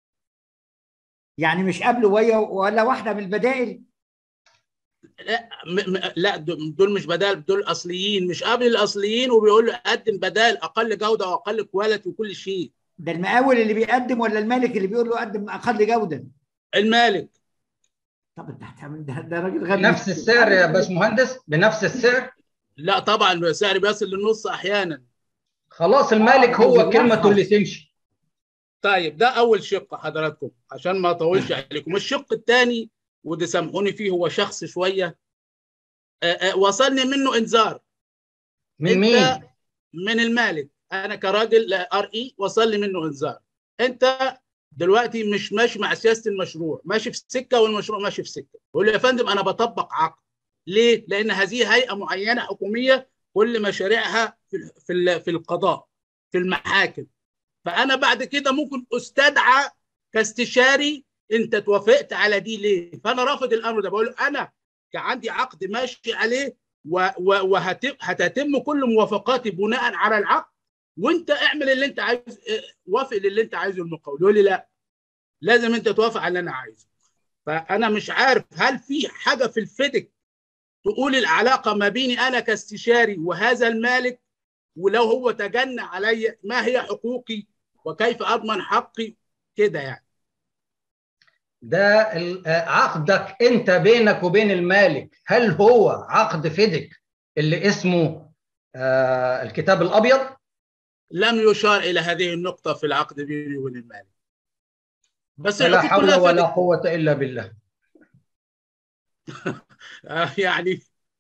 يعني مش قبله ويا ولا واحده من البدائل لا م- م- لا دول مش بدائل دول اصليين مش قبل الاصليين وبيقول له قدم بدائل اقل جوده واقل كواليتي وكل شيء ده المقاول اللي بيقدم ولا المالك اللي بيقول له قدم اقل جوده المالك طب انت هتعمل ده ده راجل غبي بنفس السعر يا باشمهندس بنفس السعر لا طبعا السعر بيصل للنص احيانا خلاص المالك هو كلمته اللي تمشي طيب ده اول شق حضراتكم عشان ما اطولش عليكم الشق الثاني وده سامحوني فيه هو شخص شويه آآ آآ وصلني منه انذار من مين من المالك انا كراجل ار اي وصل لي منه انذار انت دلوقتي مش ماشي مع سياسه المشروع ماشي في سكه والمشروع ماشي في سكه بقول له يا فندم انا بطبق عقد ليه لان هذه هيئه معينه حكوميه كل مشاريعها في في في القضاء في المحاكم فانا بعد كده ممكن استدعى كاستشاري انت توافقت على دي ليه فانا رافض الامر ده بقول انا عندي عقد ماشي عليه وهتتم كل موافقاتي بناء على العقد وانت اعمل اللي انت عايز وافق للي انت عايزه المقاول يقول لي لا لازم انت توافق على اللي انا عايزه فانا مش عارف هل في حاجه في الفيدك تقول العلاقه ما بيني انا كاستشاري وهذا المالك ولو هو تجنى علي ما هي حقوقي وكيف اضمن حقي كده يعني ده عقدك انت بينك وبين المالك هل هو عقد فيدك اللي اسمه آه الكتاب الابيض لم يشار الى هذه النقطه في العقد بيني وبين المالك بس لا حول ولا قوه الا بالله يعني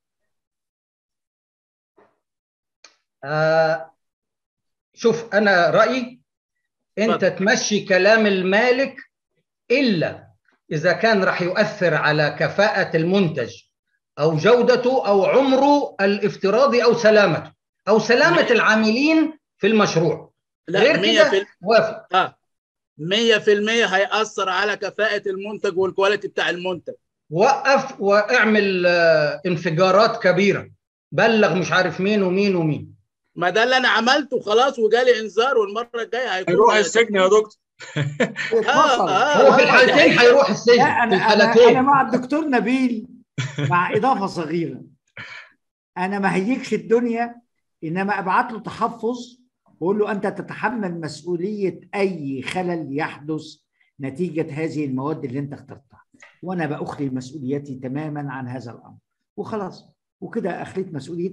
آه شوف انا رايي انت فضل. تمشي كلام المالك الا اذا كان راح يؤثر على كفاءه المنتج او جودته او عمره الافتراضي او سلامته او سلامه العاملين في المشروع لا غير كده في... وافق اه 100% هيأثر على كفاءة المنتج والكواليتي بتاع المنتج وقف واعمل انفجارات كبيرة بلغ مش عارف مين ومين ومين ما ده اللي انا عملته خلاص وجالي انذار والمره الجايه هيكون هيروح السجن يا دكتور آه آه هو في الحالتين هيروح السجن لا انا في انا, الحالتين أنا مع الدكتور نبيل مع اضافه صغيره انا ما هيجش الدنيا انما ابعت له تحفظ واقول له انت تتحمل مسؤوليه اي خلل يحدث نتيجه هذه المواد اللي انت اخترتها وانا باخلي مسؤوليتي تماما عن هذا الامر وخلاص وكده اخليت مسؤوليتك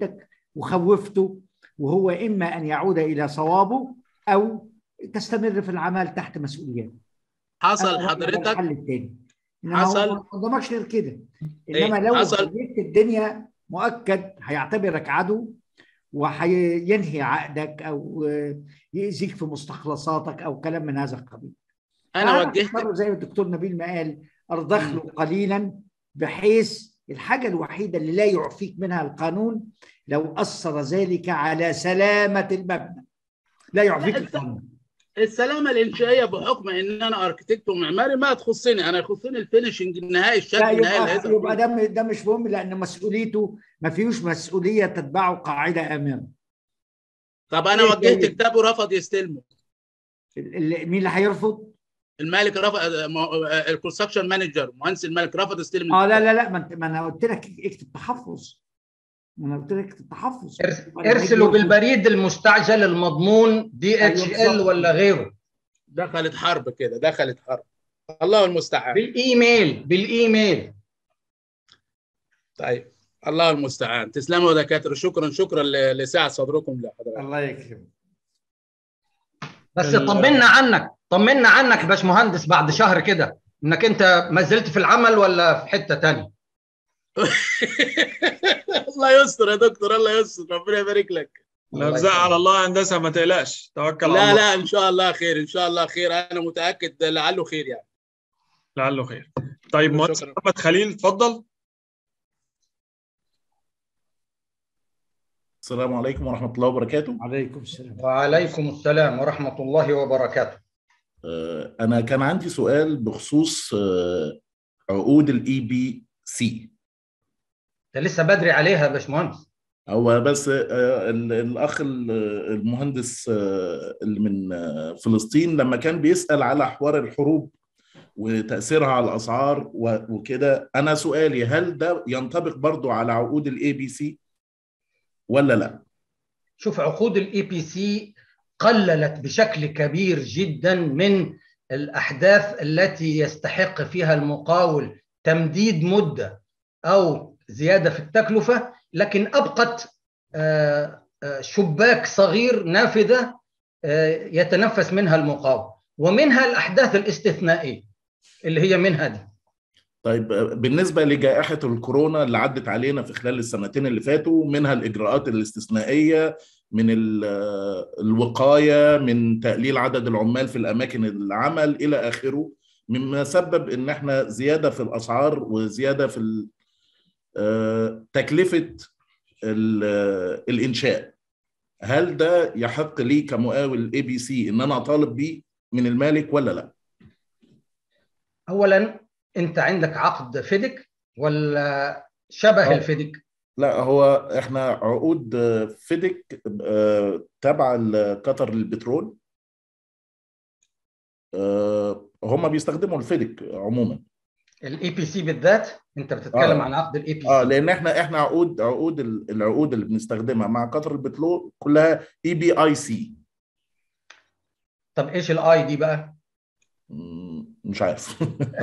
وخوفته وهو اما ان يعود الى صوابه او تستمر في العمل تحت مسؤوليات حصل حضرتك الحل الثاني حصل- ما قدامكش غير كده إيه، انما لو حصل- خليت الدنيا مؤكد هيعتبرك عدو وهينهي عقدك او يأذيك في مستخلصاتك او كلام من هذا القبيل انا فأنا وجهت أختار زي ما الدكتور نبيل ما قال ارضخ له قليلا بحيث الحاجه الوحيده اللي لا يعفيك منها القانون لو اثر ذلك على سلامه المبنى لا يعفيك لا، القانون السلامه الانشائيه بحكم ان انا اركتكت ومعماري ما تخصني انا يخصني الفينشنج النهائي الشكل لا النهائي يبقى, اللي يبقى ده ده مش مهم لان مسؤوليته ما فيهوش مسؤوليه تتبعه قاعده امامه طب انا إيه وجهت جيد. كتاب ورفض يستلمه ال- ال- مين اللي هيرفض؟ المالك رفض الكونستراكشن مانجر مهندس المالك رفض يستلم اه لا لا لا ما, انت- ما انا قلت لك اكتب تحفظ ما انا قلت لك اكتب تحفظ ارس- يبقى لما يجي ارسلوا يرفض- بالبريد المستعجل المضمون دي اتش أيوة ال بالظبط. ولا غيره دخلت حرب كده دخلت حرب الله المستعان بالايميل بالايميل طيب الله المستعان تسلموا يا دكاتره شكرا شكرا ل- لسعه صدركم لحضرتك الله يكرمك بس ال- طمنا عنك طمنا عنك يا باشمهندس بعد شهر كده انك انت ما زلت في العمل ولا في حته تانية الله يستر يا دكتور الله يستر ربنا يبارك لك الارزاق على الله هندسه ما تقلقش توكل على لا الله لا ان شاء الله خير ان شاء الله خير انا متاكد لعله خير يعني لعله خير طيب مهندس شكراً. محمد خليل اتفضل السلام عليكم ورحمة الله وبركاته عليكم السلام وعليكم السلام ورحمه الله وبركاته آه، أنا كان عندي سؤال بخصوص آه، عقود الإي بي سي ده لسه بدري عليها يا باشمهندس هو بس آه، ال- الأخ ال- المهندس آه، اللي من آه، فلسطين لما كان بيسأل على حوار الحروب وتأثيرها على الأسعار و- وكده أنا سؤالي هل ده ينطبق برضو على عقود الإي بي سي ولا لا؟ شوف عقود الاي بي سي قللت بشكل كبير جدا من الاحداث التي يستحق فيها المقاول تمديد مده او زياده في التكلفه لكن ابقت آه، آه، شباك صغير نافذه آه، يتنفس منها المقاول ومنها الاحداث الاستثنائيه اللي هي منها دي طيب بالنسبة لجائحة الكورونا اللي عدت علينا في خلال السنتين اللي فاتوا منها الإجراءات الاستثنائية من ال- الوقاية من تقليل عدد العمال في الأماكن العمل إلى آخره مما سبب إن إحنا زيادة في الأسعار وزيادة في ال- آه، تكلفة ال- الإنشاء هل ده يحق لي كمقاول اي بي سي ان انا اطالب بيه من المالك ولا لا؟ اولا انت عندك عقد فيدك ولا شبه آه. الفيدك لا هو احنا عقود آه، فيدك آه، تابعه لقطر للبترول آه، هم بيستخدموا الفيدك عموما الاي بي سي بالذات انت بتتكلم آه. عن عقد الاي بي اه سي لان احنا احنا عقود عقود ال- العقود اللي بنستخدمها مع قطر البترول كلها اي بي اي سي طب ايش الاي دي بقى مش عارف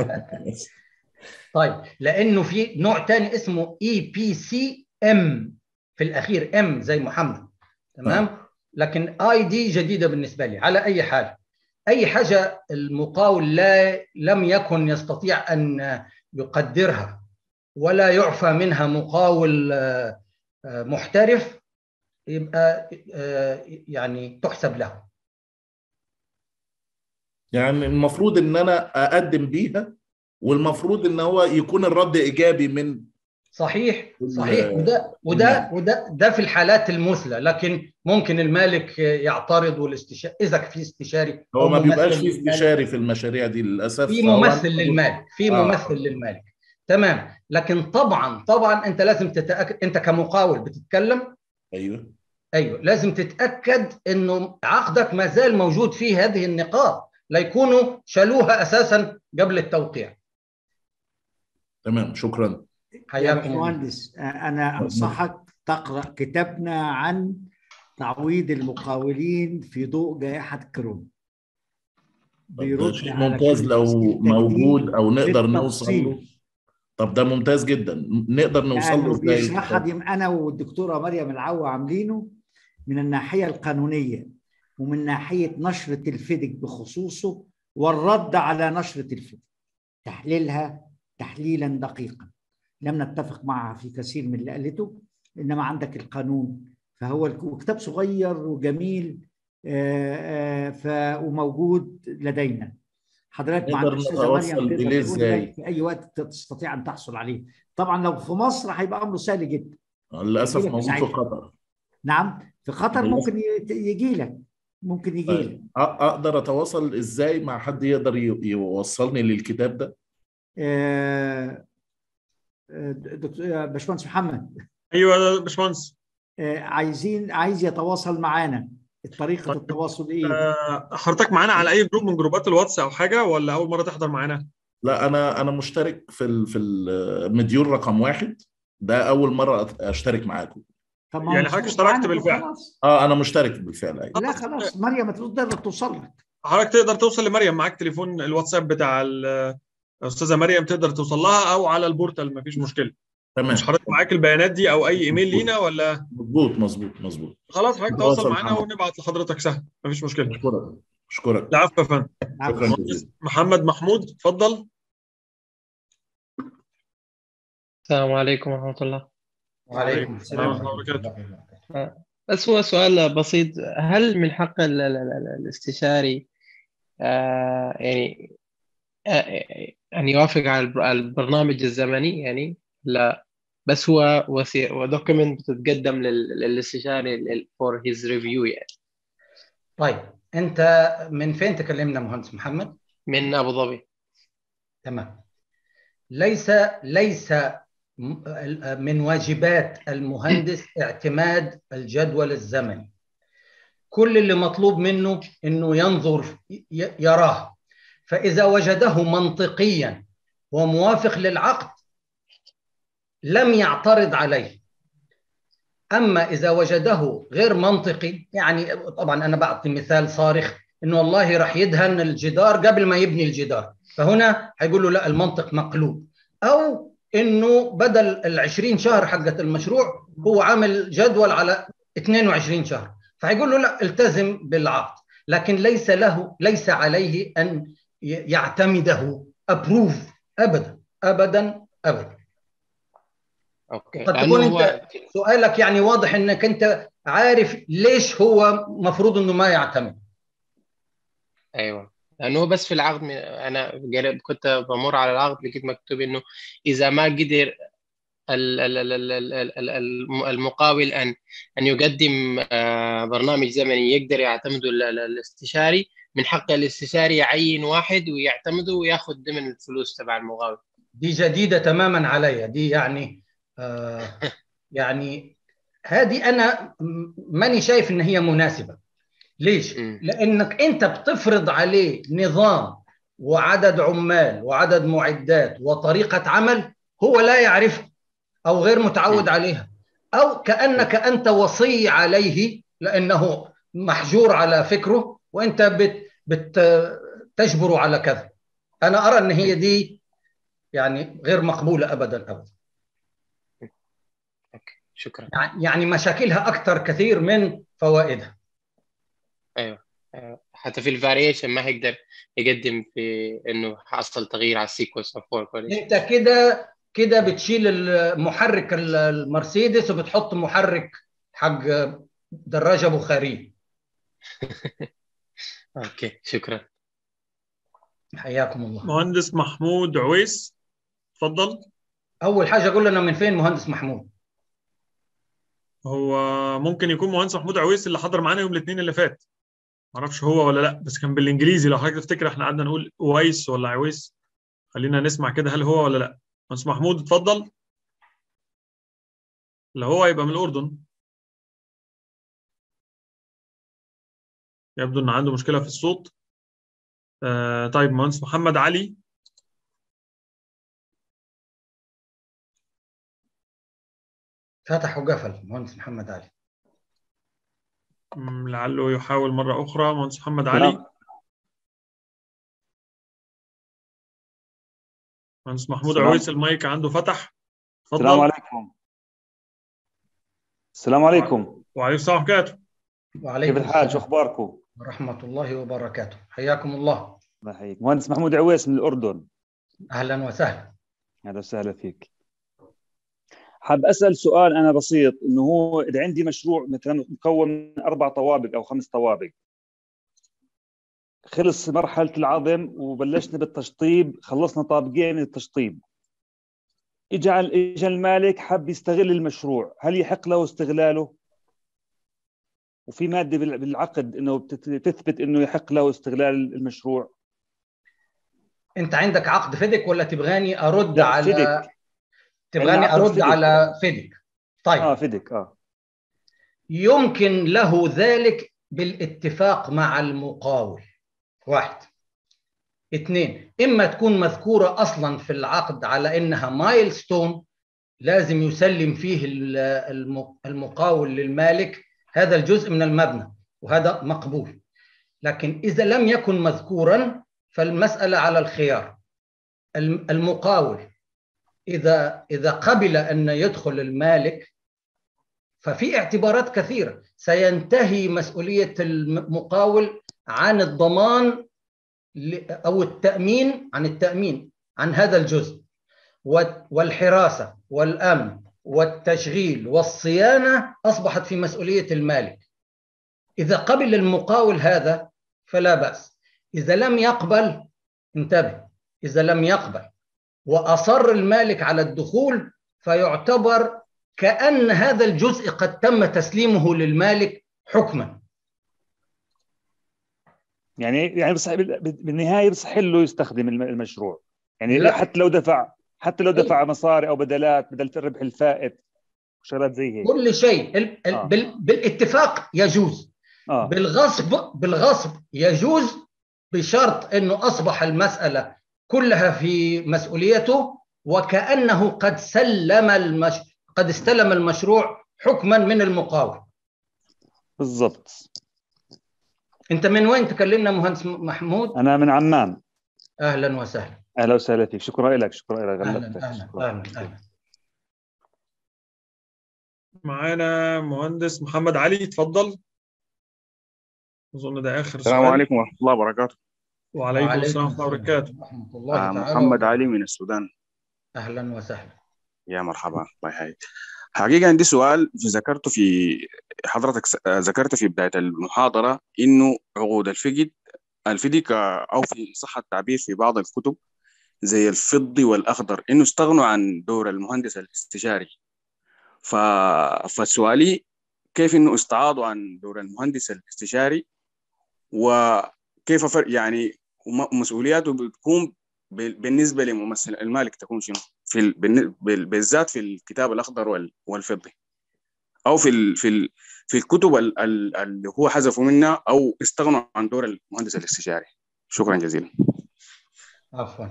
طيب لانه في نوع تاني اسمه اي بي سي ام في الاخير ام زي محمد تمام لكن اي دي جديده بالنسبه لي على اي حال اي حاجه المقاول لا لم يكن يستطيع ان يقدرها ولا يعفى منها مقاول آه، آه، محترف يبقى آه، يعني تحسب له يعني المفروض ان انا اقدم بيها والمفروض ان هو يكون الرد ايجابي من صحيح ال- صحيح وده وده المالك. وده ده في الحالات المثلى لكن ممكن المالك يعترض والاستشاري اذا في استشاري هو أو ما بيبقاش ممثل في للمالك. استشاري في المشاريع دي للاسف في فهو ممثل عنده- للمالك في آه. ممثل للمالك تمام لكن طبعا طبعا انت لازم تتاكد انت كمقاول بتتكلم ايوه ايوه لازم تتاكد انه عقدك ما زال موجود فيه هذه النقاط لا يكونوا شالوها اساسا قبل التوقيع تمام شكرا يا حياكم الله باشمهندس انا انصحك تقرا كتابنا عن تعويض المقاولين في ضوء جائحه كورونا طب ده بيرد شيء على ممتاز كل لو أسئلتك دي موجود او نقدر نوصل له بالتفصيل. طب ده ممتاز جدا نقدر نوصل له يعني ازاي بيشرحها دي انا والدكتوره مريم العوا عاملينه من الناحيه القانونيه ومن ناحيه نشره الفيدك بخصوصه والرد على نشره الفيدك تحليلها تحليلا دقيقا لم نتفق معها في كثير من اللي قالته انما عندك القانون فهو الك- وكتاب صغير وجميل آه، آه، ف وموجود لدينا حضرتك مع نقدر الاستاذه مريم نتوصل تقدر إليه تقول إزاي؟ لك في اي وقت تستطيع ان تحصل عليه طبعا لو في مصر هيبقى امره سهل جدا للاسف يجيلك موجود في ساعتها. قطر نعم في قطر للأسف. ممكن يجي لك ممكن يجي لك طيب. أ- اقدر اتواصل ازاي مع حد يقدر ي- يوصلني للكتاب ده آه، آه، دكتور آه، باشمهندس محمد ايوه يا باشمهندس آه، عايزين عايز يتواصل معانا طريقة طيب. التواصل ايه؟ آه، حضرتك معانا على اي جروب من جروبات الواتس او حاجه ولا اول مره تحضر معانا؟ لا انا انا مشترك في ال في المديول رقم واحد ده اول مره أت- اشترك معاكم طب ما هو يعني حضرتك مشترك اشتركت معانا بالفعل. خلاص. اه انا مشترك بالفعل ايوه لا خلاص مريم تقدر توصل لك حضرتك تقدر توصل لمريم معاك تليفون الواتساب بتاع ال- الاستاذه مريم تقدر توصل لها او على البورتال مفيش مشكله تمام مش حضرتك معاك البيانات دي او اي ايميل لينا ولا مظبوط مظبوط مظبوط خلاص حضرتك نتواصل تواصل معانا معاك. ونبعت لحضرتك سهل مفيش مشكله اشكرك اشكرك العفو يا فندم شكرا جزيلا محمد محمود اتفضل السلام عليكم ورحمة الله وعليكم السلام السلام ورحمة الله وبركاته. بس هو سؤال بسيط هل من حق ال- ال- ال- الاستشاري آه، يعني آه، أن يوافق على الب- على البرنامج الزمني يعني لا بس هو وثي- ودوكيمنت بتتقدم لل- للاستشاري فور هيز ريفيو يعني طيب انت من فين تكلمنا مهندس محمد؟ من أبو ظبي تمام ليس ليس م- من واجبات المهندس اعتماد الجدول الزمني كل اللي مطلوب منه انه ينظر ي- يراه فاذا وجده منطقيا وموافق للعقد لم يعترض عليه اما اذا وجده غير منطقي يعني طبعا انا بعطي مثال صارخ انه والله راح يدهن الجدار قبل ما يبني الجدار فهنا هيقول له لا المنطق مقلوب او انه بدل ال 20 شهر حقت المشروع هو عامل جدول على 22 شهر فهيقول له لا التزم بالعقد لكن ليس له ليس عليه ان ي- يعتمده ابروف ابدا ابدا ابدا أوكي قد لأنه تكون هو انت سؤالك يعني واضح انك انت عارف ليش هو مفروض انه ما يعتمد ايوه لانه هو بس في العقد من- انا قريت كنت بمر على العقد لقيت مكتوب انه اذا ما قدر ال- ال- ال- ال- ال- ال- ال- المقاول ان ان يقدم آه، برنامج زمني يقدر يعتمده ال- ال- الاستشاري من حق الاستشاري يعين واحد ويعتمده وياخذ ضمن الفلوس تبع المقاول دي جديده تماما علي دي يعني آه يعني هذه انا م- ماني شايف ان هي مناسبه ليش؟ مم. لانك انت بتفرض عليه نظام وعدد عمال وعدد معدات وطريقه عمل هو لا يعرفها او غير متعود م. عليها او كانك انت وصي عليه لانه محجور على فكره وانت بت بت تجبره على كذا انا ارى ان هي دي يعني غير مقبوله ابدا ابدا اوكي شكرا يعني مشاكلها اكثر كثير من فوائدها ايوه آه، حتى في الفاريشن ما هيقدر يقدم في انه حصل تغيير على السيكونس اوف ورك ولا شيء انت كده كده بتشيل المحرك المرسيدس وبتحط محرك حق دراجه بخاريه اوكي شكرا حياكم الله مهندس محمود عويس اتفضل اول حاجه قول لنا من فين مهندس محمود هو ممكن يكون مهندس محمود عويس اللي حضر معانا يوم الاثنين اللي فات معرفش هو ولا لا بس كان بالانجليزي لو حضرتك تفتكر احنا قعدنا نقول اويس ولا عويس خلينا نسمع كده هل هو ولا لا مهندس محمود اتفضل لو هو يبقى من الاردن يبدو ان عنده مشكله في الصوت آه طيب مهندس محمد علي فتح وقفل مهندس محمد علي مم، لعله يحاول مره اخرى مهندس محمد علي مهندس محمود السلام. عويس المايك عنده فتح السلام اتفضل عليكم السلام عليكم وعليكم السلام ورحمه الله وعليكم كيف الحال شو السلام اخباركم؟ ورحمة الله وبركاته حياكم الله الله يحييك مهندس محمود عويس من الاردن أهلا وسهلا اهلا وسهلا فيك حاب اسال سؤال انا بسيط انه هو اذا عندي مشروع مثلا مكون من اربع طوابق او خمس طوابق خلص مرحله العظم وبلشنا بالتشطيب خلصنا طابقين من التشطيب اجى على- اجى المالك حب يستغل المشروع هل يحق له استغلاله وفي ماده بال- بالعقد انه بتت- تثبت انه يحق له استغلال المشروع أنت عندك عقد فيدك ولا تبغاني أرد لا، على فيدك. تبغاني عقد أرد فيدك. على فيدك طيب اه فدك اه يمكن له ذلك بالاتفاق مع المقاول واحد اثنين إما تكون مذكورة أصلا في العقد على إنها مايلستون لازم يسلم فيه ال- الم- المقاول للمالك هذا الجزء من المبنى وهذا مقبول لكن إذا لم يكن مذكورا فالمسألة على الخيار الم- المقاول إذا إذا قبل أن يدخل المالك ففي اعتبارات كثيرة سينتهي مسؤولية المقاول عن الضمان ل- أو التأمين عن التأمين عن هذا الجزء و- والحراسة والأمن والتشغيل والصيانة أصبحت في مسؤولية المالك إذا قبل المقاول هذا فلا بأس إذا لم يقبل انتبه إذا لم يقبل وأصر المالك على الدخول فيعتبر كأن هذا الجزء قد تم تسليمه للمالك حكما يعني يعني بصح بال- بالنهايه بصح له يستخدم الم- المشروع يعني لا. حتى لو دفع حتى لو دفع مصاري او بدلات بدل الربح الفائت شغلات زي هيك كل شيء ال- ال- آه. بال- بالاتفاق يجوز اه بالغصب بالغصب يجوز بشرط انه اصبح المساله كلها في مسؤوليته وكانه قد سلم المش... قد استلم المشروع حكما من المقاول بالضبط انت من وين تكلمنا مهندس محمود انا من عمان اهلا وسهلا اهلا وسهلا فيك شكرا لك شكرا لك اهلا غلبتك اهلا شكرا. اهلا اهلا معانا مهندس محمد علي اتفضل اظن ده اخر السلام سؤال عليكم ورحمة الله وبركاته وعليكم السلام ورحمه الله وبركاته ورحمه الله آه، تعالى محمد وبركاته. علي من السودان اهلا وسهلا يا مرحبا الله يحييك حقيقة عندي سؤال في ذكرته في حضرتك س- آه، ذكرت في بداية المحاضرة إنه عقود الفقد الفدك آه، أو في صح التعبير في بعض الكتب زي الفضي والأخضر إنه استغنوا عن دور المهندس الاستشاري ف... فسؤالي كيف إنه استعاضوا عن دور المهندس الاستشاري وكيف فرق يعني وم- مسؤولياته بتكون بال- بالنسبه لممثل المالك تكون شنو؟ في ال... بالن- بال- بالذات في الكتاب الاخضر وال... والفضي او في ال... في ال... في الكتب ال... ال... اللي هو حذفوا منها او استغنوا عن دور المهندس الاستشاري شكرا جزيلا عفوا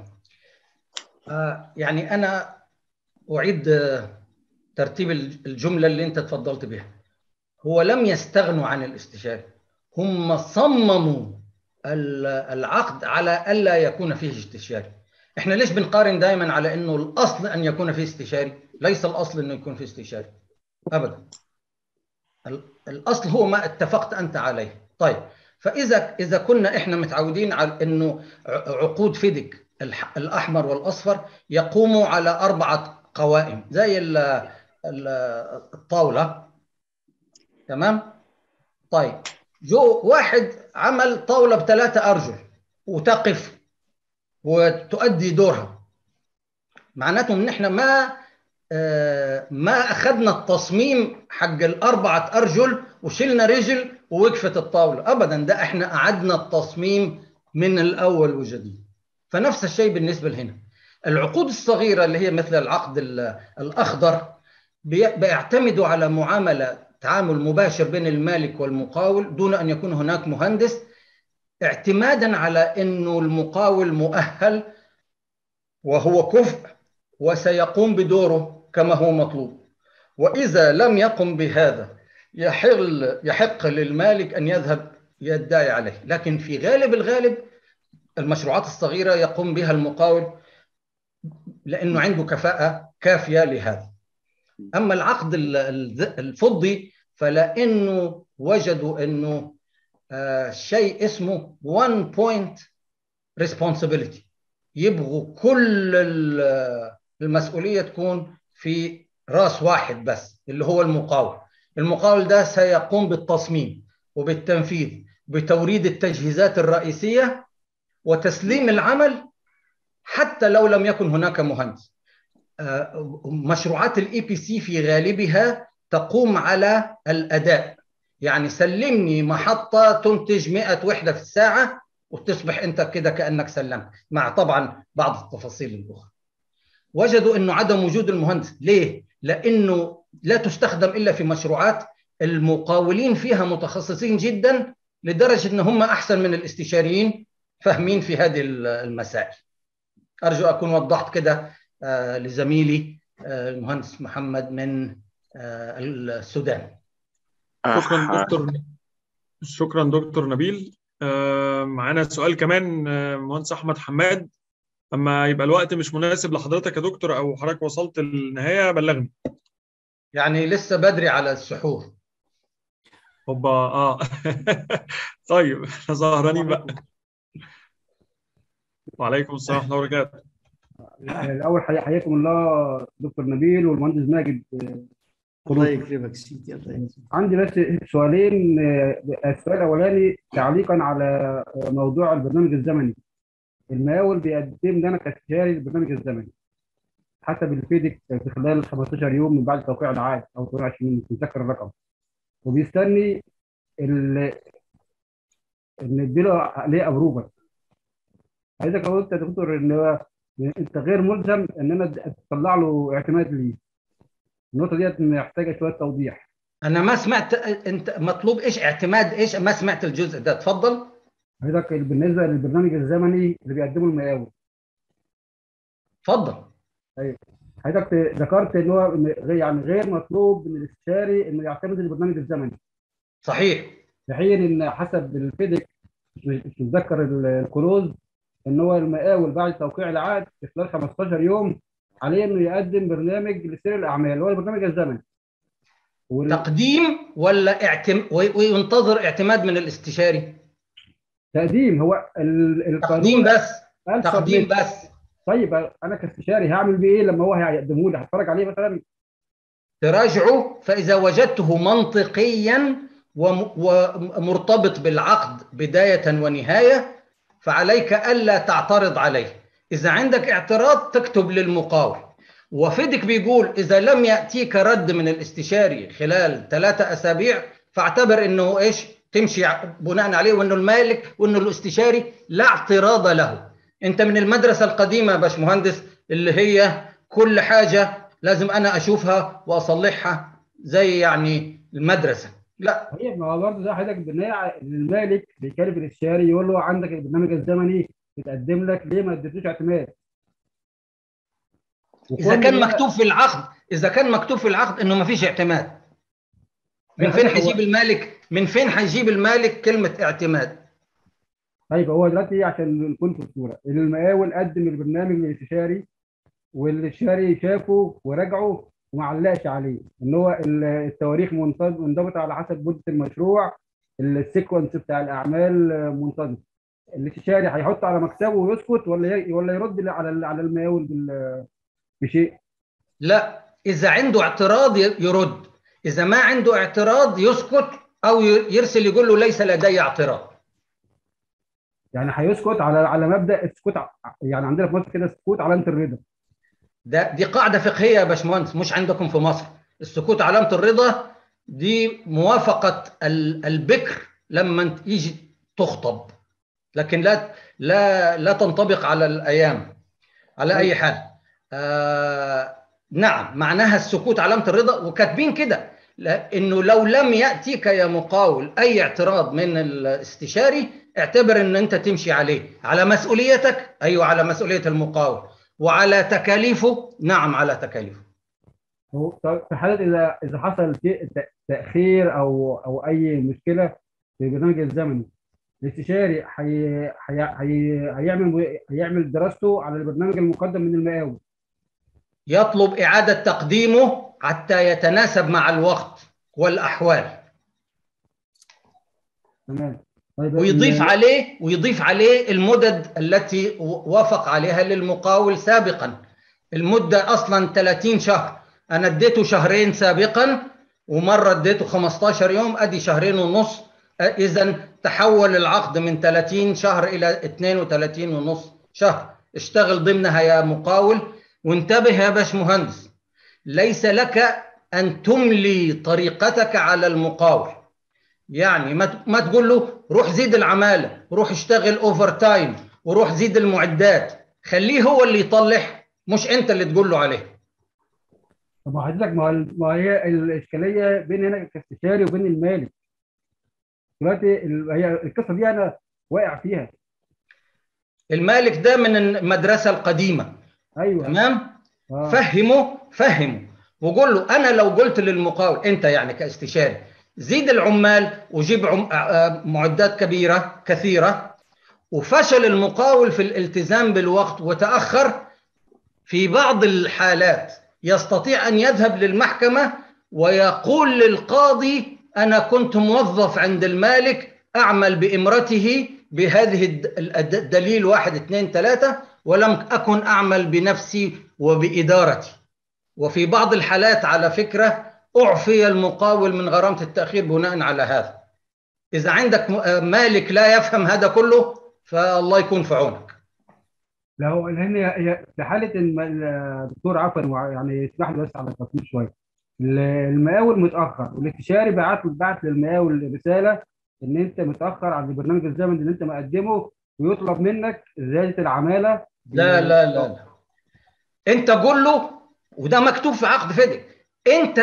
آه يعني انا اعيد آه، ترتيب الجمله اللي انت تفضلت بها هو لم يستغنوا عن الاستشاري هم صمموا ال- العقد على الا يكون فيه استشاري احنا ليش بنقارن دائما على انه الاصل ان يكون فيه استشاري ليس الاصل انه يكون فيه استشاري ابدا ال- الاصل هو ما اتفقت انت عليه طيب فاذا اذا كنا احنا متعودين على انه ع- عقود فيدك الح- الاحمر والاصفر يقوموا على اربعه قوائم زي ال- ال- الطاوله تمام طيب جو واحد عمل طاوله بثلاثه ارجل وتقف وتؤدي دورها معناته ان احنا ما آه، ما اخذنا التصميم حق الاربعه ارجل وشلنا رجل ووقفت الطاوله ابدا ده احنا اعدنا التصميم من الاول وجديد فنفس الشيء بالنسبه لهنا العقود الصغيره اللي هي مثل العقد ال- الاخضر بي- بيعتمدوا على معامله تعامل مباشر بين المالك والمقاول دون ان يكون هناك مهندس اعتمادا على انه المقاول مؤهل وهو كفء وسيقوم بدوره كما هو مطلوب واذا لم يقم بهذا يحل يحق للمالك ان يذهب يدعي عليه لكن في غالب الغالب المشروعات الصغيره يقوم بها المقاول لانه عنده كفاءه كافيه لهذا اما العقد ال- ال- الفضي فلانه وجدوا انه آه، شيء اسمه one point responsibility يبغوا كل ال- المسؤوليه تكون في راس واحد بس اللي هو المقاول المقاول ده سيقوم بالتصميم وبالتنفيذ بتوريد التجهيزات الرئيسيه وتسليم العمل حتى لو لم يكن هناك مهندس آه، مشروعات الاي بي سي في غالبها تقوم على الاداء يعني سلمني محطه تنتج 100 وحده في الساعه وتصبح انت كده كانك سلمت مع طبعا بعض التفاصيل الاخرى وجدوا انه عدم وجود المهندس ليه لانه لا تستخدم الا في مشروعات المقاولين فيها متخصصين جدا لدرجه ان هم احسن من الاستشاريين فاهمين في هذه المسائل ارجو اكون وضحت كده آه، لزميلي آه، المهندس محمد من آه، السودان شكرا دكتور شكرا دكتور نبيل آه، معانا سؤال كمان آه، مهندس احمد حماد اما يبقى الوقت مش مناسب لحضرتك يا دكتور او حضرتك وصلت النهايه بلغني يعني لسه بدري على السحور هوبا اه طيب احنا سهرانين بقى وعليكم السلام ورحمه الله وبركاته الاول حي- حياكم الله دكتور نبيل والمهندس ماجد الله يكرمك سيدي الله يكرمك عندي بس سؤالين آه، السؤال الاولاني تعليقا على موضوع البرنامج الزمني المقاول بيقدم لنا كاستشاري البرنامج الزمني حسب الفيدك في خلال 15 يوم من بعد توقيع العقد او 22 مش متذكر الرقم وبيستني ال ان اديله عليه ابروفر عايزك اقول يا دكتور ان هو انت غير ملزم ان انا تطلع له اعتماد ليه النقطه ديت محتاجه شويه توضيح انا ما سمعت انت مطلوب ايش اعتماد ايش ما سمعت الجزء ده اتفضل حضرتك بالنسبه للبرنامج الزمني اللي بيقدمه المقاول اتفضل ايوه حضرتك ذكرت ان هو غير- يعني غير مطلوب من الاستشاري انه يعتمد البرنامج الزمني صحيح في حين ان حسب الفيدك مش مش متذكر ال- الكلوز ان هو المقاول بعد توقيع العقد في خلال 15 يوم عليه انه يقدم برنامج لسير الاعمال اللي هو البرنامج الزمني وال- تقديم ولا اعتم... وي- وينتظر اعتماد من الاستشاري تقديم هو ال- القانون تقديم بس قال تقديم submit. بس طيب انا كاستشاري هعمل بيه ايه لما هو هيقدمه لي هتفرج عليه مثلا تراجعه فإذا وجدته منطقيا وم- ومرتبط بالعقد بداية ونهاية فعليك ألا تعترض عليه إذا عندك اعتراض تكتب للمقاول وفيدك بيقول إذا لم يأتيك رد من الاستشاري خلال ثلاثة أسابيع فاعتبر أنه إيش تمشي ع- بناء عليه وأنه المالك وأنه الاستشاري لا اعتراض له أنت من المدرسة القديمة يا باشمهندس اللي هي كل حاجة لازم أنا أشوفها وأصلحها زي يعني المدرسة لا طيب ما هو برضه ده حضرتك بالنهايه المالك بيكلف الاستشاري يقول له عندك البرنامج الزمني يتقدم لك ليه ما اديتوش اعتماد؟ إذا وكل كان ده- مكتوب في العقد إذا كان مكتوب في العقد إنه ما فيش اعتماد من فين حضرتك هو- حيجيب المالك من فين حيجيب المالك كلمة اعتماد طيب هو دلوقتي عشان نكون في الصوره المقاول قدم البرنامج للاستشاري والاستشاري شافه وراجعه وما علقش عليه ان هو ال- التواريخ منتظ- منضبطه على حسب مده المشروع السيكونس بتاع الاعمال آه، منتظم الاستشاري هيحط على مكتبه ويسكت ولا ي- ولا يرد على ال- على المقاول بال- بشيء لا إذا عنده اعتراض ي- يرد إذا ما عنده اعتراض يسكت أو ي- يرسل يقول له ليس لدي اعتراض يعني هيسكت على على مبدا السكوت ع- يعني عندنا في مصر كده سكوت علامه الرضا ده دي قاعدة فقهية يا باشمهندس مش عندكم في مصر السكوت علامة الرضا دي موافقة ال- البكر لما يجي تخطب لكن لا لا لا تنطبق على الأيام على أي حال آه نعم معناها السكوت علامة الرضا وكاتبين كده انه لو لم ياتيك يا مقاول اي اعتراض من الاستشاري اعتبر ان انت تمشي عليه على مسؤوليتك ايوه على مسؤوليه المقاول وعلى تكاليفه نعم على تكاليفه هو طب في حاله اذا اذا حصل شيء ت- تاخير او او اي مشكله في البرنامج الزمني الاستشاري حي... حي... حي... هيعمل هيعمل دراسته على البرنامج المقدم من المقاول يطلب إعادة تقديمه حتى يتناسب مع الوقت والأحوال تمام طيب ويضيف ال- عليه ويضيف عليه المدد التي وافق عليها للمقاول سابقا المدة أصلا 30 شهر أنا اديته شهرين سابقا ومرة اديته 15 يوم أدي شهرين ونص إذا تحول العقد من 30 شهر إلى 32 ونص شهر اشتغل ضمنها يا مقاول وانتبه يا باش مهندس ليس لك أن تملي طريقتك على المقاول يعني ما ما تقول له روح زيد العماله روح اشتغل اوفر تايم وروح زيد المعدات خليه هو اللي يطلع مش انت اللي تقول له عليه طب ما حضرتك ما هو- ما هي الاشكاليه بين هنا كاستشاري وبين المالك دلوقتي ال- هي القصه دي انا واقع فيها المالك ده من المدرسه القديمه ايوه تمام آه. فهمه فهمه وقول له انا لو قلت للمقاول انت يعني كاستشاري زيد العمال وجيب عم... آه، معدات كبيره كثيره وفشل المقاول في الالتزام بالوقت وتاخر في بعض الحالات يستطيع ان يذهب للمحكمه ويقول للقاضي انا كنت موظف عند المالك اعمل بامرته بهذه الد- الد- الدليل واحد اثنين ثلاثه ولم اكن اعمل بنفسي وبادارتي وفي بعض الحالات على فكره اعفي المقاول من غرامه التاخير بناء على هذا اذا عندك م- آه، مالك لا يفهم هذا كله فالله يكون في عونك لا هو لان هي هي في حاله الم- الدكتور عفوا وع- يعني اسمح لي بس على التصوير شويه ال- المقاول متاخر والاستشاري بعت بعت للمقاول رساله ان انت متاخر على البرنامج الزمني اللي انت مقدمه ويطلب منك زياده العماله لا لا لا لا انت قول له وده مكتوب في عقد فدك انت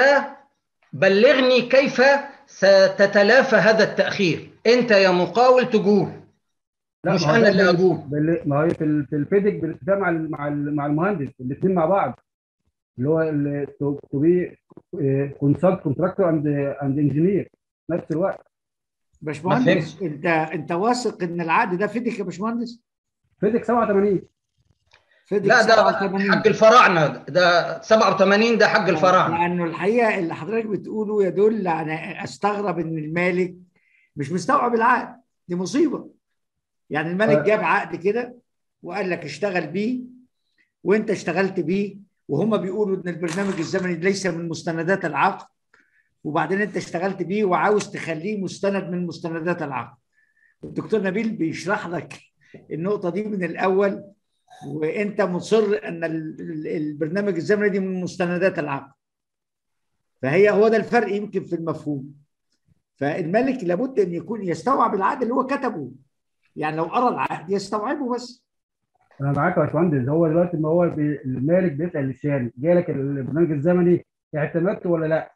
بلغني كيف ستتلافى هذا التاخير انت يا مقاول تقول لا مش ما هو انا ده اللي بال- اقول بال- ما هي في ال- في الفيدك بالاتفاق مع ال- مع ال- مع المهندس الاثنين مع بعض اللي هو تو بي كونسلت كونتراكتور اند اند انجينير نفس الوقت باشمهندس انت انت واثق ان العقد ده فيدك يا باشمهندس؟ فيدك 87 فيدك لا ده 87 حق الفراعنه ده 87 ده حق الفراعنه لانه الحقيقه اللي حضرتك بتقوله يدل على استغرب ان المالك مش مستوعب العقد دي مصيبه يعني الملك آه. جاب عقد كده وقال لك اشتغل بيه وانت اشتغلت بيه وهم بيقولوا ان البرنامج الزمني ليس من مستندات العقد وبعدين انت اشتغلت بيه وعاوز تخليه مستند من مستندات العقد الدكتور نبيل بيشرح لك النقطه دي من الاول وانت مصر ان ال- ال- البرنامج الزمني دي من مستندات العقد فهي هو ده الفرق يمكن في المفهوم فالملك لابد ان يكون يستوعب العقد اللي هو كتبه يعني لو قرا العقد يستوعبه بس انا معاك يا باشمهندس هو دلوقتي ما هو بي- المالك بيسال الشاري جالك البرنامج الزمني اعتمدته ولا لا؟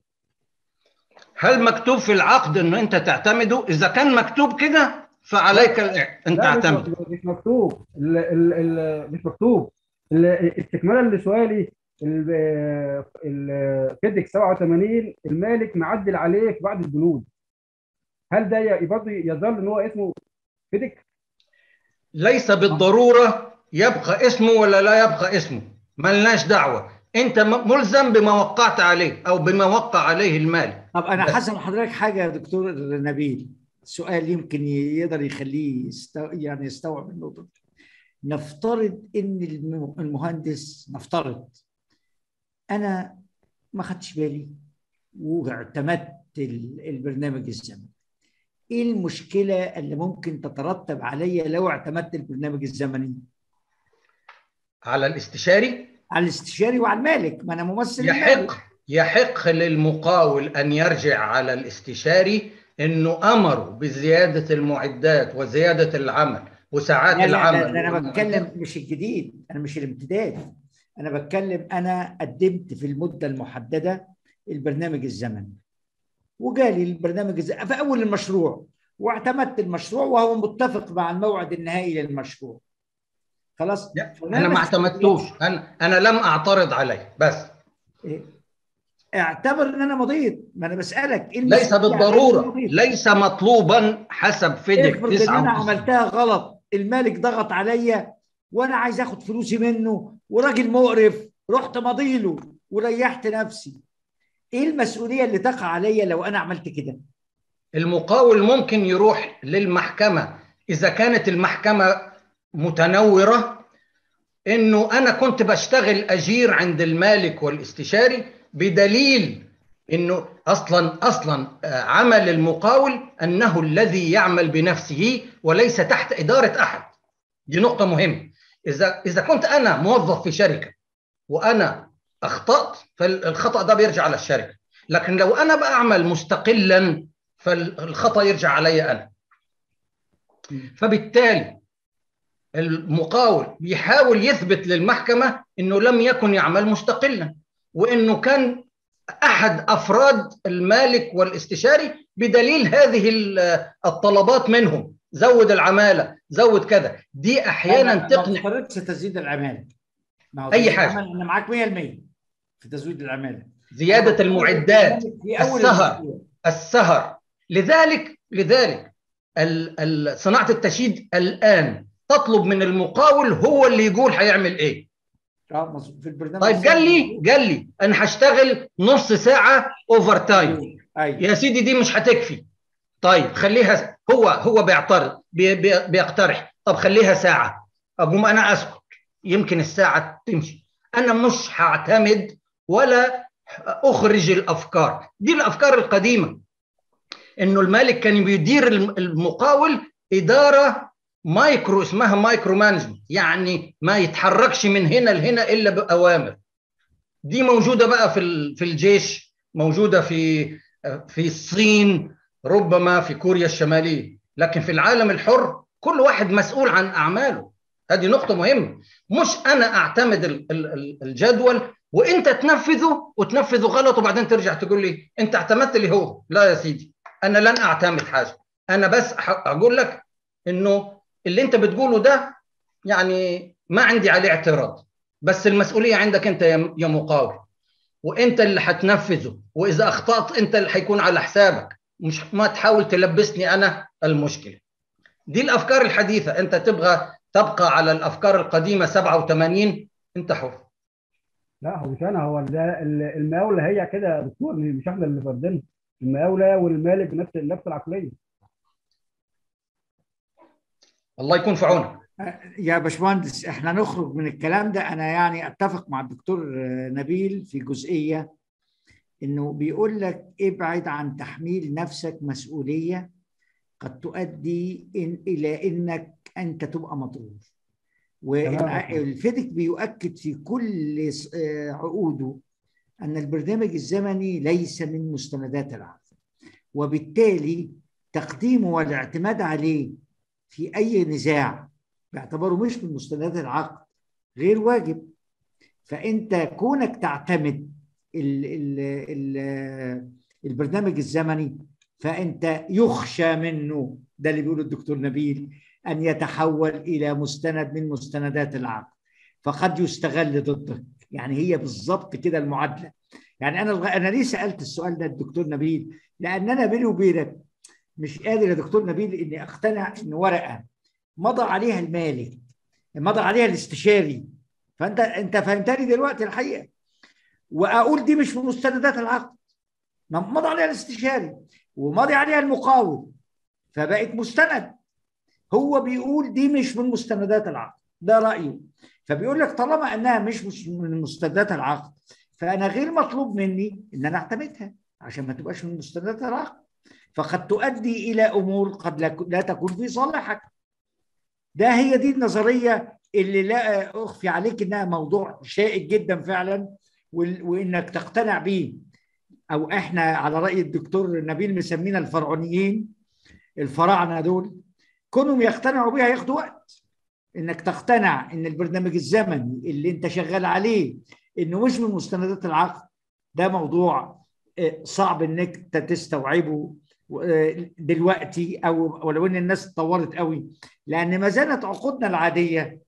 هل مكتوب في العقد انه انت تعتمده اذا كان مكتوب كده فعليك ال- ان لا مش تعتمد مك- مش مكتوب ال ال ال مش مكتوب ال- استكمالا لسؤالي ال- ال- فيدك 87 المالك معدل عليه في بعض البنود هل ده ي- برضه يظل ان هو اسمه فيدك؟ ليس بالضروره يبقى اسمه ولا لا يبقى اسمه ملناش دعوه انت م- ملزم بما وقعت عليه او بما وقع عليه المالك طب انا بس. حسن حضرتك حاجه يا دكتور نبيل سؤال يمكن يقدر يخليه يستو... يعني يستوعب النقطه دي. نفترض ان الم- المهندس نفترض انا ما خدتش بالي واعتمدت ال- البرنامج الزمني ايه المشكله اللي ممكن تترتب عليا لو اعتمدت البرنامج الزمني على الاستشاري على الاستشاري وعلى المالك ما انا ممثل المالك. يحق يحق للمقاول ان يرجع على الاستشاري انه امره بزياده المعدات وزياده العمل وساعات لا لا العمل لا، ده انا بتكلم مش الجديد انا مش الامتداد انا بتكلم انا قدمت في المده المحدده البرنامج الزمني وجالي البرنامج الزمني في اول المشروع واعتمدت المشروع وهو متفق مع الموعد النهائي للمشروع خلاص انا ما اعتمدتوش انا انا لم اعترض عليه بس إيه؟ اعتبر ان انا مضيت ما انا بسالك إيه ليس المشكلة؟ بالضروره يعني إيه ليس مطلوبا حسب فيدك افرض ان انا 99 عملتها غلط المالك ضغط عليا وانا عايز اخد فلوسي منه وراجل مقرف رحت مضيله وريحت نفسي ايه المسؤوليه اللي تقع عليا لو انا عملت كده المقاول ممكن يروح للمحكمة إذا كانت المحكمة متنورة إنه أنا كنت بشتغل أجير عند المالك والاستشاري بدليل إنه أصلا أصلا آه، عمل المقاول أنه الذي يعمل بنفسه وليس تحت إدارة أحد دي نقطة مهمة إذا إذا كنت أنا موظف في شركة وأنا أخطأت فالخطأ ده بيرجع على الشركة لكن لو أنا بعمل مستقلا فالخطا يرجع علي انا فبالتالي المقاول بيحاول يثبت للمحكمه انه لم يكن يعمل مستقلا وانه كان احد افراد المالك والاستشاري بدليل هذه الطلبات منهم زود العماله زود كذا دي احيانا تقنع ما افترضش تزويد العماله ما هو أي تزويد حاجة. العمالة، انا معاك 100% في تزويد العماله زياده المعدات في اول السهر المشروع. السهر لذلك لذلك ال- ال- صناعه التشييد الان تطلب من المقاول هو اللي يقول هيعمل ايه اه مظبوط. في البرنامج طيب قال لي قال لي انا هشتغل نص ساعه اوفر تايم ايوه يا سيدي دي مش هتكفي طيب خليها هو هو بيعترض بي بي بيقترح طب خليها ساعه اقوم انا اسكت يمكن الساعه تمشي انا مش هعتمد ولا اخرج الافكار دي الافكار القديمه انه المالك كان بيدير الم- المقاول اداره مايكرو اسمها مايكرو مانجمنت يعني ما يتحركش من هنا لهنا الا باوامر دي موجوده بقى في ال- في الجيش موجوده في في الصين ربما في كوريا الشماليه لكن في العالم الحر كل واحد مسؤول عن اعماله هذه نقطه مهمه مش انا اعتمد ال- ال- ال- الجدول وانت تنفذه وتنفذه غلط وبعدين ترجع تقول لي انت اعتمدت لي هو لا يا سيدي انا لن اعتمد حاجه انا بس ح- اقول لك انه اللي انت بتقوله ده يعني ما عندي عليه اعتراض بس المسؤوليه عندك انت يا يا مقاول وانت اللي هتنفذه واذا اخطات انت اللي هيكون على حسابك مش ما تحاول تلبسني انا المشكله دي الافكار الحديثه انت تبغى تبقى على الافكار القديمه 87 انت حر لا هو مش انا هو ده ال- المقاولة هي كده يا دكتور مش احنا اللي فاردينها المقاولة والمالك نفس نفس العقلية الله يكون في عونك يا باشمهندس احنا نخرج من الكلام ده انا يعني اتفق مع الدكتور نبيل في جزئيه انه بيقول لك ابعد عن تحميل نفسك مسؤوليه قد تؤدي إن الى انك انت تبقى مضرور والفيدك بيؤكد في كل س- آه، عقوده ان البرنامج الزمني ليس من مستندات العقد وبالتالي تقديمه والاعتماد عليه في اي نزاع باعتباره مش من مستندات العقد غير واجب فانت كونك تعتمد ال ال ال البرنامج الزمني فانت يخشى منه ده اللي بيقوله الدكتور نبيل ان يتحول الى مستند من مستندات العقد فقد يستغل ضدك يعني هي بالظبط كده المعادله يعني انا الغ- انا ليه سالت السؤال ده الدكتور نبيل لان انا بيني وبينك مش قادر يا دكتور نبيل اني اقتنع ان ورقه مضى عليها المالك مضى عليها الاستشاري فانت انت فهمتني دلوقتي الحقيقه واقول دي مش في مستندات العقد ما مضى عليها الاستشاري ومضي عليها المقاول فبقت مستند هو بيقول دي مش من مستندات العقد ده رايه فبيقول لك طالما انها مش مش من مستندات العقد فانا غير مطلوب مني ان انا اعتمدها عشان ما تبقاش من مستندات العقد فقد تؤدي الى امور قد لا لا تكون في صالحك ده هي دي النظريه اللي لا اخفي عليك انها موضوع شائك جدا فعلا وال- وانك تقتنع بيه او احنا على راي الدكتور نبيل مسمينا الفرعونيين الفراعنه دول كونهم يقتنعوا بيها ياخدوا وقت انك تقتنع ان البرنامج الزمني اللي انت شغال عليه انه مش من مستندات العقد ده موضوع آه، صعب انك أنت تستوعبه آه، دلوقتي او ولو ان الناس اتطورت قوي لان ما زالت عقودنا العاديه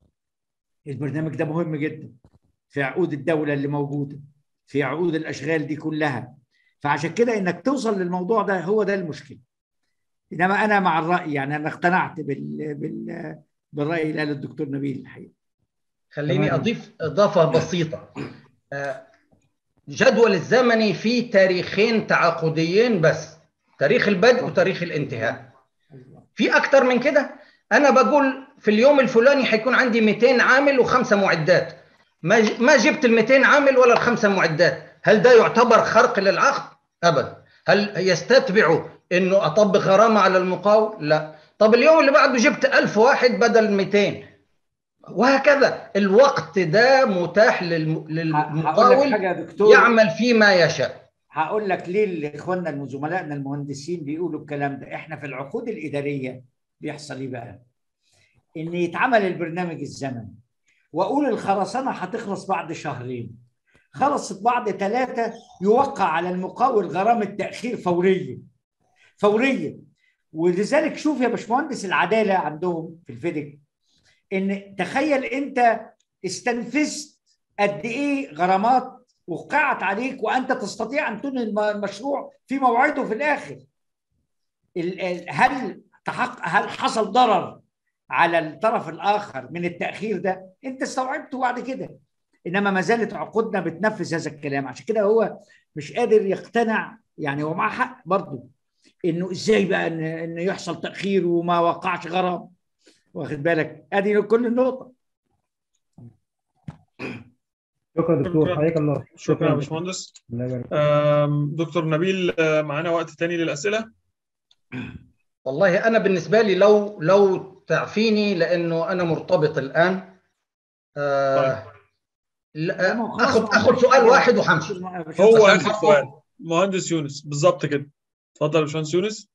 البرنامج ده مهم جدا في عقود الدوله اللي موجوده في عقود الاشغال دي كلها فعشان كده انك توصل للموضوع ده هو ده المشكله انما انا مع الراي يعني انا اقتنعت بال, بال... بالراي اللي قاله الدكتور نبيل الحقيقه خليني تمام. اضيف اضافه بسيطه آه، جدول الزمني فيه تاريخين تعاقديين بس تاريخ البدء وتاريخ الانتهاء في اكتر من كده انا بقول في اليوم الفلاني هيكون عندي 200 عامل وخمسه معدات ما ج- ما جبت ال 200 عامل ولا الخمسه معدات هل ده يعتبر خرق للعقد ابدا هل يستتبع انه اطبق غرامه على المقاول لا طب اليوم اللي بعده جبت 1000 واحد بدل 200 وهكذا الوقت ده متاح للم... هقول لك للمقاول حاجه يا دكتور يعمل فيما يشاء هقول لك ليه اخواننا زملائنا المهندسين بيقولوا الكلام ده احنا في العقود الاداريه بيحصل ايه بقى ان يتعمل البرنامج الزمني واقول الخرسانه هتخلص بعد شهرين خلصت بعد ثلاثه يوقع على المقاول غرامه تاخير فوريه فوريه ولذلك شوف يا باشمهندس العداله عندهم في الفيديك ان تخيل انت استنفذت قد ايه غرامات وقعت عليك وانت تستطيع ان تنهي الم- المشروع في موعده في الاخر ال- ال- هل تحقق هل حصل ضرر على الطرف الاخر من التاخير ده انت استوعبته بعد كده انما ما زالت عقودنا بتنفذ هذا الكلام عشان كده هو مش قادر يقتنع يعني هو معاه حق برضه انه ازاي بقى ان ان يحصل تاخير وما وقعش غرام واخد بالك ادي كل النقطه شكرا دكتور شكراً. حياك الله شكرا يا دكتور. باشمهندس الله يبارك آم، دكتور نبيل آه، معانا وقت تاني للأسئلة والله انا بالنسبه لي لو لو تعفيني لانه انا مرتبط الان آه لا- ما هو خلاص اخذ ما اخذ عندناش سؤال حاجة. واحد وحمشي هو عشان آخر برضه- سؤال مهندس يونس بالظبط كده اتفضل يا باشمهندس يونس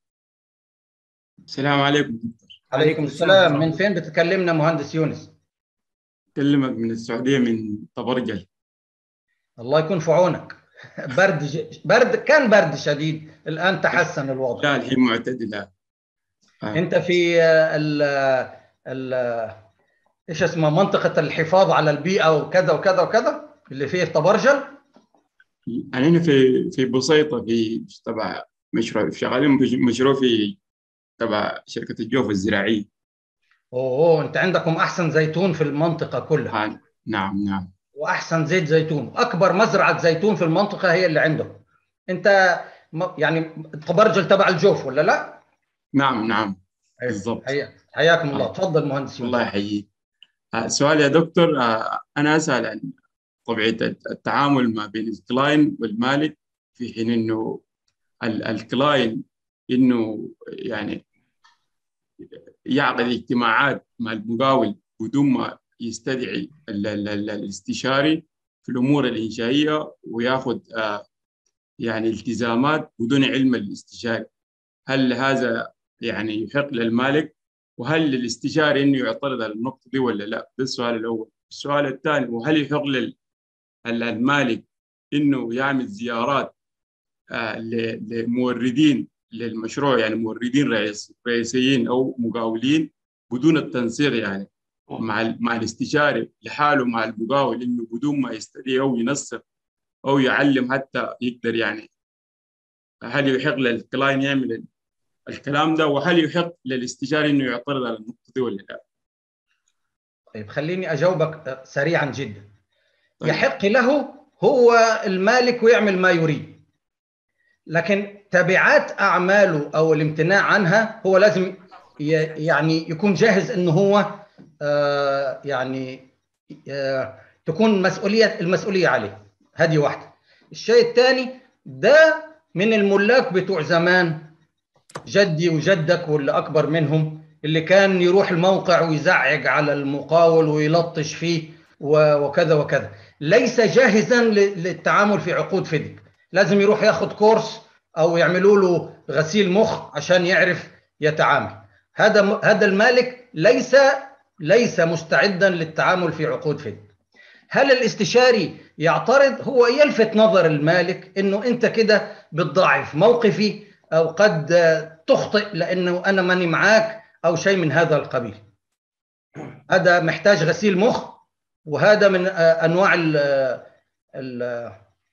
السلام عليكم عليكم السلام من فين بتكلمنا مهندس يونس أكلمك من السعودية من طبرجل الله يكون في عونك برد ج... برد كان برد شديد الان تحسن الوضع لا الحين معتدلة آه. انت في آه، ال ال ايش اسمه منطقه الحفاظ على البيئه وكذا وكذا وكذا اللي فيه طبرجل أنا هنا في في بسيطة في تبع مشروع شغالين في مشروع في تبع شركة الجوف الزراعية اوه انت عندكم احسن زيتون في المنطقه كلها آه. نعم نعم واحسن زيت زيتون اكبر مزرعه زيتون في المنطقه هي اللي عندهم انت م- يعني طبرجل تبع الجوف ولا لا نعم نعم أيوة. بالضبط حيا- حياكم الله تفضل مهندس يونس الله يحييك آه، سؤال يا دكتور آه، أنا أسأل عن طبيعة التعامل ما بين الكلاين والمالك في حين إنه ال- الكلاين إنه يعني يعقد اجتماعات مع المقاول بدون ما يستدعي ال- ال- ال- الاستشاري في الأمور الإنشائية وياخذ آه، يعني التزامات بدون علم الاستشاري هل هذا يعني يحق للمالك وهل للاستشاري انه يعترض على النقطه دي ولا لا؟ ده السؤال الاول. السؤال الثاني وهل يحق لل- المالك انه يعمل زيارات آه، ل- لموردين للمشروع يعني موردين رئيس رئيسيين او مقاولين بدون التنسيق يعني مع ال- مع الاستشاري لحاله مع المقاول انه بدون ما يستدعي او ينسق او يعلم حتى يقدر يعني هل يحق للكلاين يعمل ال- الكلام ده وهل يحق للاستشاري انه يعترض على النقطه دي ولا لا؟ طيب خليني اجاوبك آه، سريعا جدا طيب. يحق له هو المالك ويعمل ما يريد لكن تبعات اعماله او الامتناع عنها هو لازم ي- يعني يكون جاهز انه هو آه، يعني آه، تكون مسؤوليه المسؤوليه عليه هذه واحده الشيء الثاني ده من الملاك بتوع زمان جدي وجدك واللي اكبر منهم اللي كان يروح الموقع ويزعج على المقاول ويلطش فيه و- وكذا وكذا ليس جاهزا ل- للتعامل في عقود فيدك لازم يروح ياخد كورس او يعملوا له غسيل مخ عشان يعرف يتعامل هذا م- هذا المالك ليس ليس مستعدا للتعامل في عقود فيدك هل الاستشاري يعترض هو يلفت نظر المالك انه انت كده بتضاعف موقفي او قد تخطئ لانه انا ماني معاك او شيء من هذا القبيل هذا محتاج غسيل مخ وهذا من آه، انواع ال ال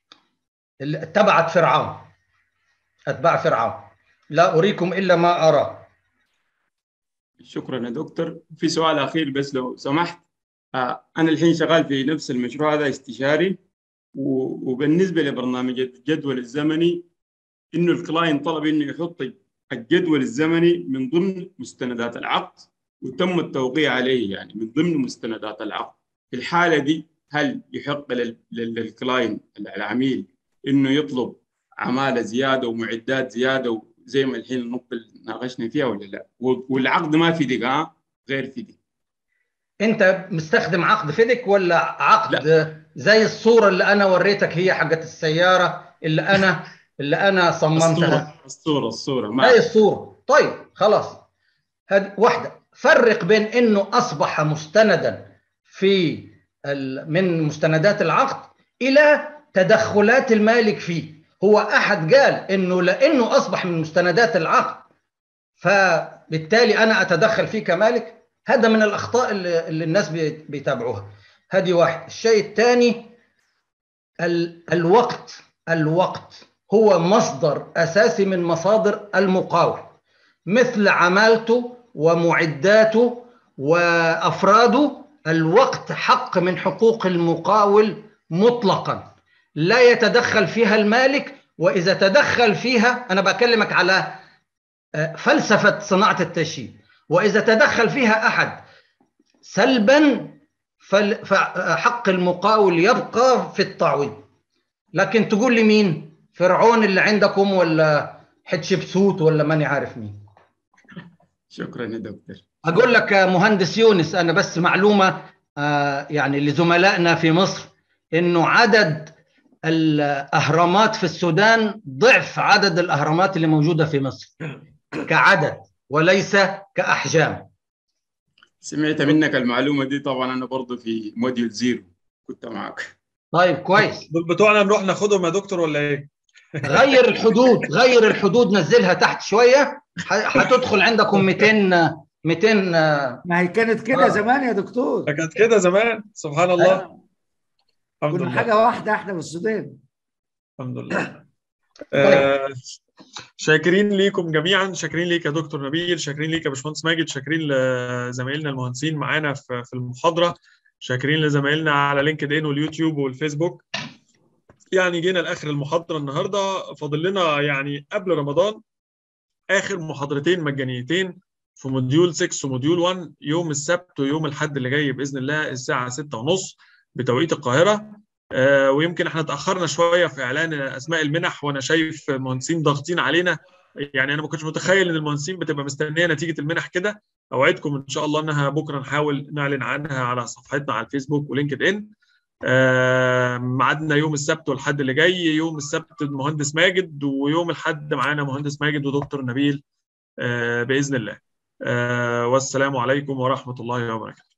ال- تبعت فرعون اتباع فرعون لا اريكم الا ما ارى شكرا يا دكتور في سؤال اخير بس لو سمحت آه، انا الحين شغال في نفس المشروع هذا استشاري و- وبالنسبه لبرنامج الجدول الزمني انه الكلاين طلب انه يحط الجدول الزمني من ضمن مستندات العقد وتم التوقيع عليه يعني من ضمن مستندات العقد في الحاله دي هل يحق لل- لل- للكلاين العميل انه يطلب عماله زياده ومعدات زياده زي ما الحين النقطه اللي ناقشنا فيها ولا لا والعقد ما في دي اه غير في دي انت مستخدم عقد فيدك ولا عقد لا. زي الصوره اللي انا وريتك هي حقت السياره اللي انا اللي انا صممتها الصوره الصوره ما هاي الصوره طيب خلاص هذه واحده فرق بين انه اصبح مستندا في ال... من مستندات العقد الى تدخلات المالك فيه هو احد قال انه لانه اصبح من مستندات العقد فبالتالي انا اتدخل فيه كمالك هذا من الاخطاء اللي, اللي الناس بيتابعوها هذه واحد الشيء الثاني ال... الوقت الوقت هو مصدر اساسي من مصادر المقاول مثل عمالته ومعداته وافراده الوقت حق من حقوق المقاول مطلقا لا يتدخل فيها المالك واذا تدخل فيها انا بكلمك على فلسفه صناعه التشييد واذا تدخل فيها احد سلبا فحق المقاول يبقى في التعويض لكن تقول لي مين فرعون اللي عندكم ولا حتشبسوت ولا ماني عارف مين شكرا يا دكتور اقول لك مهندس يونس انا بس معلومه يعني لزملائنا في مصر انه عدد الاهرامات في السودان ضعف عدد الاهرامات اللي موجوده في مصر كعدد وليس كاحجام سمعت منك المعلومه دي طبعا انا برضه في موديول زيرو كنت معك طيب كويس دول بتوعنا نروح ناخدهم يا دكتور ولا ايه؟ غير الحدود غير الحدود نزلها تحت شويه هتدخل عندكم 200 200 ما هي كانت كده آه. زمان يا دكتور كانت كده زمان سبحان الله آه. الحمد كنا لله حاجه واحده احنا في السودان الحمد لله آه شاكرين ليكم جميعا شاكرين ليك يا دكتور نبيل شاكرين ليك يا باشمهندس ماجد شاكرين لزمايلنا المهندسين معانا في المحاضره شاكرين لزمايلنا على لينكد ان واليوتيوب والفيسبوك يعني جينا لاخر المحاضره النهارده فاضل لنا يعني قبل رمضان اخر محاضرتين مجانيتين في موديول 6 وموديول 1 يوم السبت ويوم الاحد اللي جاي باذن الله الساعه 6:30 بتوقيت القاهره آه ويمكن احنا اتاخرنا شويه في اعلان اسماء المنح وانا شايف المهندسين ضاغطين علينا يعني انا ما كنتش متخيل ان المهندسين بتبقى مستنيه نتيجه المنح كده اوعدكم ان شاء الله انها بكره نحاول نعلن عنها على صفحتنا على الفيسبوك ولينكد ان آه ميعادنا يوم السبت والحد اللي جاي يوم السبت المهندس ماجد ويوم الحد معانا مهندس ماجد ودكتور نبيل آه باذن الله آه والسلام عليكم ورحمه الله وبركاته